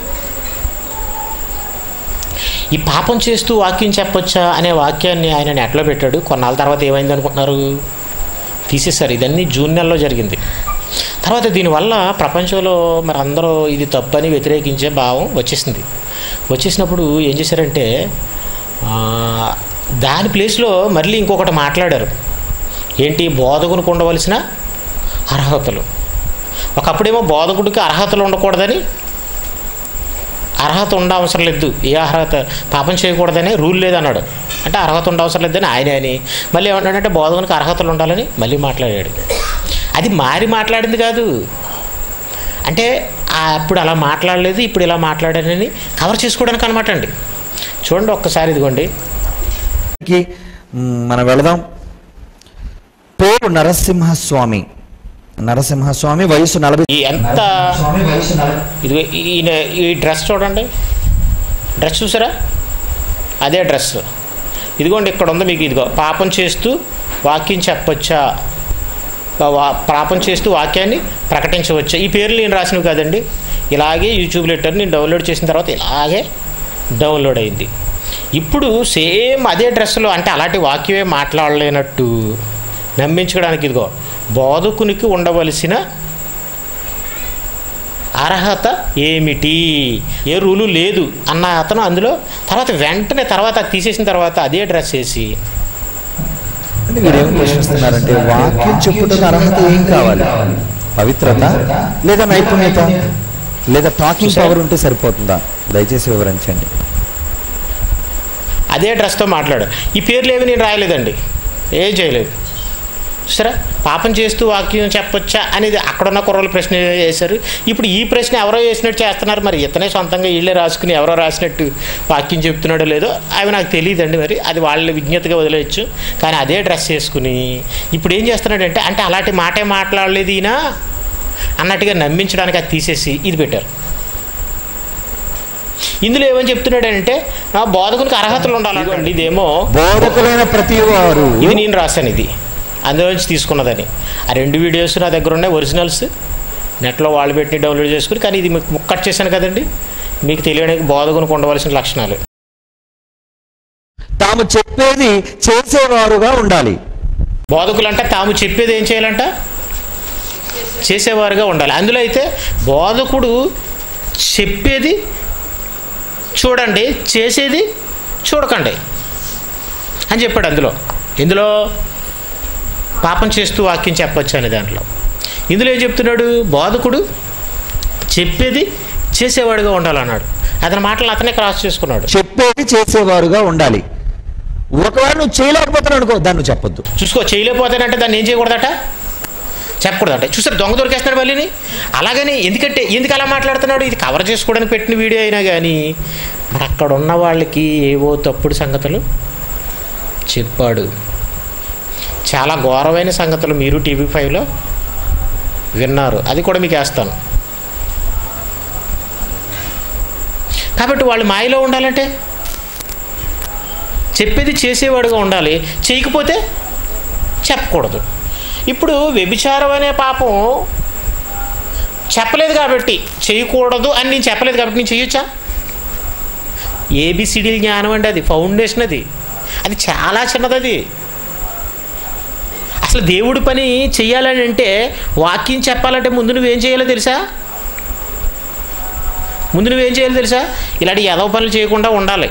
ఈ పాపం చేస్తూ వాక్యం చెప్పొచ్చా అనే వాక్యాన్ని ఆయన నెట్లో పెట్టాడు కొన్నాళ్ళ తర్వాత ఏమైంది అనుకుంటున్నారు తీసేశారు ఇదన్నీ జూన్ నెలలో జరిగింది తర్వాత దీనివల్ల ప్రపంచంలో మరి అందరూ ఇది తప్పని వ్యతిరేకించే భావం వచ్చేసింది వచ్చేసినప్పుడు ఏం చేశారంటే ఆ, దాని ప్లేస్లో మళ్ళీ ఇంకొకటి మాట్లాడారు ఏంటి బోధకునికి ఉండవలసిన అర్హతలు ఒకప్పుడేమో బోధకుడికి అర్హతలు ఉండకూడదని అర్హత ఉండ అవసరం లేదు ఏ అర్హత పాపం చేయకూడదని రూల్ లేదన్నాడు అంటే అర్హత ఉండ అవసరం లేదని ఆయన అని మళ్ళీ ఏమన్నాడంటే బోధకునికి అర్హతలు ఉండాలని మళ్ళీ మాట్లాడాడు అది మారి మాట్లాడింది కాదు అంటే ఆ అప్పుడు అలా మాట్లాడలేదు ఇప్పుడు ఇలా మాట్లాడానని కవర్ చేసుకోవడానికి అనమాట అండి చూడండి ఒక్కసారి ఇదిగోండి కి మ్, మనం వెళదాం పేరు నరసింహస్వామి నరసింహస్వామి వయసు నలభై ఈ ఎంత ఇదిగో ఈయన ఈ డ్రెస్ చూడండి డ్రెస్ చూసారా అదే డ్రెస్ ఇదిగోండి ఇక్కడ ఉంది మీకు ఇదిగో పాపం చేస్తూ వాక్యం చెప్పొచ్చా వా- పాపం చేస్తూ వాక్యాన్ని ప్రకటించవచ్చా ఈ పేర్లు నేను రాసినవి కాదండి ఇలాగే యూట్యూబ్ లెటర్ నేను డౌన్లోడ్ చేసిన తర్వాత ఇలాగే డౌన్లోడ్ అయింది ఇప్పుడు సేమ్ అదే డ్రెస్సులో అంటే అలాంటి వాక్యమే మాట్లాడలేనట్టు నమ్మించడానికి ఇదిగో బోధకునికి ఉండవలసిన అర్హత ఏమిటి ఏ రూలు లేదు అన్న అతను అందులో తర్వాత వెంటనే తర్వాత అది తీసేసిన తర్వాత అదే డ్రెస్ వేసి అంటే వీరు ఏం ప్రశ్నిస్తున్నారంటే వాక్యం చెప్పుటకు అర్హత ఏం కావాలి పవిత్రత లేదా నైపుణ్యత లేదా టాకింగ్ పవర్ ఉంటే సరిపోతుందా దయచేసి వివరించండి అదే డ్రెస్తో మాట్లాడు ఈ పేర్లు ఏమి నేను రాయలేదండి ఏం చేయలేదు సరే పాపం చేస్తూ వాక్యం చెప్పొచ్చా అనేది అక్కడున్న కుర్రలు ప్రశ్న వేశారు ఇప్పుడు ఈ ప్రశ్న ఎవరో వేసినట్టు చేస్తున్నారు మరి ఇతనే సొంతంగా వీళ్ళే రాసుకుని ఎవరో రాసినట్టు వాక్యం చెప్తున్నాడో లేదో అవి నాకు తెలియదండి మరి అది వాళ్ళ విజ్ఞతగా వదిలేయచ్చు కానీ అదే డ్రెస్ వేసుకుని ఇప్పుడు ఏం చేస్తున్నాడంటే అంటే అలాంటి మాటే మాట్లాడలేదు ఈయన అన్నట్టుగా నమ్మించడానికి అది తీసేసి ఇది పెట్టారు ఇందులో ఏమని చెప్తున్నాడంటే ఆ బోధకునికి అర్హతలు ఉండాలండి ఇదేమో బోధకులైన ప్రతి వారు ఇది నేను రాశాను ఇది అందులోంచి తీసుకున్నదని ఆ రెండు వీడియోస్ నా దగ్గర ఉన్నాయి ఒరిజినల్స్ నెట్లో వాళ్ళు పెట్టి డౌన్లోడ్ చేసుకుని కానీ ఇది మీకు ముక్కట్ చేశాను కదండి మీకు తెలియడానికి బోధకునికి ఉండవలసిన లక్షణాలు తాము చెప్పేది చేసేవారుగా ఉండాలి బోధకులు అంటే తాము చెప్పేది ఏం చేయాలంట చేసేవారుగా ఉండాలి అందులో అయితే బోధకుడు చెప్పేది చూడండి చేసేది చూడకండి అని చెప్పాడు అందులో ఇందులో పాపం చేస్తూ వాక్యం చెప్పొచ్చు అనే దాంట్లో ఇందులో ఏం చెప్తున్నాడు బోధకుడు చెప్పేది చేసేవాడుగా ఉండాలన్నాడు అతని మాటలు అతనే క్రాస్ చేసుకున్నాడు చెప్పేది చేసేవారుగా ఉండాలి ఒకవేళ నువ్వు చేయలేకపోతున్నావు అనుకో దాన్ని నువ్వు చెప్పొద్దు చూసుకో చేయలేకపోతానంటే దాన్ని ఏం చేయకూడదట చెప్పకూడదట చూసారు దొంగ దొరికేస్తున్నాడు మళ్ళీని అలాగని ఎందుకంటే ఎందుకు అలా మాట్లాడుతున్నాడు ఇది కవర్ చేసుకోవడానికి పెట్టిన వీడియో అయినా కానీ మరి అక్కడ ఉన్న వాళ్ళకి ఏవో తప్పుడు సంగతులు చెప్పాడు చాలా ఘోరమైన సంగతులు మీరు టీవీ ఫైవ్లో విన్నారు అది కూడా మీకు వేస్తాను కాబట్టి వాళ్ళు మాయలో ఉండాలంటే చెప్పేది చేసేవాడుగా ఉండాలి చేయకపోతే చెప్పకూడదు ఇప్పుడు వ్యభిచారం అనే పాపం చెప్పలేదు కాబట్టి చేయకూడదు అని నేను చెప్పలేదు కాబట్టి నేను చేయొచ్చా ఏబిసిడి జ్ఞానం అండి అది ఫౌండేషన్ అది అది చాలా చిన్నది అది అసలు దేవుడి పని చెయ్యాలని అంటే వాక్యం చెప్పాలంటే ముందు నువ్వేం చేయాలో తెలుసా ముందు నువ్వేం చేయాలో తెలుసా ఇలాంటి ఎదవ పనులు చేయకుండా ఉండాలి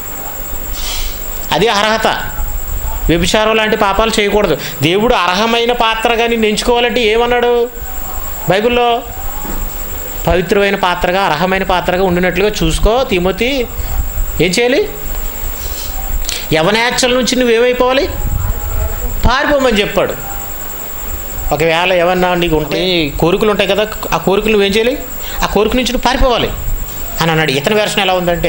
అది అర్హత వ్యభిచారం లాంటి పాపాలు చేయకూడదు దేవుడు అర్హమైన పాత్రగా నిన్ను ఎంచుకోవాలంటే ఏమన్నాడు బైబిల్లో పవిత్రమైన పాత్రగా అర్హమైన పాత్రగా ఉండినట్లుగా చూసుకో తిమోతి ఏం చేయాలి యవనేచ్చల నుంచి నువ్వేమైపోవాలి పారిపోమని చెప్పాడు ఒకవేళ ఏమన్నా నీకు ఉంటే కోరికలు ఉంటాయి కదా ఆ కోరికలు నువ్వేం చేయాలి ఆ కోరిక నుంచి నువ్వు పారిపోవాలి అని అన్నాడు ఇతని వెర్షన్ ఎలా ఉందంటే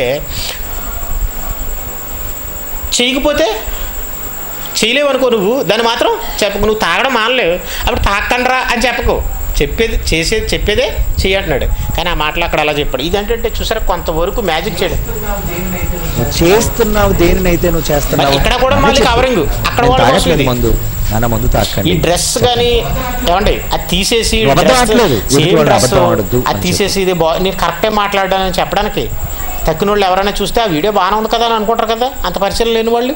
చేయకపోతే చేయలేవు అనుకో నువ్వు దాన్ని మాత్రం చెప్పకు నువ్వు తాగడం మానలేవు అప్పుడు తాకండ్రా అని చెప్పకు చెప్పేది చేసేది చెప్పేదే చెయ్యంటున్నాడు కానీ ఆ మాటలు అక్కడ అలా చెప్పాడు ఇదేంటంటే చూసారా కొంతవరకు మ్యాజిక్ చేయడం నువ్వు చేస్తున్నావు దేనినైతే నువ్వు చేస్తున్నావు మరి ఇక్కడ కూడా మళ్ళీ చెప్పు. కవరింగ్. అక్కడ నేను కూడా తాగట్లేదు వస్తుంది. మందు నాన్న మందు ఈ తాకండి డ్రెస్ కానీ ఏమండి అది తీసేసి నువ్వు అబద్ధం dress, ఆడలేదు. same ఎదుటి వాడు dress, అబద్ధం ఆడొద్దు అది అని తీసేసి ఇది బా నేను కరెక్టే మాట్లాడానని చెప్పడానికి తక్కిన వాళ్ళు ఎవరైనా చూస్తే ఆ వీడియో బాగానే ఉంది కదా అని అనుకుంటారు కదా అంత పరిచయం లేని వాళ్ళు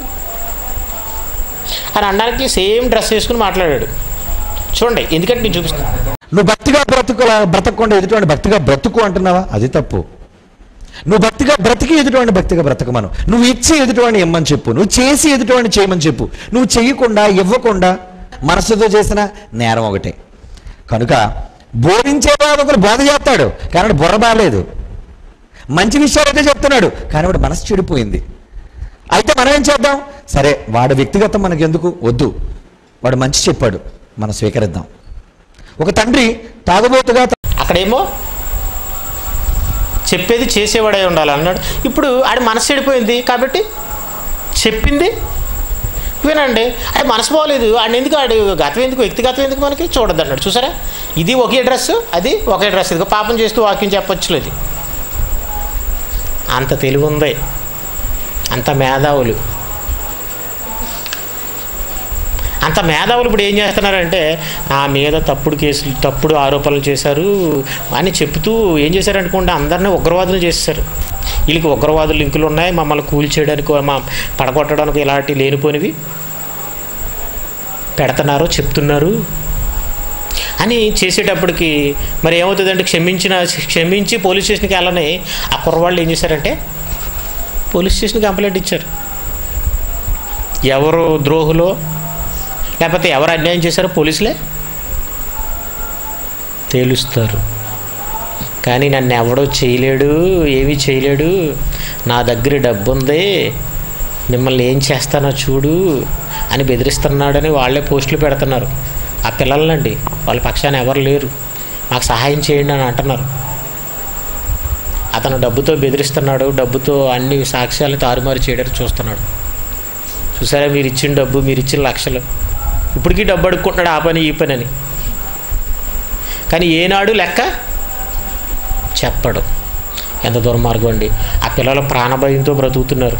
అని అనడానికి సేమ్ డ్రెస్ వేసుకుని మాట్లాడాడు చూడండి ఎందుకంటే నేను చూపిస్తాను నువ్వు భక్తిగా బ్రతుకు బ్రతకకుండా ఎదుటివాడిని భక్తిగా బ్రతుకు అంటున్నావా అది తప్పు నువ్వు భక్తిగా బ్రతికి ఎదుటివాడిని భక్తిగా బ్రతకమను నువ్వు ఇచ్చి ఎదుటివాడిని ఇమ్మని చెప్పు నువ్వు చేసి ఎదుటివాడిని చేయమని చెప్పు నువ్వు చేయకుండా ఇవ్వకుండా మనసుతో చేసిన నేరం ఒకటే కనుక బోధించేవాడు ఒకరు బోధ చేస్తాడు కానీ వాడు బుర్ర బాలేదు మంచి విషయాలైతే చెప్తున్నాడు కానీ వాడు మనసు చెడిపోయింది అయితే మనం ఏం చేద్దాం సరే వాడి వ్యక్తిగతం మనకి ఎందుకు వద్దు వాడు మంచి చెప్పాడు మనం స్వీకరిద్దాం ఒక తండ్రి తాగుబోతుగా త- అక్కడేమో చెప్పేది చేసేవాడై ఉండాలి అన్నాడు ఇప్పుడు ఆడి మనసు చెడిపోయింది కాబట్టి చెప్పింది వినండి అది మనసు బాగోలేదు ఆడిని ఎందుకు ఆడు గతం ఎందుకు వ్యక్తిగతం ఎందుకు మనకి చూడద్దు అన్నాడు చూసారా ఇది ఒకే డ్రెస్ అది ఒకే డ్రెస్ ఇది పాపం చేస్తూ వాక్యం చెప్పొచ్చులేదు అంత తెలివి ఉంది అంత మేధావులు అంత మేధావులు ఇప్పుడు ఏం చేస్తున్నారంటే నా మీద తప్పుడు కేసులు తప్పుడు ఆరోపణలు చేశారు అని చెప్తూ ఏం చేశారనుకోండి అందరినీ ఉగ్రవాదులు చేశారు వీళ్ళకి ఉగ్రవాదులు లింకులు ఉన్నాయి మమ్మల్ని కూల్చేయడానికి మా పడగొట్టడానికి ఇలాంటి లేనిపోనివి పెడుతున్నారు చెప్తున్నారు అని చేసేటప్పటికి మరి ఏమవుతుందంటే క్షమించిన క్షమించి పోలీస్ స్టేషన్కి వెళ్ళని ఆ కుర్రవాళ్ళు ఏం చేశారంటే పోలీస్ స్టేషన్కి కంప్లైంట్ ఇచ్చారు ఎవరు ద్రోహులో లేకపోతే ఎవరు అన్యాయం చేశారో పోలీసులే తేలుస్తారు కానీ నన్ను ఎవడో చేయలేడు ఏమీ చేయలేడు నా దగ్గర డబ్బు ఉంది మిమ్మల్ని ఏం చేస్తానో చూడు అని బెదిరిస్తున్నాడని వాళ్ళే పోస్టులు పెడుతున్నారు ఆ పిల్లలండి వాళ్ళ పక్షాన ఎవరు లేరు మాకు సహాయం చేయండి అని అంటున్నారు అతను డబ్బుతో బెదిరిస్తున్నాడు డబ్బుతో అన్ని సాక్ష్యాలు తారుమారు చేయడానికి చూస్తున్నాడు చూసారా మీరు ఇచ్చిన డబ్బు మీరు ఇచ్చిన లక్షలు ఇప్పటికీ డబ్బు అడుక్కుంటున్నాడు ఆ పని ఈ పని అని కానీ ఏనాడు లెక్క చెప్పడు ఎంత దుర్మార్గం అండి ఆ పిల్లలు ప్రాణభయంతో బ్రతుకుతున్నారు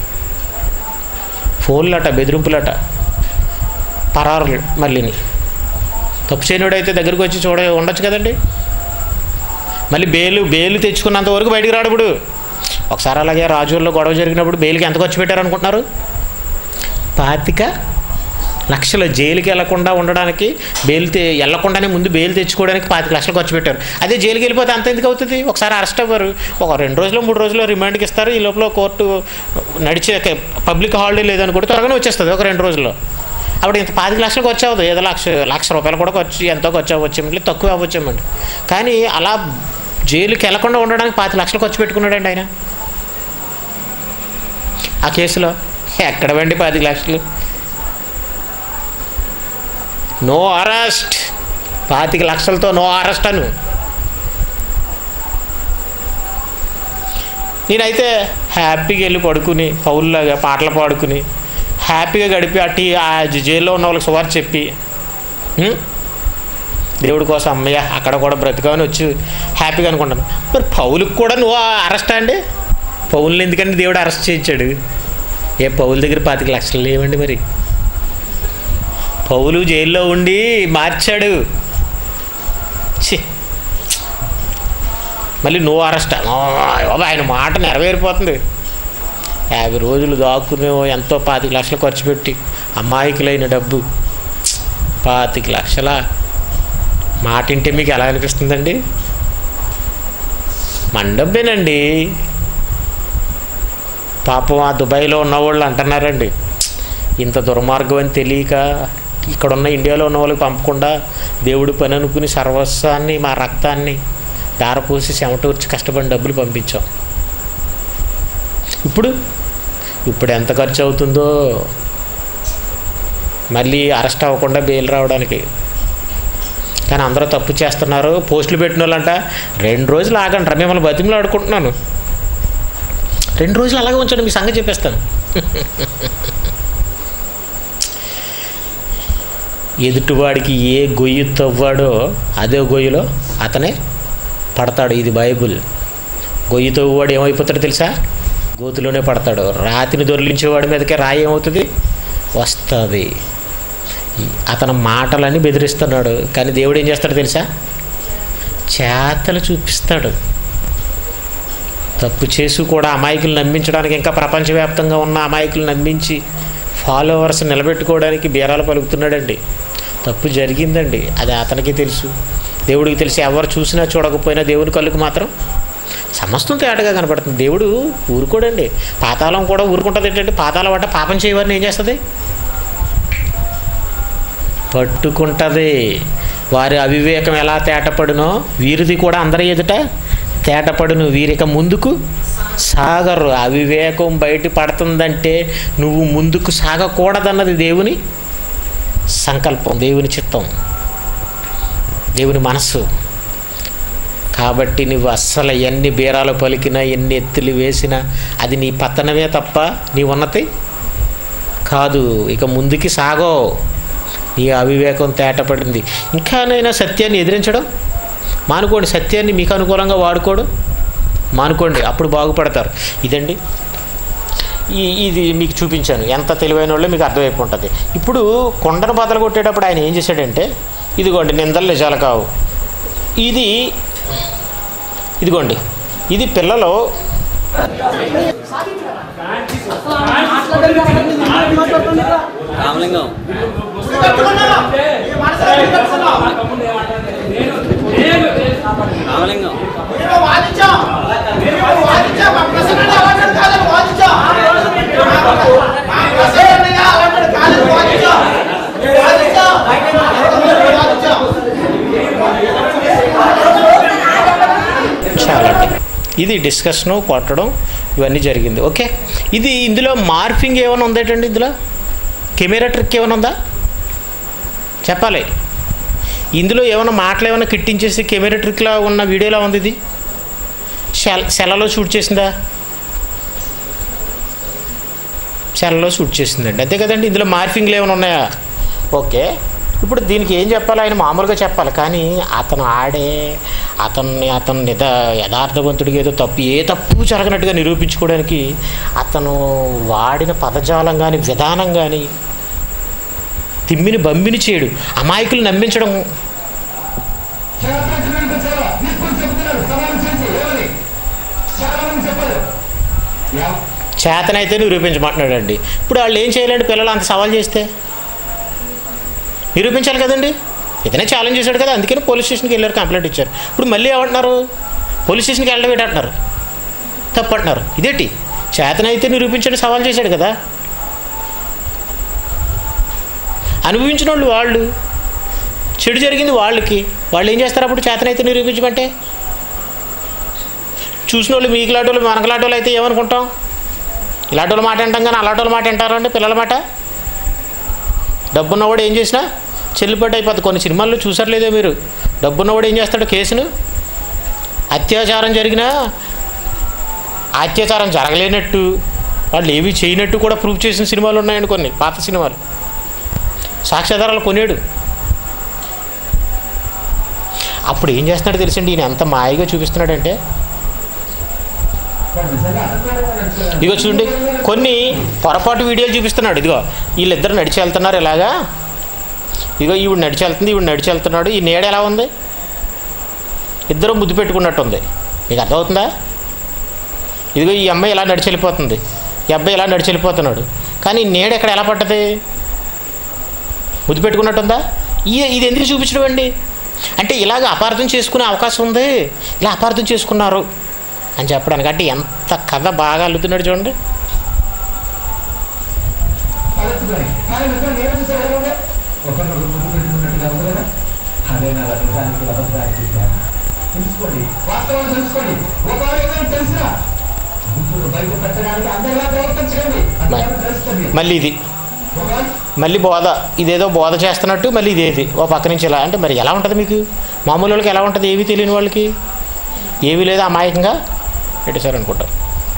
ఫోన్లట బెదిరింపులట పరారులు మళ్ళీని తప్పు చేయనుడైతే దగ్గరికి వచ్చి చూడ ఉండొచ్చు కదండి మళ్ళీ బేలు బేలు తెచ్చుకున్నంత వరకు బయటికి రాడప్పుడు ఒకసారి అలాగే రాజుల్లో గొడవ జరిగినప్పుడు బెయిల్కి ఎంత ఖర్చు పెట్టారు అనుకుంటున్నారు పాతిక లక్షలు జైలుకి వెళ్లకుండా ఉండడానికి బెయిల్ తె వెళ్లకుండానే ముందు బెయిల్ తెచ్చుకోవడానికి పాతిక లక్షలు ఖర్చు పెట్టారు అదే జైలుకి వెళ్ళిపోతే అంత ఎందుకు అవుతుంది ఒకసారి అరెస్ట్ అవ్వరు ఒక రెండు రోజులు మూడు రోజులు రిమాండ్కి ఇస్తారు ఈ లోపల కోర్టు నడిచే పబ్లిక్ హాలిడే లేదని కూడా త్వరగానే వచ్చేస్తుంది ఒక రెండు రోజుల్లో అప్పుడు ఇంత పాతిక లక్షలకు వచ్చావద్దు ఏదో లక్ష లక్ష రూపాయలు కూడా ఖర్చు ఎంతో ఖర్చు అవ్వచ్చేమండి తక్కువ అవ్వచ్చేమండి కానీ అలా జైలుకి వెళ్లకుండా ఉండడానికి పాతి లక్షలు ఖర్చు పెట్టుకున్నాడండి ఆయన ఆ కేసులో ఎక్కడ వెండి పది లక్షలు నో అరెస్ట్ పాతిక లక్షలతో నో అరెస్ట్ అను నేనైతే హ్యాపీగా వెళ్ళి పడుకుని పౌల్లాగా పాటలు పాడుకుని హ్యాపీగా గడిపి అట్టి ఆ జైల్లో ఉన్న వాళ్ళకి సువార్త చెప్పి ఉం? దేవుడి కోసం అమ్మయ్య అక్కడ కూడా బ్రతికామని వచ్చి హ్యాపీగా అనుకుంటాను మరి పౌలుకి కూడా నువ్వు అరెస్ట్ అండి పౌల్ని ఎందుకంటే దేవుడు అరెస్ట్ చేయించాడు ఏ పౌల దగ్గర పాతిక లక్షలు లేవండి మరి పౌలు జైల్లో ఉండి మార్చాడు ఛీ మళ్ళీ నువ్వు అరెస్ట్ ఆయన మాట నెరవేరిపోతుంది యాభై రోజులు దాక్కునే ఎంతో పాతిక లక్షలు ఖర్చు పెట్టి అమాయకులైన డబ్బు పాతిక లక్షల మాట వింటే మీకు ఎలా అనిపిస్తుందండి మన డబ్బేనండి పాపం ఆ దుబాయ్లో ఉన్నవాళ్ళు అంటున్నారండి ఇంత దుర్మార్గం అని తెలియక ఇక్కడ ఉన్న ఇండియాలో ఉన్న వాళ్ళకి పంపకుండా దేవుడి పని అనుకుని సర్వస్వాన్ని మా రక్తాన్ని దారపోసి చెమటూర్చి కష్టపడి డబ్బులు పంపించాం ఇప్పుడు ఇప్పుడు ఎంత ఖర్చు అవుతుందో మళ్ళీ అరెస్ట్ అవ్వకుండా బెయిల్ రావడానికి కానీ అందరూ తప్పు చేస్తున్నారు పోస్టులు పెట్టిన వాళ్ళంట రెండు రోజులు ఆగండి రా మిమ్మల్ని బతిమలు ఆడుకుంటున్నాను రెండు రోజులు అలాగే ఉంచండి మీ సంగతి చెప్పేస్తాను ఎదుటివాడికి ఏ గొయ్యి తవ్వాడో అదే గొయ్యిలో అతనే పడతాడు ఇది బైబుల్ గొయ్యి తవ్వువాడు ఏమైపోతాడో తెలుసా గోతులోనే పడతాడు రాతిని దొరిలించేవాడి మీదకే రాయి ఏమవుతుంది వస్తుంది అతని మాటలని బెదిరిస్తున్నాడు కానీ దేవుడు ఏం చేస్తాడో తెలుసా చేతలు చూపిస్తాడు తప్పు చేసి కూడా అమాయకులు నమ్మించడానికి ఇంకా ప్రపంచవ్యాప్తంగా ఉన్న అమాయకులు నమ్మించి ఫాలోవర్స్ నిలబెట్టుకోవడానికి బీరాలు పలుకుతున్నాడండి తప్పు జరిగిందండి అది అతనికి తెలుసు దేవుడికి తెలిసి ఎవరు చూసినా చూడకపోయినా దేవుని కళ్ళుకు మాత్రం సమస్తం తేటగా కనపడుతుంది దేవుడు ఊరుకోడండి పాతాళం కూడా ఊరుకుంటుంది ఏంటంటే పాతాళం అంటే పాపం చేయవారిని ఏం చేస్తుంది పట్టుకుంటుంది వారి అవివేకం ఎలా తేటపడునో వీరిది కూడా అందరి ఎదుట తేటపడును వీరిక ముందుకు సాగరు అవివేకం బయట పడుతుందంటే నువ్వు ముందుకు సాగకూడదన్నది దేవుని సంకల్పం దేవుని చిత్తం దేవుని మనస్సు కాబట్టి నువ్వు అస్సలు ఎన్ని బీరాలు పలికినా ఎన్ని ఎత్తులు వేసినా అది నీ పతనమే తప్ప నీ ఉన్నతి కాదు ఇక ముందుకి సాగో నీ అవివేకం తేటపడింది ఇంకానైనా సత్యాన్ని ఎదిరించడం మానుకోండి సత్యాన్ని మీకు అనుకూలంగా వాడుకోడు మానుకోండి అప్పుడు బాగుపడతారు ఇదండి ఈ ఇది మీకు చూపించాను ఎంత తెలివైన వాళ్ళో మీకు అర్థమైపు ఉంటుంది ఇప్పుడు కొండను బదలు కొట్టేటప్పుడు ఆయన ఏం చేశాడంటే ఇదిగోండి నిందలు నిజాలు కావు ఇది ఇదిగోండి ఇది పిల్లలు రామలింగం రామలింగం చాలా ఇది డిస్కషను కొట్టడం ఇవన్నీ జరిగింది ఓకే ఇది ఇందులో మార్ఫింగ్ ఏమైనా ఉందేటండి ఇందులో కెమెరా ట్రిక్ ఏమైనా ఉందా చెప్పాలి ఇందులో ఏమైనా మాటలు ఏమైనా కిట్టించేసి కెమెరా ట్రిక్లా ఉన్న వీడియోలా ఉంది ఇది సెల్ సెలలో షూట్ చేసిందా సెలలో షూట్ చేసిందండి అంతే కదండి ఇందులో మార్ఫింగ్లు ఏమైనా ఉన్నాయా ఓకే ఇప్పుడు దీనికి ఏం చెప్పాలి ఆయన మామూలుగా చెప్పాలి కానీ అతను ఆడే అతన్ని అతను నిద యథార్థవంతుడికి ఏదో తప్పు ఏ తప్పు జరగనట్టుగా నిరూపించుకోవడానికి అతను వాడిన పదజాలం కానీ విధానం కానీ తిమ్మిని బంబిని చేయడు అమాయకులు నమ్మించడం చేతనైతే నిరూపించమంటున్నాడు అండి ఇప్పుడు వాళ్ళు ఏం చేయాలండి పిల్లలు అంత సవాల్ చేస్తే నిరూపించాలి కదండి ఇతనే ఛాలెంజ్ చేశాడు కదా అందుకని పోలీస్ స్టేషన్కి వెళ్ళారు కంప్లైంట్ ఇచ్చారు ఇప్పుడు మళ్ళీ ఏమంటున్నారు పోలీస్ స్టేషన్కి వెళ్ళడం ఏంటంటున్నారు తప్పు అంటున్నారు ఇదేంటి చేతనైతే నిరూపించండి సవాల్ చేశాడు కదా అనుభవించిన వాళ్ళు వాళ్ళు చెడు జరిగింది వాళ్ళకి వాళ్ళు ఏం చేస్తారు అప్పుడు చేతనైతే నిరూపించమంటే చూసిన వాళ్ళు మీకు లాంటి వాళ్ళు మనకు వాళ్ళు అయితే ఏమనుకుంటాం ఇలాంటి వాళ్ళ మాట వింటాం కానీ అలాంటి వాళ్ళ మాట వింటారండి పిల్లల మాట డబ్బున్నవాడు ఏం చేసినా చెల్లుబాటు అయిపోతుంది కొన్ని సినిమాల్లో చూసారు లేదో మీరు డబ్బున్నవాడు ఏం చేస్తాడు కేసును అత్యాచారం జరిగినా అత్యాచారం జరగలేనట్టు వాళ్ళు ఏవి చేయనట్టు కూడా ప్రూవ్ చేసిన సినిమాలు ఉన్నాయండి కొన్ని పాత సినిమాలు సాక్ష్యాధారాలు కొనేడు అప్పుడు ఏం చేస్తున్నాడు తెలిసండి ఈయన ఎంత మాయగా చూపిస్తున్నాడంటే ఇదిగో చూడండి కొన్ని పొరపాటు వీడియోలు చూపిస్తున్నాడు ఇదిగో వీళ్ళిద్దరు నడిచి వెళ్తున్నారు ఇలాగా ఇదిగో ఈవిడ నడిచి వెళ్తుంది ఈవిడ నడిచి వెళ్తున్నాడు ఈ నీడ ఎలా ఉంది ఇద్దరు ముద్దు పెట్టుకున్నట్టు ఉంది మీకు అర్థమవుతుందా ఇదిగో ఈ అమ్మాయి ఇలా నడిచి వెళ్ళిపోతుంది ఈ అబ్బాయి ఇలా నడిచి వెళ్ళిపోతున్నాడు కానీ ఈ నీడ ఎక్కడ ఎలా పట్టది ముద్దు పెట్టుకున్నట్టుందా ఈ ఇది ఎందుకు చూపించడం అండి అంటే ఇలాగ అపార్థం చేసుకునే అవకాశం ఉంది ఇలా అపార్థం చేసుకున్నారు అని చెప్పడానికి అంటే ఎంత కథ బాగా అల్లుతున్నాడు చూడండి తలెత్తుకొని కానీ నిజం నేను చూసాను కదా ఒకరినొకరు ముద్దు పెట్టుకున్నట్టుగా ఉంది కదా అదే నా నిజానికి అబద్ధాలు చెప్పాను తెలుసుకోండి వాస్తవాలు తెలుసుకోండి ఒకవేళ ఏదైనా తెలిసినా గుర్తులు బయట పెట్టడానికి అందరిలా ప్రవర్తించండి అందరూ తెలుస్తుంది మళ్ళీ ఇది ఒకవేళ మళ్ళీ బోధ ఇదేదో బోధ చేస్తున్నట్టు మళ్ళీ ఇదేది ఓ పక్క నుంచి ఇలా అంటే మరి ఎలా ఉంటుంది మీకు మామూలు వాళ్ళకి ఎలా ఉంటుంది ఏవి తెలియని వాళ్ళకి ఏమీ లేదు అమాయకంగా పెట్టేశారు అనుకుంటారు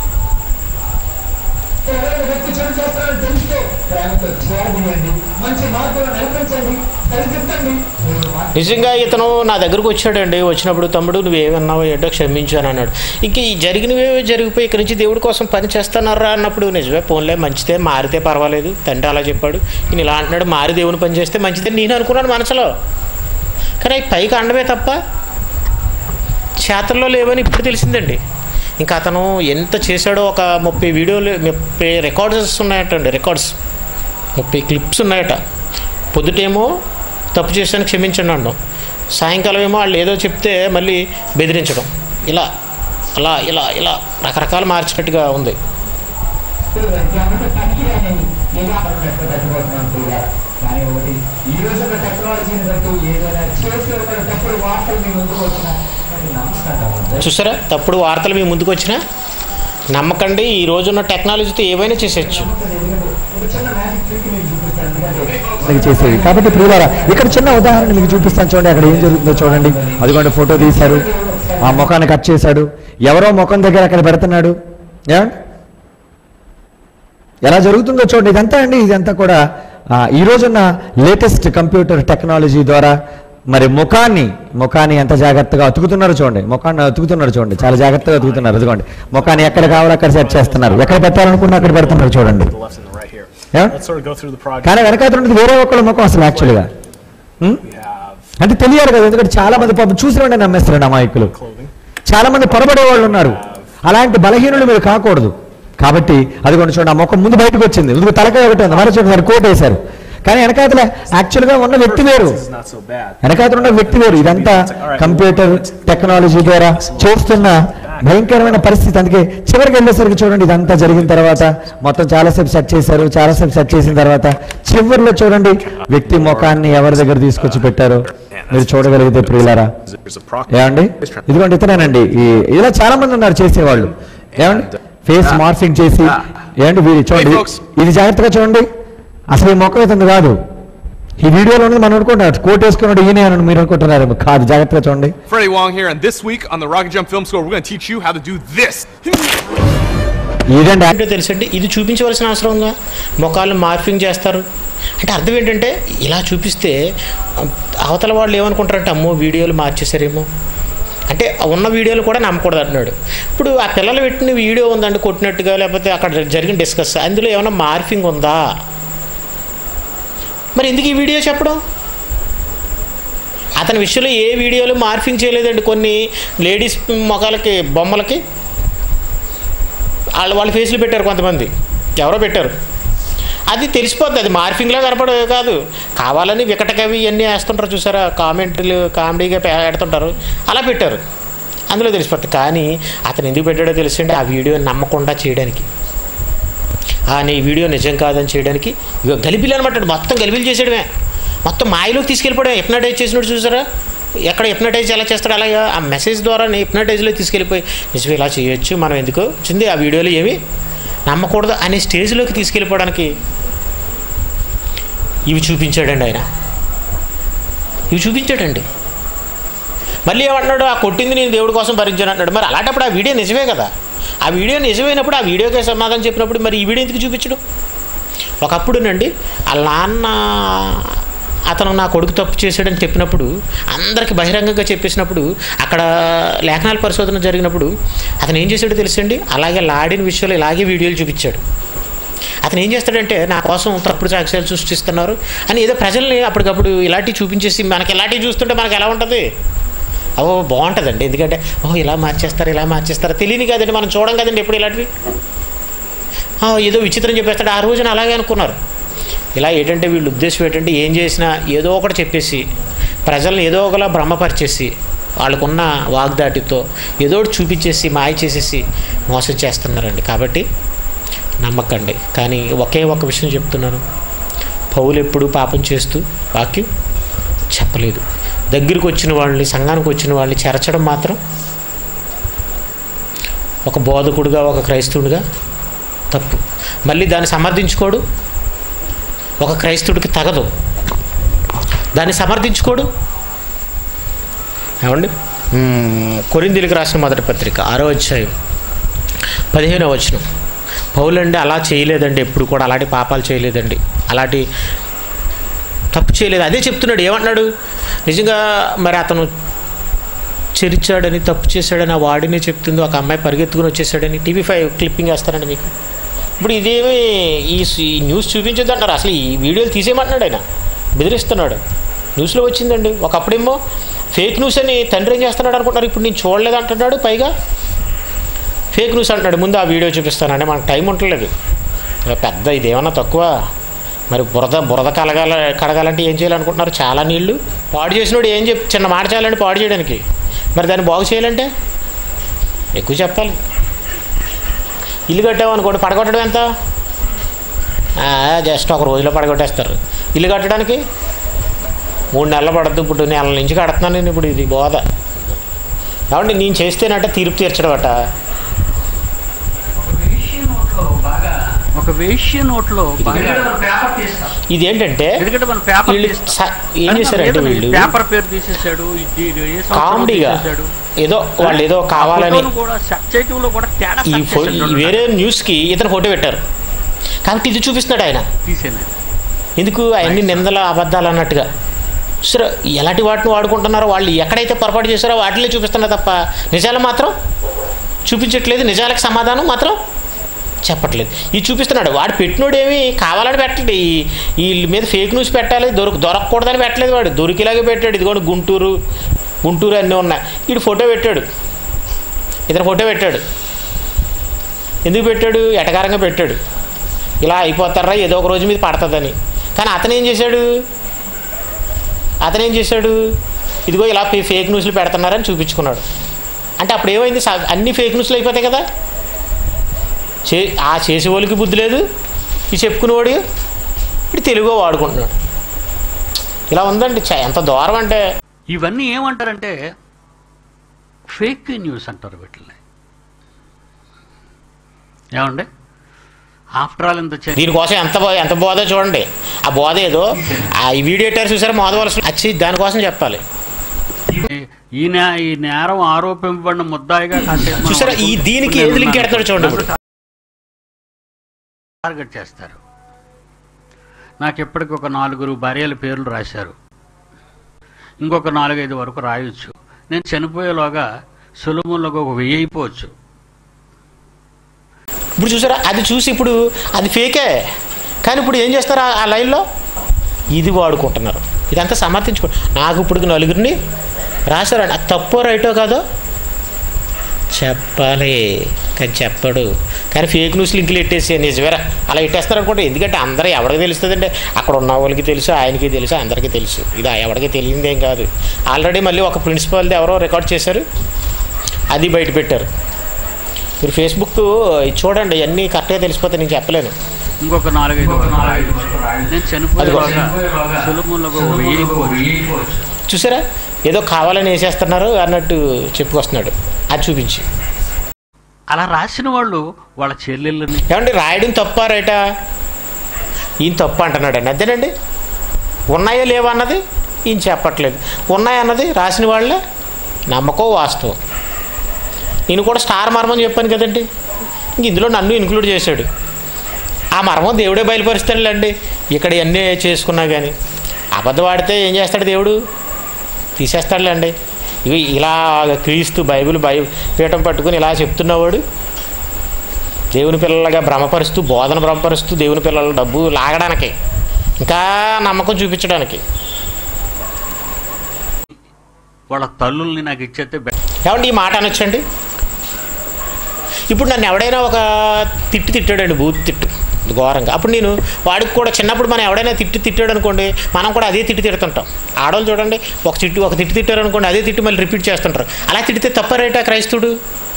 ఎవరైనా వ్యక్తి చెడు చేస్తారని తెలిస్తే ప్రేమతో చేరదీయండి మంచి మార్గంలో నడిపించండి సరిదిద్దండి దేవుడు మాట నిజంగా ఇతను నా దగ్గరకు వచ్చాడండి వచ్చినప్పుడు తమ్ముడు నువ్వేమన్నావు ఏంటో క్షమించు అని అన్నాడు ఇంక ఈ జరిగినవే జరిగిపోయి ఇక్కడి నుంచి దేవుడి కోసం పని చేస్తున్నారా అన్నప్పుడు నిజమే పోన్లే మంచిదే మారితే పర్వాలేదు తండ్రి అలా చెప్పాడు ఈయన ఇలా అంటున్నాడు మారి దేవుని పని చేస్తే మంచిదే నేను అనుకున్నాను మనసులో కానీ అవి పైకి అండమే తప్ప చేతల్లో లేవని ఇప్పుడు తెలిసిందండి ఇంకా అతను ఎంత చేశాడో ఒక ముప్పై వీడియోలు ముప్పై రికార్డ్స్ ఉన్నాయటండి రికార్డ్స్ ముప్పై క్లిప్స్ ఉన్నాయట పొద్దుటేమో తప్పు చేశాను క్షమించండి అనడం సాయంకాలం ఏమో వాళ్ళు ఏదో చెప్తే మళ్ళీ బెదిరించడం ఇలా అలా ఇలా ఇలా రకరకాలు మార్చినట్టుగా ఉంది ఏమంటే తనిఖీ అనేది ఎలా పడినట్టు తగ్గిపోతున్నాను కూడా కానీ ఒకటి ఈ రోజు ఉన్న టెక్నాలజీని బట్టి ఏదైనా చేసి ఒక తప్పుడు వార్తలు మీ ముందుకు వచ్చినా వాటిని నమ్మకండి చూసారా తప్పుడు వార్తలు మీ ముందుకు వచ్చినా నమ్మకండి ఈ రోజున్న టెక్నాలజీతో ఏవైనా చేసేయచ్చు ఒక చిన్న మ్యాజిక్ ట్రిక్ మీకు చూపిస్తాను ఎందుకంటే మనకి చేసేది కాబట్టి ప్రియులారా ఇక్కడ చిన్న ఉదాహరణ మీకు చూపిస్తాను చూడండి అక్కడ ఏం జరుగుతుందో చూడండి అదిగోండి ఫోటో తీశారు ఆ ముఖాన్ని కట్ చేశాడు ఎవరో ముఖం దగ్గర అక్కడ పెడుతున్నాడు ఏమండి ఎలా జరుగుతుందో చూడండి ఇదంతా అండి ఇదంతా కూడా ఆ, ఈ రోజున్న లేటెస్ట్ కంప్యూటర్ టెక్నాలజీ ద్వారా మరి ముఖాన్ని ముఖాన్ని ఎంత జాగ్రత్తగా అతుకుతున్నారు చూడండి ముఖాన్ని అతుకుతున్నారు చూడండి చాలా జాగ్రత్తగా అతుకుతున్నారు అదిగోండి ముఖాన్ని ఎక్కడ కావాలో అక్కడ సెట్ చేస్తున్నారు ఎక్కడ పెట్టాలనుకున్నా అక్కడ పెడుతున్నారు చూడండి the left and the right here. Yeah? Let's sort of go through the project. కానీ వెనకాల ఉన్నది వేరే ఒక్కళ్ళ ముఖం అసలు యాక్చువల్గా ఉం? We have అంటే తెలియాలి కదా ఎందుకంటే చాలా మంది పాపం చూసిన వెంటనే నమ్మేస్తారు అమాయకులు clothing. చాలా మంది పొరబడే వాళ్ళు ఉన్నారు అలాంటి బలహీనులు మీరు కాకూడదు కాబట్టి అది కూడా చూడండి ఆ ముఖం ముందు బయటకు వచ్చింది ముందు తలకాయ ఒకటి ఉంది మరి చూడండి కోట్ వేశారు కానీ వెనకాతల యాక్చువల్గా ఉన్న వ్యక్తి వేరు This is not so bad. వెనకాతల ఉన్న వ్యక్తి వేరు ఇదంతా కంప్యూటర్ టెక్నాలజీ ద్వారా చేస్తున్న భయంకరమైన పరిస్థితి అందుకే చివరికి వెళ్ళేసరికి చూడండి ఇదంతా జరిగిన తర్వాత మొత్తం చాలాసేపు సెట్ చేశారు చాలాసేపు సెట్ చేసిన తర్వాత చివరిలో చూడండి వ్యక్తి ముఖాన్ని ఎవరి దగ్గర తీసుకొచ్చి పెట్టారో మీరు చూడగలిగితే ప్రియులారా There's a proc- ఏమండి ఇదిగోండి ఇతనేనండి ఈ ఇలా చాలా మంది ఉన్నారు చేసేవాళ్ళు ఏమండి ఫేస్ మార్ఫింగ్ చేసి ఏమండి వీరి చూడండి ఇది జాగ్రత్తగా చూడండి అసలు ఈ మొక్క ఇతను కాదు ఈ వీడియోలో ఉన్నది మనం అనుకుంటున్నారు కోట్ వేసుకున్నాడు ఈయనే అని మీరు అనుకుంటున్నారు కాదు జాగ్రత్తగా చూడండి Freddie Wong here, and this week on the Rocket Jump Film School, we're going to teach you how to do this. ఇదండి ఏంటో తెలుసండి ఇది చూపించవలసిన అవసరం ఉందా ముఖాలను మార్ఫింగ్ చేస్తారు అంటే అర్థం ఏంటంటే ఇలా చూపిస్తే అవతల వాళ్ళు ఏమనుకుంటారంటే అమ్మో వీడియోలు మార్చేశారేమో అంటే ఉన్న వీడియోలు కూడా నమ్మకూడదు అంటున్నాడు ఇప్పుడు ఆ పిల్లలు పెట్టిన వీడియో ఉందండి కొట్టినట్టుగా లేకపోతే అక్కడ జరిగిన డిస్కస్ అందులో ఏమైనా మార్ఫింగ్ ఉందా మరి ఎందుకు ఈ వీడియో చెప్పడం అతని విషయంలో ఏ వీడియోలు మార్ఫింగ్ చేయలేదండి కొన్ని లేడీస్ మొఖాలకి బొమ్మలకి వాళ్ళు వాళ్ళ ఫేస్లు పెట్టారు కొంతమంది ఎవరో పెట్టారు అది తెలిసిపోద్ది అది మార్ఫింగ్లో కనపడదు కాదు కావాలని వికటకవి ఇవన్నీ వేస్తుంటారు చూసారా కామెంట్లు కామెడీగా పె- పెడుతుంటారు అలా పెట్టారు అందులో తెలిసిపోద్ది కానీ అతను ఎందుకు పెట్టాడో తెలిసిండే ఆ వీడియో నమ్మకుండా చేయడానికి ఆ నీ వీడియో నిజం కాదని చేయడానికి ఇగో గలిపిలు అనమాట మొత్తం గలిపిలు చేసేయడమే మొత్తం మాయలోకి తీసుకెళ్ళిపోవడం హిప్నటైజ్ చేసినట్టు చూసారా ఎక్కడ హిప్నటైజ్ ఎలా చేస్తారో అలాగా ఆ మెసేజ్ ద్వారా హిప్నటైజ్లో తీసుకెళ్ళిపోయి నిజం ఇలా చేయొచ్చు మనం ఎందుకు వచ్చింది ఆ వీడియోలో ఏమి నమ్మకూడదు అనే స్టేజ్లోకి తీసుకెళ్ళిపోవడానికి ఇవి చూపించాడండి ఆయన ఇవి చూపించాడండి మళ్ళీ ఏమంటున్నాడు ఆ కొట్టింది నేను దేవుడి కోసం భరించాను అంటున్నాడు మరి అలాంటప్పుడు ఆ వీడియో నిజమే కదా ఆ వీడియో నిజమైనప్పుడు ఆ వీడియోకే సమాధానం చెప్పినప్పుడు మరి ఈ వీడియో ఎందుకు చూపించడం ఒకప్పుడునండి వాళ్ళ నాన్న అతను నా కొడుకు తప్పు చేశాడని చెప్పినప్పుడు అందరికి బహిరంగంగా చెప్పేసినప్పుడు అక్కడ లేఖనాల పరిశోధన జరిగినప్పుడు అతను ఏం చేశాడో తెలుసండి అలాగే లాడిన విషయంలో ఇలాగే వీడియోలు చూపించాడు అతను ఏం చేస్తాడంటే నా కోసం తప్పుడు సాక్ష్యాలు సృష్టిస్తున్నారు అని ఏదో ప్రజల్ని అప్పటికప్పుడు ఇలాంటివి చూపించేసి మనకి ఇలాంటివి చూస్తుంటే మనకి ఎలా ఉంటుంది అవో బాగుంటుందండి ఎందుకంటే ఓ ఇలా మార్చేస్తారు ఇలా మార్చేస్తారు తెలియని కదండి మనం చూడం కదండి ఎప్పుడు ఇలాంటివి ఆ, ఏదో విచిత్రం చెప్పేస్తాడు ఆ రోజున అలాగే అనుకున్నారు ఇలా ఏంటంటే వీళ్ళ ఉద్దేశం ఏంటంటే ఏం చేసినా ఏదో ఒకటి చెప్పేసి ప్రజల్ని ఏదో ఒకలా భ్రమపరిచేసి వాళ్ళకున్న వాగ్దాటితో ఏదో ఒకటి చూపించేసి మాయ చేసేసి మోసం చేస్తున్నారండి కాబట్టి నమ్మకండి కానీ ఒకే ఒక విషయం చెప్తున్నాను పౌలు ఎప్పుడు పాపం చేస్తూ వాక్యం చెప్పలేదు దగ్గరికి వచ్చిన వాళ్ళని సంఘానికి వచ్చిన వాళ్ళని చెరచడం మాత్రం ఒక బోధకుడుగా ఒక క్రైస్తవుడిగా తప్పు మళ్ళీ దాన్ని సమర్థించుకోడు ఒక క్రైస్తవుడికి తగదు దాన్ని సమర్థించుకోడు ఏమండి మ్మ్, కొరింథీయులకు రాసిన మొదటి పత్రిక ఆరో అధ్యాయం పదిహేనో వచనం పౌలండి అలా చేయలేదండి ఎప్పుడు కూడా అలాంటి పాపాలు చేయలేదండి అలాంటి తప్పు చేయలేదు అదే చెప్తున్నాడు ఏమంటున్నాడు నిజంగా మరి అతను చెరిచాడని తప్పు చేశాడని ఆ వాడినే చెప్తుంది ఒక అమ్మాయి పరిగెత్తుకుని వచ్చేసాడని టీవీ ఫైవ్ క్లిప్పింగ్ వేస్తానండి మీకు ఇప్పుడు ఇదేమి ఈ స్- ఈ న్యూస్ చూపించొద్దు అంటారు అసలు ఈ వీడియోలు తీసేయమంటున్నాడు ఆయన బెదిరిస్తున్నాడు న్యూస్లో వచ్చిందండి ఒకప్పుడేమో ఫేక్ న్యూస్ అని తండ్రి ఏం చేస్తున్నాడు అనుకుంటారు ఇప్పుడు నేను చూడలేదు అంటున్నాడు పైగా ఫేక్ న్యూస్ అంటున్నాడు ముందు ఆ వీడియో చూపిస్తానండి మనకు టైం ఉండలేదు పెద్ద ఇదేమన్నా తక్కువ మరి బురద బురద కలగాల కడగాలంటే ఏం చేయాలనుకుంటున్నారు చాలా నీళ్లు పాడు చేసినోడు ఏం చెప్ చిన్న మాట చేయాలంటే పాడు చేయడానికి మరి దాన్ని బాగు చేయాలంటే ఎక్కువ చెప్పాలి ఇల్లు కట్టామనుకోండి పడగొట్టడం ఎంత ఆ, జస్ట్ ఒక రోజులో పడగొట్టేస్తారు ఇల్లు కట్టడానికి మూడు నెలలు పడుతుంది ఇప్పుడు నెలల నుంచి కడుతున్నాను నేను ఇప్పుడు ఇది బోధ కాబట్టి నేను చేస్తేనట తీర్పు తీర్చడం అట ఒక వేష్య నోట్లో బాగా పేపర్ తీస్తాం ఇది ఏంటంటే ఎందుకంటే మనం పేపర్ వీళ్ళు తీస్తాం. స- ఏం కానీ చేశారంటే మనం వీళ్ళు పేపర్ పేరు తీసేసాడు ఇది ఇది ఏ సంవత్సరం కామెడీగా తీసేశాడు. ఏదో వాళ్ళు ఏదో ఆ కావాలని ఫోటోను కూడా సెర్చ్ చేయటంలో కూడా తేడా ఈ సెర్చ్ ఫో చేశాడు ఈ చూడండి. వేరే న్యూస్కి ఇతను ఫోటో పెట్టారు కాబట్టి ఇది చూపిస్తున్నాడు ఆయన తీసేనా ఎందుకు అవన్నీ నిందల అబద్ధాలు అన్నట్టుగా సరే ఎలాంటి వాటిని వాడుకుంటున్నారో వాళ్ళు ఎక్కడైతే పొరపాటు చేశారో వాటిలే చూపిస్తున్నారు తప్ప నిజాలు మాత్రం చూపించట్లేదు నిజాలకు సమాధానం మాత్రం చెప్పట్లేదు ఇది చూపిస్తున్నాడు వాడు పెట్టినోడు ఏమి కావాలని పెట్టలేదు ఈ వీళ్ళ మీద ఫేక్ న్యూస్ పెట్టాలి దొరక దొరకకూడదని పెట్టలేదు వాడు దొరికేలాగే పెట్టాడు ఇదిగోండి గుంటూరు గుంటూరు అన్నీ ఉన్నాయి వీడు ఫోటో పెట్టాడు ఇతను ఫోటో పెట్టాడు ఎందుకు పెట్టాడు ఎటకారంగా పెట్టాడు ఇలా అయిపోతారా ఏదో ఒక రోజు మీద పడుతుందని కానీ అతను ఏం చేశాడు అతను ఏం చేశాడు ఇదిగో ఇలా ఫే- ఫేక్ న్యూస్లు పెడుతున్నారని చూపించుకున్నాడు అంటే అప్పుడు ఏమైంది స- అన్ని ఫేక్ న్యూస్లు అయిపోతాయి కదా చే ఆ చేసేవాళ్ళకి బుద్ధి లేదు ఈ చెప్పుకునేవాడు ఇప్పుడు తెలుగు వాడుకుంటున్నాడు ఇలా ఉందండి చ- ఎంత దూరం అంటే ఇవన్నీ ఏమంటారంటే ఫేక్ న్యూస్ అంటారు వీటిని ఏమండి ఆఫ్టర్ ఆల్ ఇంత చే- దీనికోసం ఎంత బో- ఎంత బోధ చూడండి ఆ బోధ ఏదో ఆ ఈ వీడియో ఎట్టారు చూసారా మోదవలసిన వచ్చి దానికోసం చెప్పాలి ఈ నే- ఈ నేరం ఆరోపింపబడిన ముద్దాయిగా కాసేపు మనం చూసారా ఈ దీనికి ఏది లింక్ ఎడతాడు చూడండి ఇప్పుడు టార్గెట్ చేస్తారు నాకు ఎప్పటికి ఒక నాలుగురు భార్యల పేర్లు రాశారు ఇంకొక నాలుగైదు వరకు రాయొచ్చు నేను చనిపోయేలోగా సులభంలో ఒక వెయ్యి అయిపోవచ్చు ఇప్పుడు చూసారా అది చూసి ఇప్పుడు అది ఫేకే కానీ ఇప్పుడు ఏం చేస్తారు ఆ- ఆ లైన్లో ఇది వాడుకుంటున్నారు ఇదంతా సమర్థించుకో నాకు ఇప్పుడు నలుగురిని రాశారండి అది తప్పో రైటో కాదో చెప్పాలి కానీ చెప్పడు కానీ ఫేక్ న్యూస్ లింకులు ఎట్టేసి నిజమేరా అలా ఎట్టేస్తారు అనుకుంటే ఎందుకంటే అందరూ ఎవరికి తెలుస్తుందంటే అక్కడ ఉన్న వాళ్ళకి తెలుసు ఆయనకి తెలుసు అందరికీ తెలుసు ఇది ఎవరికి తెలియదు ఏం కాదు ఆల్రెడీ మళ్ళీ ఒక ప్రిన్సిపాల్ది ఎవరో రికార్డ్ చేశారు అది బయట పెట్టారు మీరు ఫేస్బుక్ ఇది చూడండి అన్నీ కరెక్ట్గా తెలిసిపోతే నేను చెప్పలేను ఇంకొక నాలుగైదు వరకు రాయొచ్చు నేను చనిపోయేలోగా సులభంలో ఒక వెయ్యి అయిపోవచ్చు చూసారా ఏదో కావాలని వేసేస్తున్నారు అన్నట్టు చెప్పుకొస్తున్నాడు అది చూపించి అలా రాసిన వాళ్ళు వాళ్ళ చెల్లెళ్ళని ఏమండి రాయడం తప్ప రైటా ఈయన తప్పు అంటున్నాడండి అదేనండి ఉన్నాయో లేవా అన్నది ఈయన చెప్పట్లేదు ఉన్నాయన్నది రాసిన వాళ్ళే నమ్మకం వాస్తవం నేను కూడా స్టార్ మార్మని చెప్పాను కదండి ఇంక ఇందులో నన్ను ఇంక్లూడ్ చేశాడు ఆ మర్మం దేవుడే బయలుపరుస్తాడులేండి ఇక్కడ ఇవన్నీ చేసుకున్నా కానీ అబద్ధం ఆడితే ఏం చేస్తాడు దేవుడు తీసేస్తాడులేండి ఇవి ఇలా క్రీస్తు బైబిల్ బై పీఠం పట్టుకుని ఇలా చెప్తున్నవాడు దేవుని పిల్లలుగా భ్రమపరుస్తూ బోధన భ్రమపరుస్తూ దేవుని పిల్లల డబ్బు లాగడానికి ఇంకా నమ్మకం చూపించడానికి వాళ్ళ తల్లుల్ని నాకు ఇచ్చేస్తే బె- ఏమండి ఈ మాట అనొచ్చండి ఇప్పుడు నన్ను ఎవడైనా ఒక తిట్టు తిట్టాడండి బూత్ తిట్టు ఘోరంగా అప్పుడు నేను వాడికి కూడా చిన్నప్పుడు మనం ఎవడైనా తిట్టు తిట్టాడు అనుకోండి మనం కూడా అదే తిట్టు తిడుతుంటాం ఆడవాళ్ళు చూడండి ఒక తిట్టు ఒక తిట్టు తిట్టారు అనుకోండి అదే తిట్టు మళ్ళీ రిపీట్ చేస్తుంటారు అలా తిడితే తప్పరేటా క్రైస్తుడు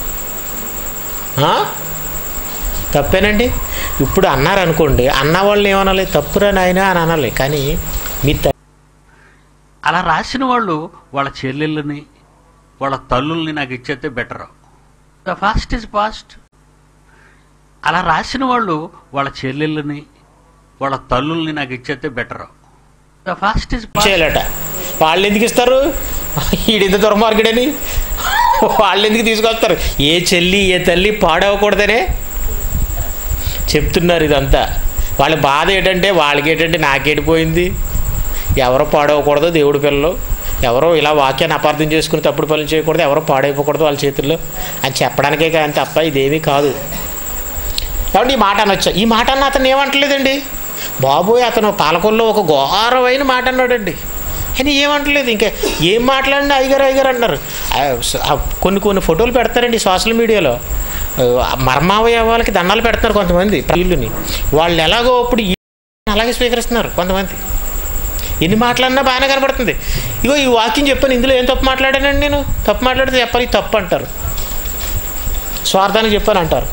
ఆ? తప్పేనండి ఇప్పుడు అన్నారు అనుకోండి అన్న వాళ్ళని ఏమనాలి తప్పురా నాయనా అని అనాలి కానీ మీ త- అలా రాసిన వాళ్ళు వాళ్ళ చెల్లెళ్ళని వాళ్ళ తల్లుల్ని నాకు ఇచ్చేస్తే better the past is past అలా రాసిన వాళ్ళు వాళ్ళ చెల్లెళ్ళని వాళ్ళ తల్లుల్ని నాకు ఇచ్చేస్తే బెటర్ ద ఫాస్ట్ ఇస్ చేయాలట వాళ్ళు ఎందుకు ఇస్తారు ఈడింత దుర్మార్గుడని వాళ్ళు ఎందుకు తీసుకొస్తారు ఏ చెల్లి ఏ తల్లి పాడవకూడదనే చెప్తున్నారు ఇదంతా వాళ్ళ బాధ ఏంటంటే వాళ్ళకి ఏంటంటే నాకేడిపోయింది ఎవరో పాడవకూడదు దేవుడి పిల్లలు ఎవరో ఇలా వాక్యాన్ని అపార్థం చేసుకుని తప్పుడు పనులు చేయకూడదు ఎవరో పాడైపోకూడదు వాళ్ళ చేతుల్లో అని చెప్పడానికే కానీ తప్ప ఇదేమీ కాదు కాబట్టి ఈ మాట అనొచ్చా ఈ మాట అన్న అతను ఏమంటలేదండి బాబోయ్ అతను పాలకొల్లో ఒక ఘోరమైన మాట అన్నాడండి అని ఏమంటలేదు ఇంకా ఏం మాట్లాడినా అయ్యగారు అయ్యగారు అంటున్నారు ఆ, స- ఆ, కొన్ని కొన్ని ఫోటోలు పెడతారండి సోషల్ మీడియాలో ఆ, మర్మావయవాలకి దండాలు పెడతారు కొంతమంది వీళ్ళుని వాళ్ళు ఎలాగో ఇప్పుడు ఈ- అలాగే స్వీకరిస్తున్నారు కొంతమంది ఎన్ని మాట్లాడినా బాగానే కనబడుతుంది ఇగో ఈ వాక్యం చెప్పాను ఇందులో ఏం తప్పు మాట్లాడానండి నేను తప్పు మాట్లాడితే చెప్పాలి ఇది తప్పు అంటారు స్వార్థానికి చెప్పాను అంటారు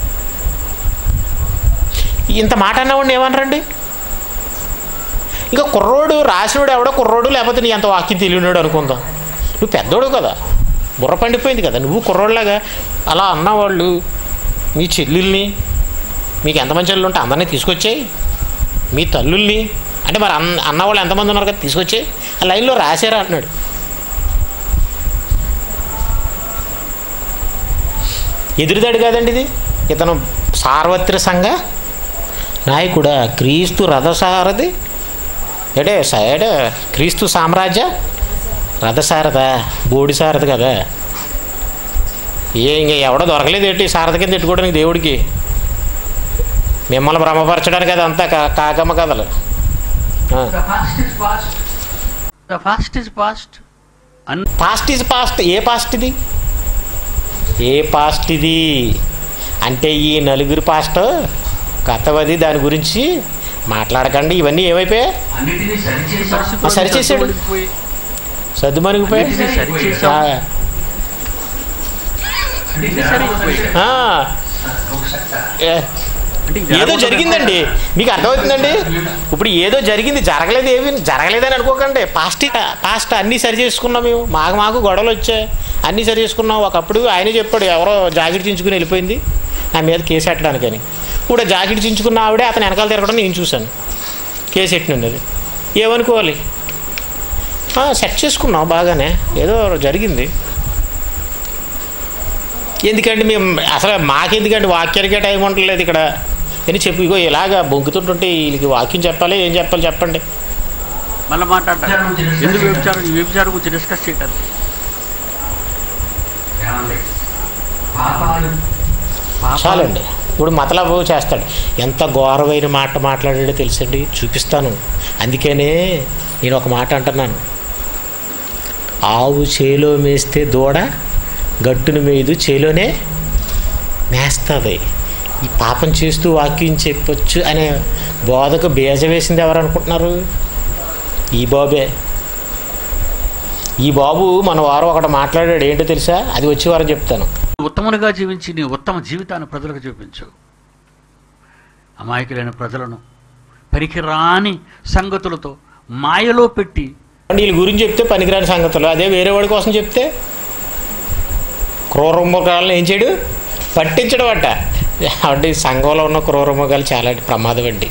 ఇంత మాట అన్నవాడిని ఏమనరండి ఇంకా కుర్రోడు రాసినోడు ఎవడో కుర్రోడు లేకపోతే నీ అంత వాక్యం తెలియనాడు అనుకుందాం నువ్వు పెద్దోడు కదా బుర్ర పండిపోయింది కదా నువ్వు కుర్రోడ్లాగా అలా అన్నవాళ్ళు మీ చెల్లెల్ని మీకు ఎంతమంది చెల్లెలు ఉంటే అందరినీ తీసుకొచ్చాయి మీ తల్లుల్ని అంటే మరి అన్న అన్నవాళ్ళు ఎంతమంది ఉన్నారు కదా తీసుకొచ్చి ఆ లైన్లో రాశారా అంటున్నాడు ఎదురుదాడు కాదండి ఇది ఇతను సార్వత్రిక సంఘ నాయకుడా క్రీస్తు రథసారథి ఏడే స- ఏడే క్రీస్తు సామ్రాజ్య రథసారథ బోడి సారథి కదా ఏ ఇంక ఎవడో దొరకలేదు ఏంటి సారథి కింద పెట్టుకోవడానికి దేవుడికి మిమ్మల్ని భ్రమపరచడానికి అది అంతా కా- కాకమ్మ కథలు ఆ. The past is past the past is past an past is past a past ఇది ఏ పాస్ట్ ఇది అంటే ఈ నలుగురు పాస్ట్ కథవది దాని గురించి మాట్లాడకండి ఇవన్నీ ఏమైపోయాయి అన్నిటినీ సరిచేసి ఆ, సరిచేసాడు. సర్దుమణిగిపోయి అన్నిటినీ సరిచేసాం. ఆ, ఏ, ఏదో జరిగిందండి మీకు అర్థమవుతుందండి ఇప్పుడు ఏదో జరిగింది జరగలేదు ఏమి జరగలేదని అనుకోకండి పాస్ట్ పాస్ట్ అన్నీ సరి చేసుకున్నాం మేము మాకు మాకు గొడవలు వచ్చాయి అన్నీ సరి చేసుకున్నాం ఒకప్పుడు ఆయనే చెప్పాడు ఎవరో జాకెట్ చించుకుని వెళ్ళిపోయింది నా మీద కేసు పెట్టడానికని ఇప్పుడు ఆ జాకెట్ చించుకున్న ఆవిడే అతను వెనకాల తిరగడం నేను చూశాను కేసు ఎట్టినండి అది ఏమనుకోవాలి ఆ, సెట్ చేసుకున్నాం బాగానే ఏదో జరిగింది ఎందుకంటే మేము అసలు మాకెందుకంటే వాక్యానికే టైం ఉండలేదు ఇక్కడ అని చెప్పి ఇగో ఇలాగా బొంకుతుంటుంటే వీళ్ళకి వాక్యం చెప్పాలి ఏం చెప్పాలి చెప్పండి మళ్ళీ మాట్లాడతాను ఎందుకు వ్యభిచారం ఈ వ్యభిచారం గురించి డిస్కస్ చేయటానికి చాలండి ఇప్పుడు మతలబు చేస్తాడు ఎంత ఘోరమైన మాట మాట్లాడాడో తెలుసండి చూపిస్తాను అందుకనే నేను ఒక మాట అంటున్నాను ఆవు చేలో మేస్తే దూడ గట్టును మేయదు చేలోనే మేస్తుంది ఈ పాపం చేస్తూ వాక్యం చెప్పొచ్చు అనే బోధకు బీజ వేసింది ఎవరు అనుకుంటున్నారు ఈ బాబే ఈ బాబు మన వారు ఒకటి మాట్లాడాడు ఏంటో తెలుసా అది వచ్చే వారం చెప్తాను ఉత్తమునిగా జీవించి నీ ఉత్తమ జీవితాన్ని ప్రజలకు చూపించు అమాయకులైన ప్రజలను పనికిరాని సంగతులతో మాయలో పెట్టి వీళ్ళ గురించి చెప్తే పనికిరాని సంగతులు అదే వేరే వాడి కోసం చెప్తే క్రూర మృగాలను ఏం చేయడు పట్టించడం అంట అంటే ఈ సంఘంలో ఉన్న క్రూర మృగాలు చాలా ప్రమాదం అండి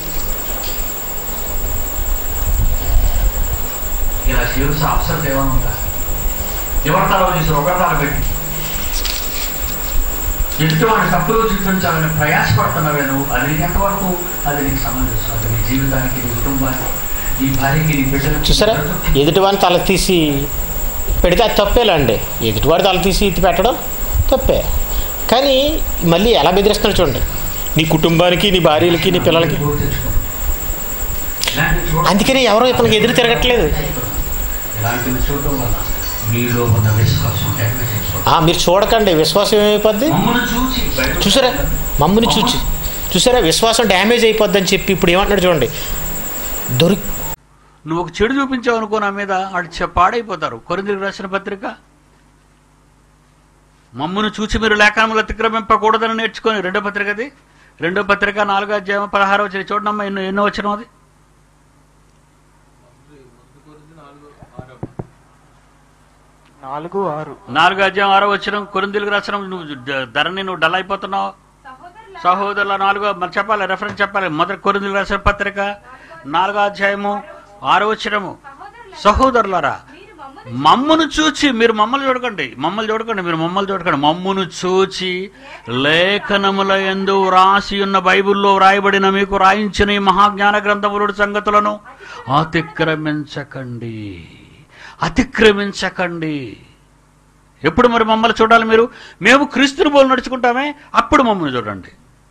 ఇలా సీరియస్ ఆఫీసర్స్ ఏమైనా ఉంటారు ఎవరితారో చేసి ఒకరితారో పెట్టి ఎదుటి వాడిని తప్పులు చూపించాలని ప్రయాసపడుతున్నావే నువ్వు అది నీకు ఎంతవరకు అది నీకు సంబంధించిన అది నీ జీవితానికి నీ కుటుంబానికి నీ భార్యకి నీ బిడ్డలకు చూసారా ఎదుటివాడిని తల తీసి పెడితే అది తప్పేలండి ఎదుటివాడి తల తీసి ఎత్తి పెట్టడం తప్పే కానీ మళ్ళీ ఎలా బెదిరిస్తున్నారు చూడండి నీ కుటుంబానికి నీ భార్యలకి నీ పిల్లలకి గుర్తు తెచ్చుకో. ఇలాంటివి చూడ- అందుకని ఎవరో ఇతనికి ఎదురు తిరగట్లేదు ఇలాంటివి చూడటం వల్ల మీలో ఉన్న విశ్వాసం డ్యామేజ్ అయిపోతుంది ఆ, మీరు చూడకండి విశ్వాసం ఏమైపోద్ది మమ్మల్ని చూసి బయటకు చూసారా మమ్మల్ని చూచి చూసారా విశ్వాసం డ్యామేజ్ అయిపోద్దని చెప్పి ఇప్పుడు ఏమంటున్నాడు చూడండి దొరి నువ్వు ఒక చెడు చూపించావు అనుకో నా మీద వాడు చె- పాడైపోతారు కొరిందులకు రాసిన పత్రిక మమ్మును చూసి మీరు లేఖనములు అతిక్రమింపకూడదని నేర్చుకొని రెండో పత్రిక అది రెండో పత్రిక నాలుగో అధ్యాయం పదహారో వచ్చిన చూడమ్మా ఎన్నో ఎన్నో వచ్చిన అది నాలుగు ఆరు నాలుగో అధ్యాయం ఆరో వచ్చిన కొరిందులకు రాసిన నువ్వు ద- ధరని నువ్వు డల్ అయిపోతున్నావు సహోదరుల నాలుగో మరి చెప్పాలి రెఫరెన్స్ చెప్పాలి మొదటి కొరిందులకు రాసిన పత్రిక నాలుగో అధ్యాయము ఆరో వచ్చినము సహోదరులారా మమ్మను చూచి మీరు మమ్మల్ని చూడకండి మమ్మల్ని చూడకండి మీరు మమ్మల్ని చూడకండి మమ్మును చూచి లేఖనముల ఎందు రాసి ఉన్న బైబిల్లో వ్రాయబడిన మీకు రాయించిన ఈ మహాజ్ఞాన గ్రంథములుడి సంగతులను అతిక్రమించకండి అతిక్రమించకండి ఎప్పుడు మరి మమ్మల్ని చూడాలి మీరు మేము క్రీస్తుని పోలు నడుచుకుంటామే అప్పుడు మమ్మల్ని చూడండి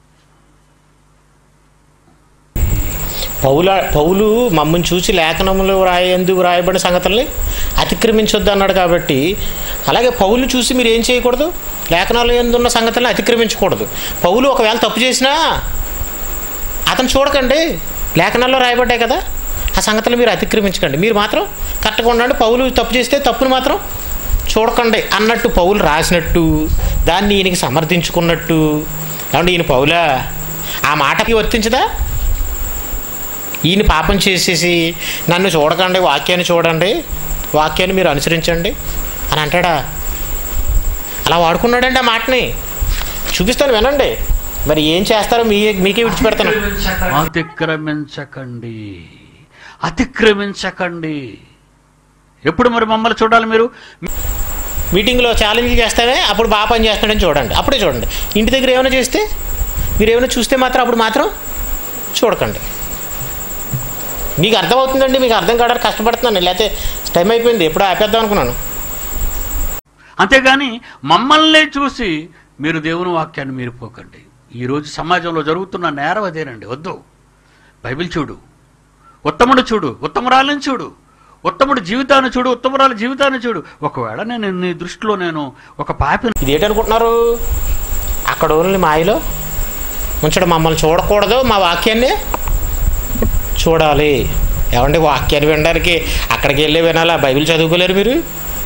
పౌల పౌలు మమ్మల్ని చూసి లేఖనములు రాయ ఎందుకు రాయబడిన సంగతుల్ని అతిక్రమించొద్దు అన్నాడు కాబట్టి అలాగే పౌలు చూసి మీరు ఏం చేయకూడదు లేఖనాలు ఎందున్న సంగతులను అతిక్రమించకూడదు పౌలు ఒకవేళ తప్పు చేసినా అతను చూడకండి లేఖనాల్లో రాయబడ్డాయి కదా ఆ సంగతులు మీరు అతిక్రమించకండి మీరు మాత్రం కరెక్ట్గా ఉండండి పౌలు తప్పు చేస్తే తప్పును మాత్రం చూడకండి అన్నట్టు పౌలు రాసినట్టు దాన్ని ఈయనకి సమర్థించుకున్నట్టు ఏమంటే ఈయన పౌలా ఆ మాటకి వర్తించదా ఈయన పాపం చేసేసి నన్ను చూడకండి వాక్యాన్ని చూడండి వాక్యాన్ని మీరు అనుసరించండి అని అంటాడా అలా వాడుకున్నాడండి ఆ మాటని చూపిస్తాను వినండి మరి ఏం చేస్తారో మీ మీకే విడిచిపెడతాను అతిక్రమించకండి అతిక్రమించకండి ఎప్పుడు మరి మమ్మల్ని చూడాలి మీరు మీటింగ్లో ఛాలెంజ్ చేస్తామే అప్పుడు బాగా పని చేస్తున్నాడని చూడండి అప్పుడే చూడండి ఇంటి దగ్గర ఏమైనా చేస్తే మీరు ఏమైనా చూస్తే మాత్రం అప్పుడు మాత్రం చూడకండి మీకు అర్థమవుతుందండి మీకు అర్థం కావడానికి కష్టపడుతున్నాను లేకపోతే టైం అయిపోయింది ఎప్పుడో ఆపేద్దాం అనుకున్నాను అంతేగాని మమ్మల్ని చూసి మీరు దేవుని వాక్యాన్ని మీరిపోకండి ఈరోజు సమాజంలో జరుగుతున్న నేరం అదేనండి వద్దు బైబిల్ చూడు ఉత్తముడు చూడు ఉత్తమురాలను చూడు ఉత్తముడు జీవితాన్ని చూడు ఉత్తమురాల జీవితాన్ని చూడు ఒకవేళ నేను నీ దృష్టిలో నేను ఒక పాపిని ఇది ఏంటనుకుంటున్నారు అక్కడ ఓన్లీ మాయలో ఉంచడం మమ్మల్ని చూడకూడదు మా వాక్యాన్ని చూడాలి ఏమండి వాక్యాన్ని వినడానికి అక్కడికి వెళ్ళి వినాలా బైబిల్ చదువుకోలేరు మీరు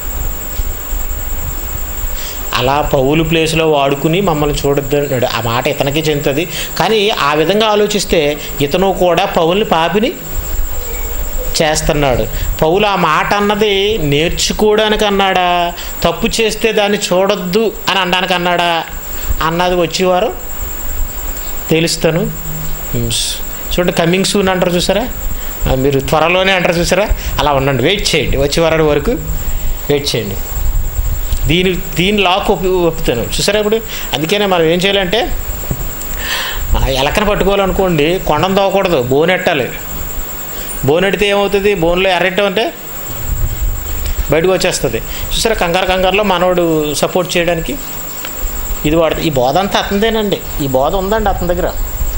అలా పౌలు ప్లేస్లో వాడుకుని మమ్మల్ని చూడొద్దు అన్నాడు ఆ మాట ఇతనికి చెందుతుంది కానీ ఆ విధంగా ఆలోచిస్తే ఇతను కూడా పౌల్ని పాపిని చేస్తున్నాడు పౌలు ఆ మాట అన్నది నేర్చుకోవడానికి అన్నాడా తప్పు చేస్తే దాన్ని చూడొద్దు అని అనడానికి అన్నాడా అన్నది వచ్చేవారు తెలుస్తాను చూడండి కమింగ్ సూన్ అంటారు చూసారా ఆ, మీరు త్వరలోనే అంటారు చూసారా అలా ఉండండి వెయిట్ చేయండి వచ్చే వారం వరకు వెయిట్ చేయండి దీని దీని లాక్ ఒప్పి ఒప్పుతాను చూసారా ఇప్పుడు అందుకనే మనం ఏం చేయాలంటే ఆ, ఎలకన పట్టుకోవాలనుకోండి కొండను తవ్వకూడదు బోనెట్టాలి బోనెడితే ఏమవుతుంది బోన్లో ఎర్రెట్టం అంటే బయటకు వచ్చేస్తుంది చూసారా కంగారు కంగారులో మనోడు సపోర్ట్ చేయడానికి ఇది వాడు ఈ బోధ అంతా అతనిదేనండి ఈ బోధ ఉందండి అతని దగ్గర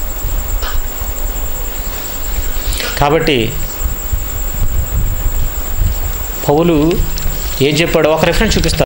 కాబట్టి పౌలు ఏం చెప్పాడు ఒక రిఫరెన్స్ చూపిస్తాను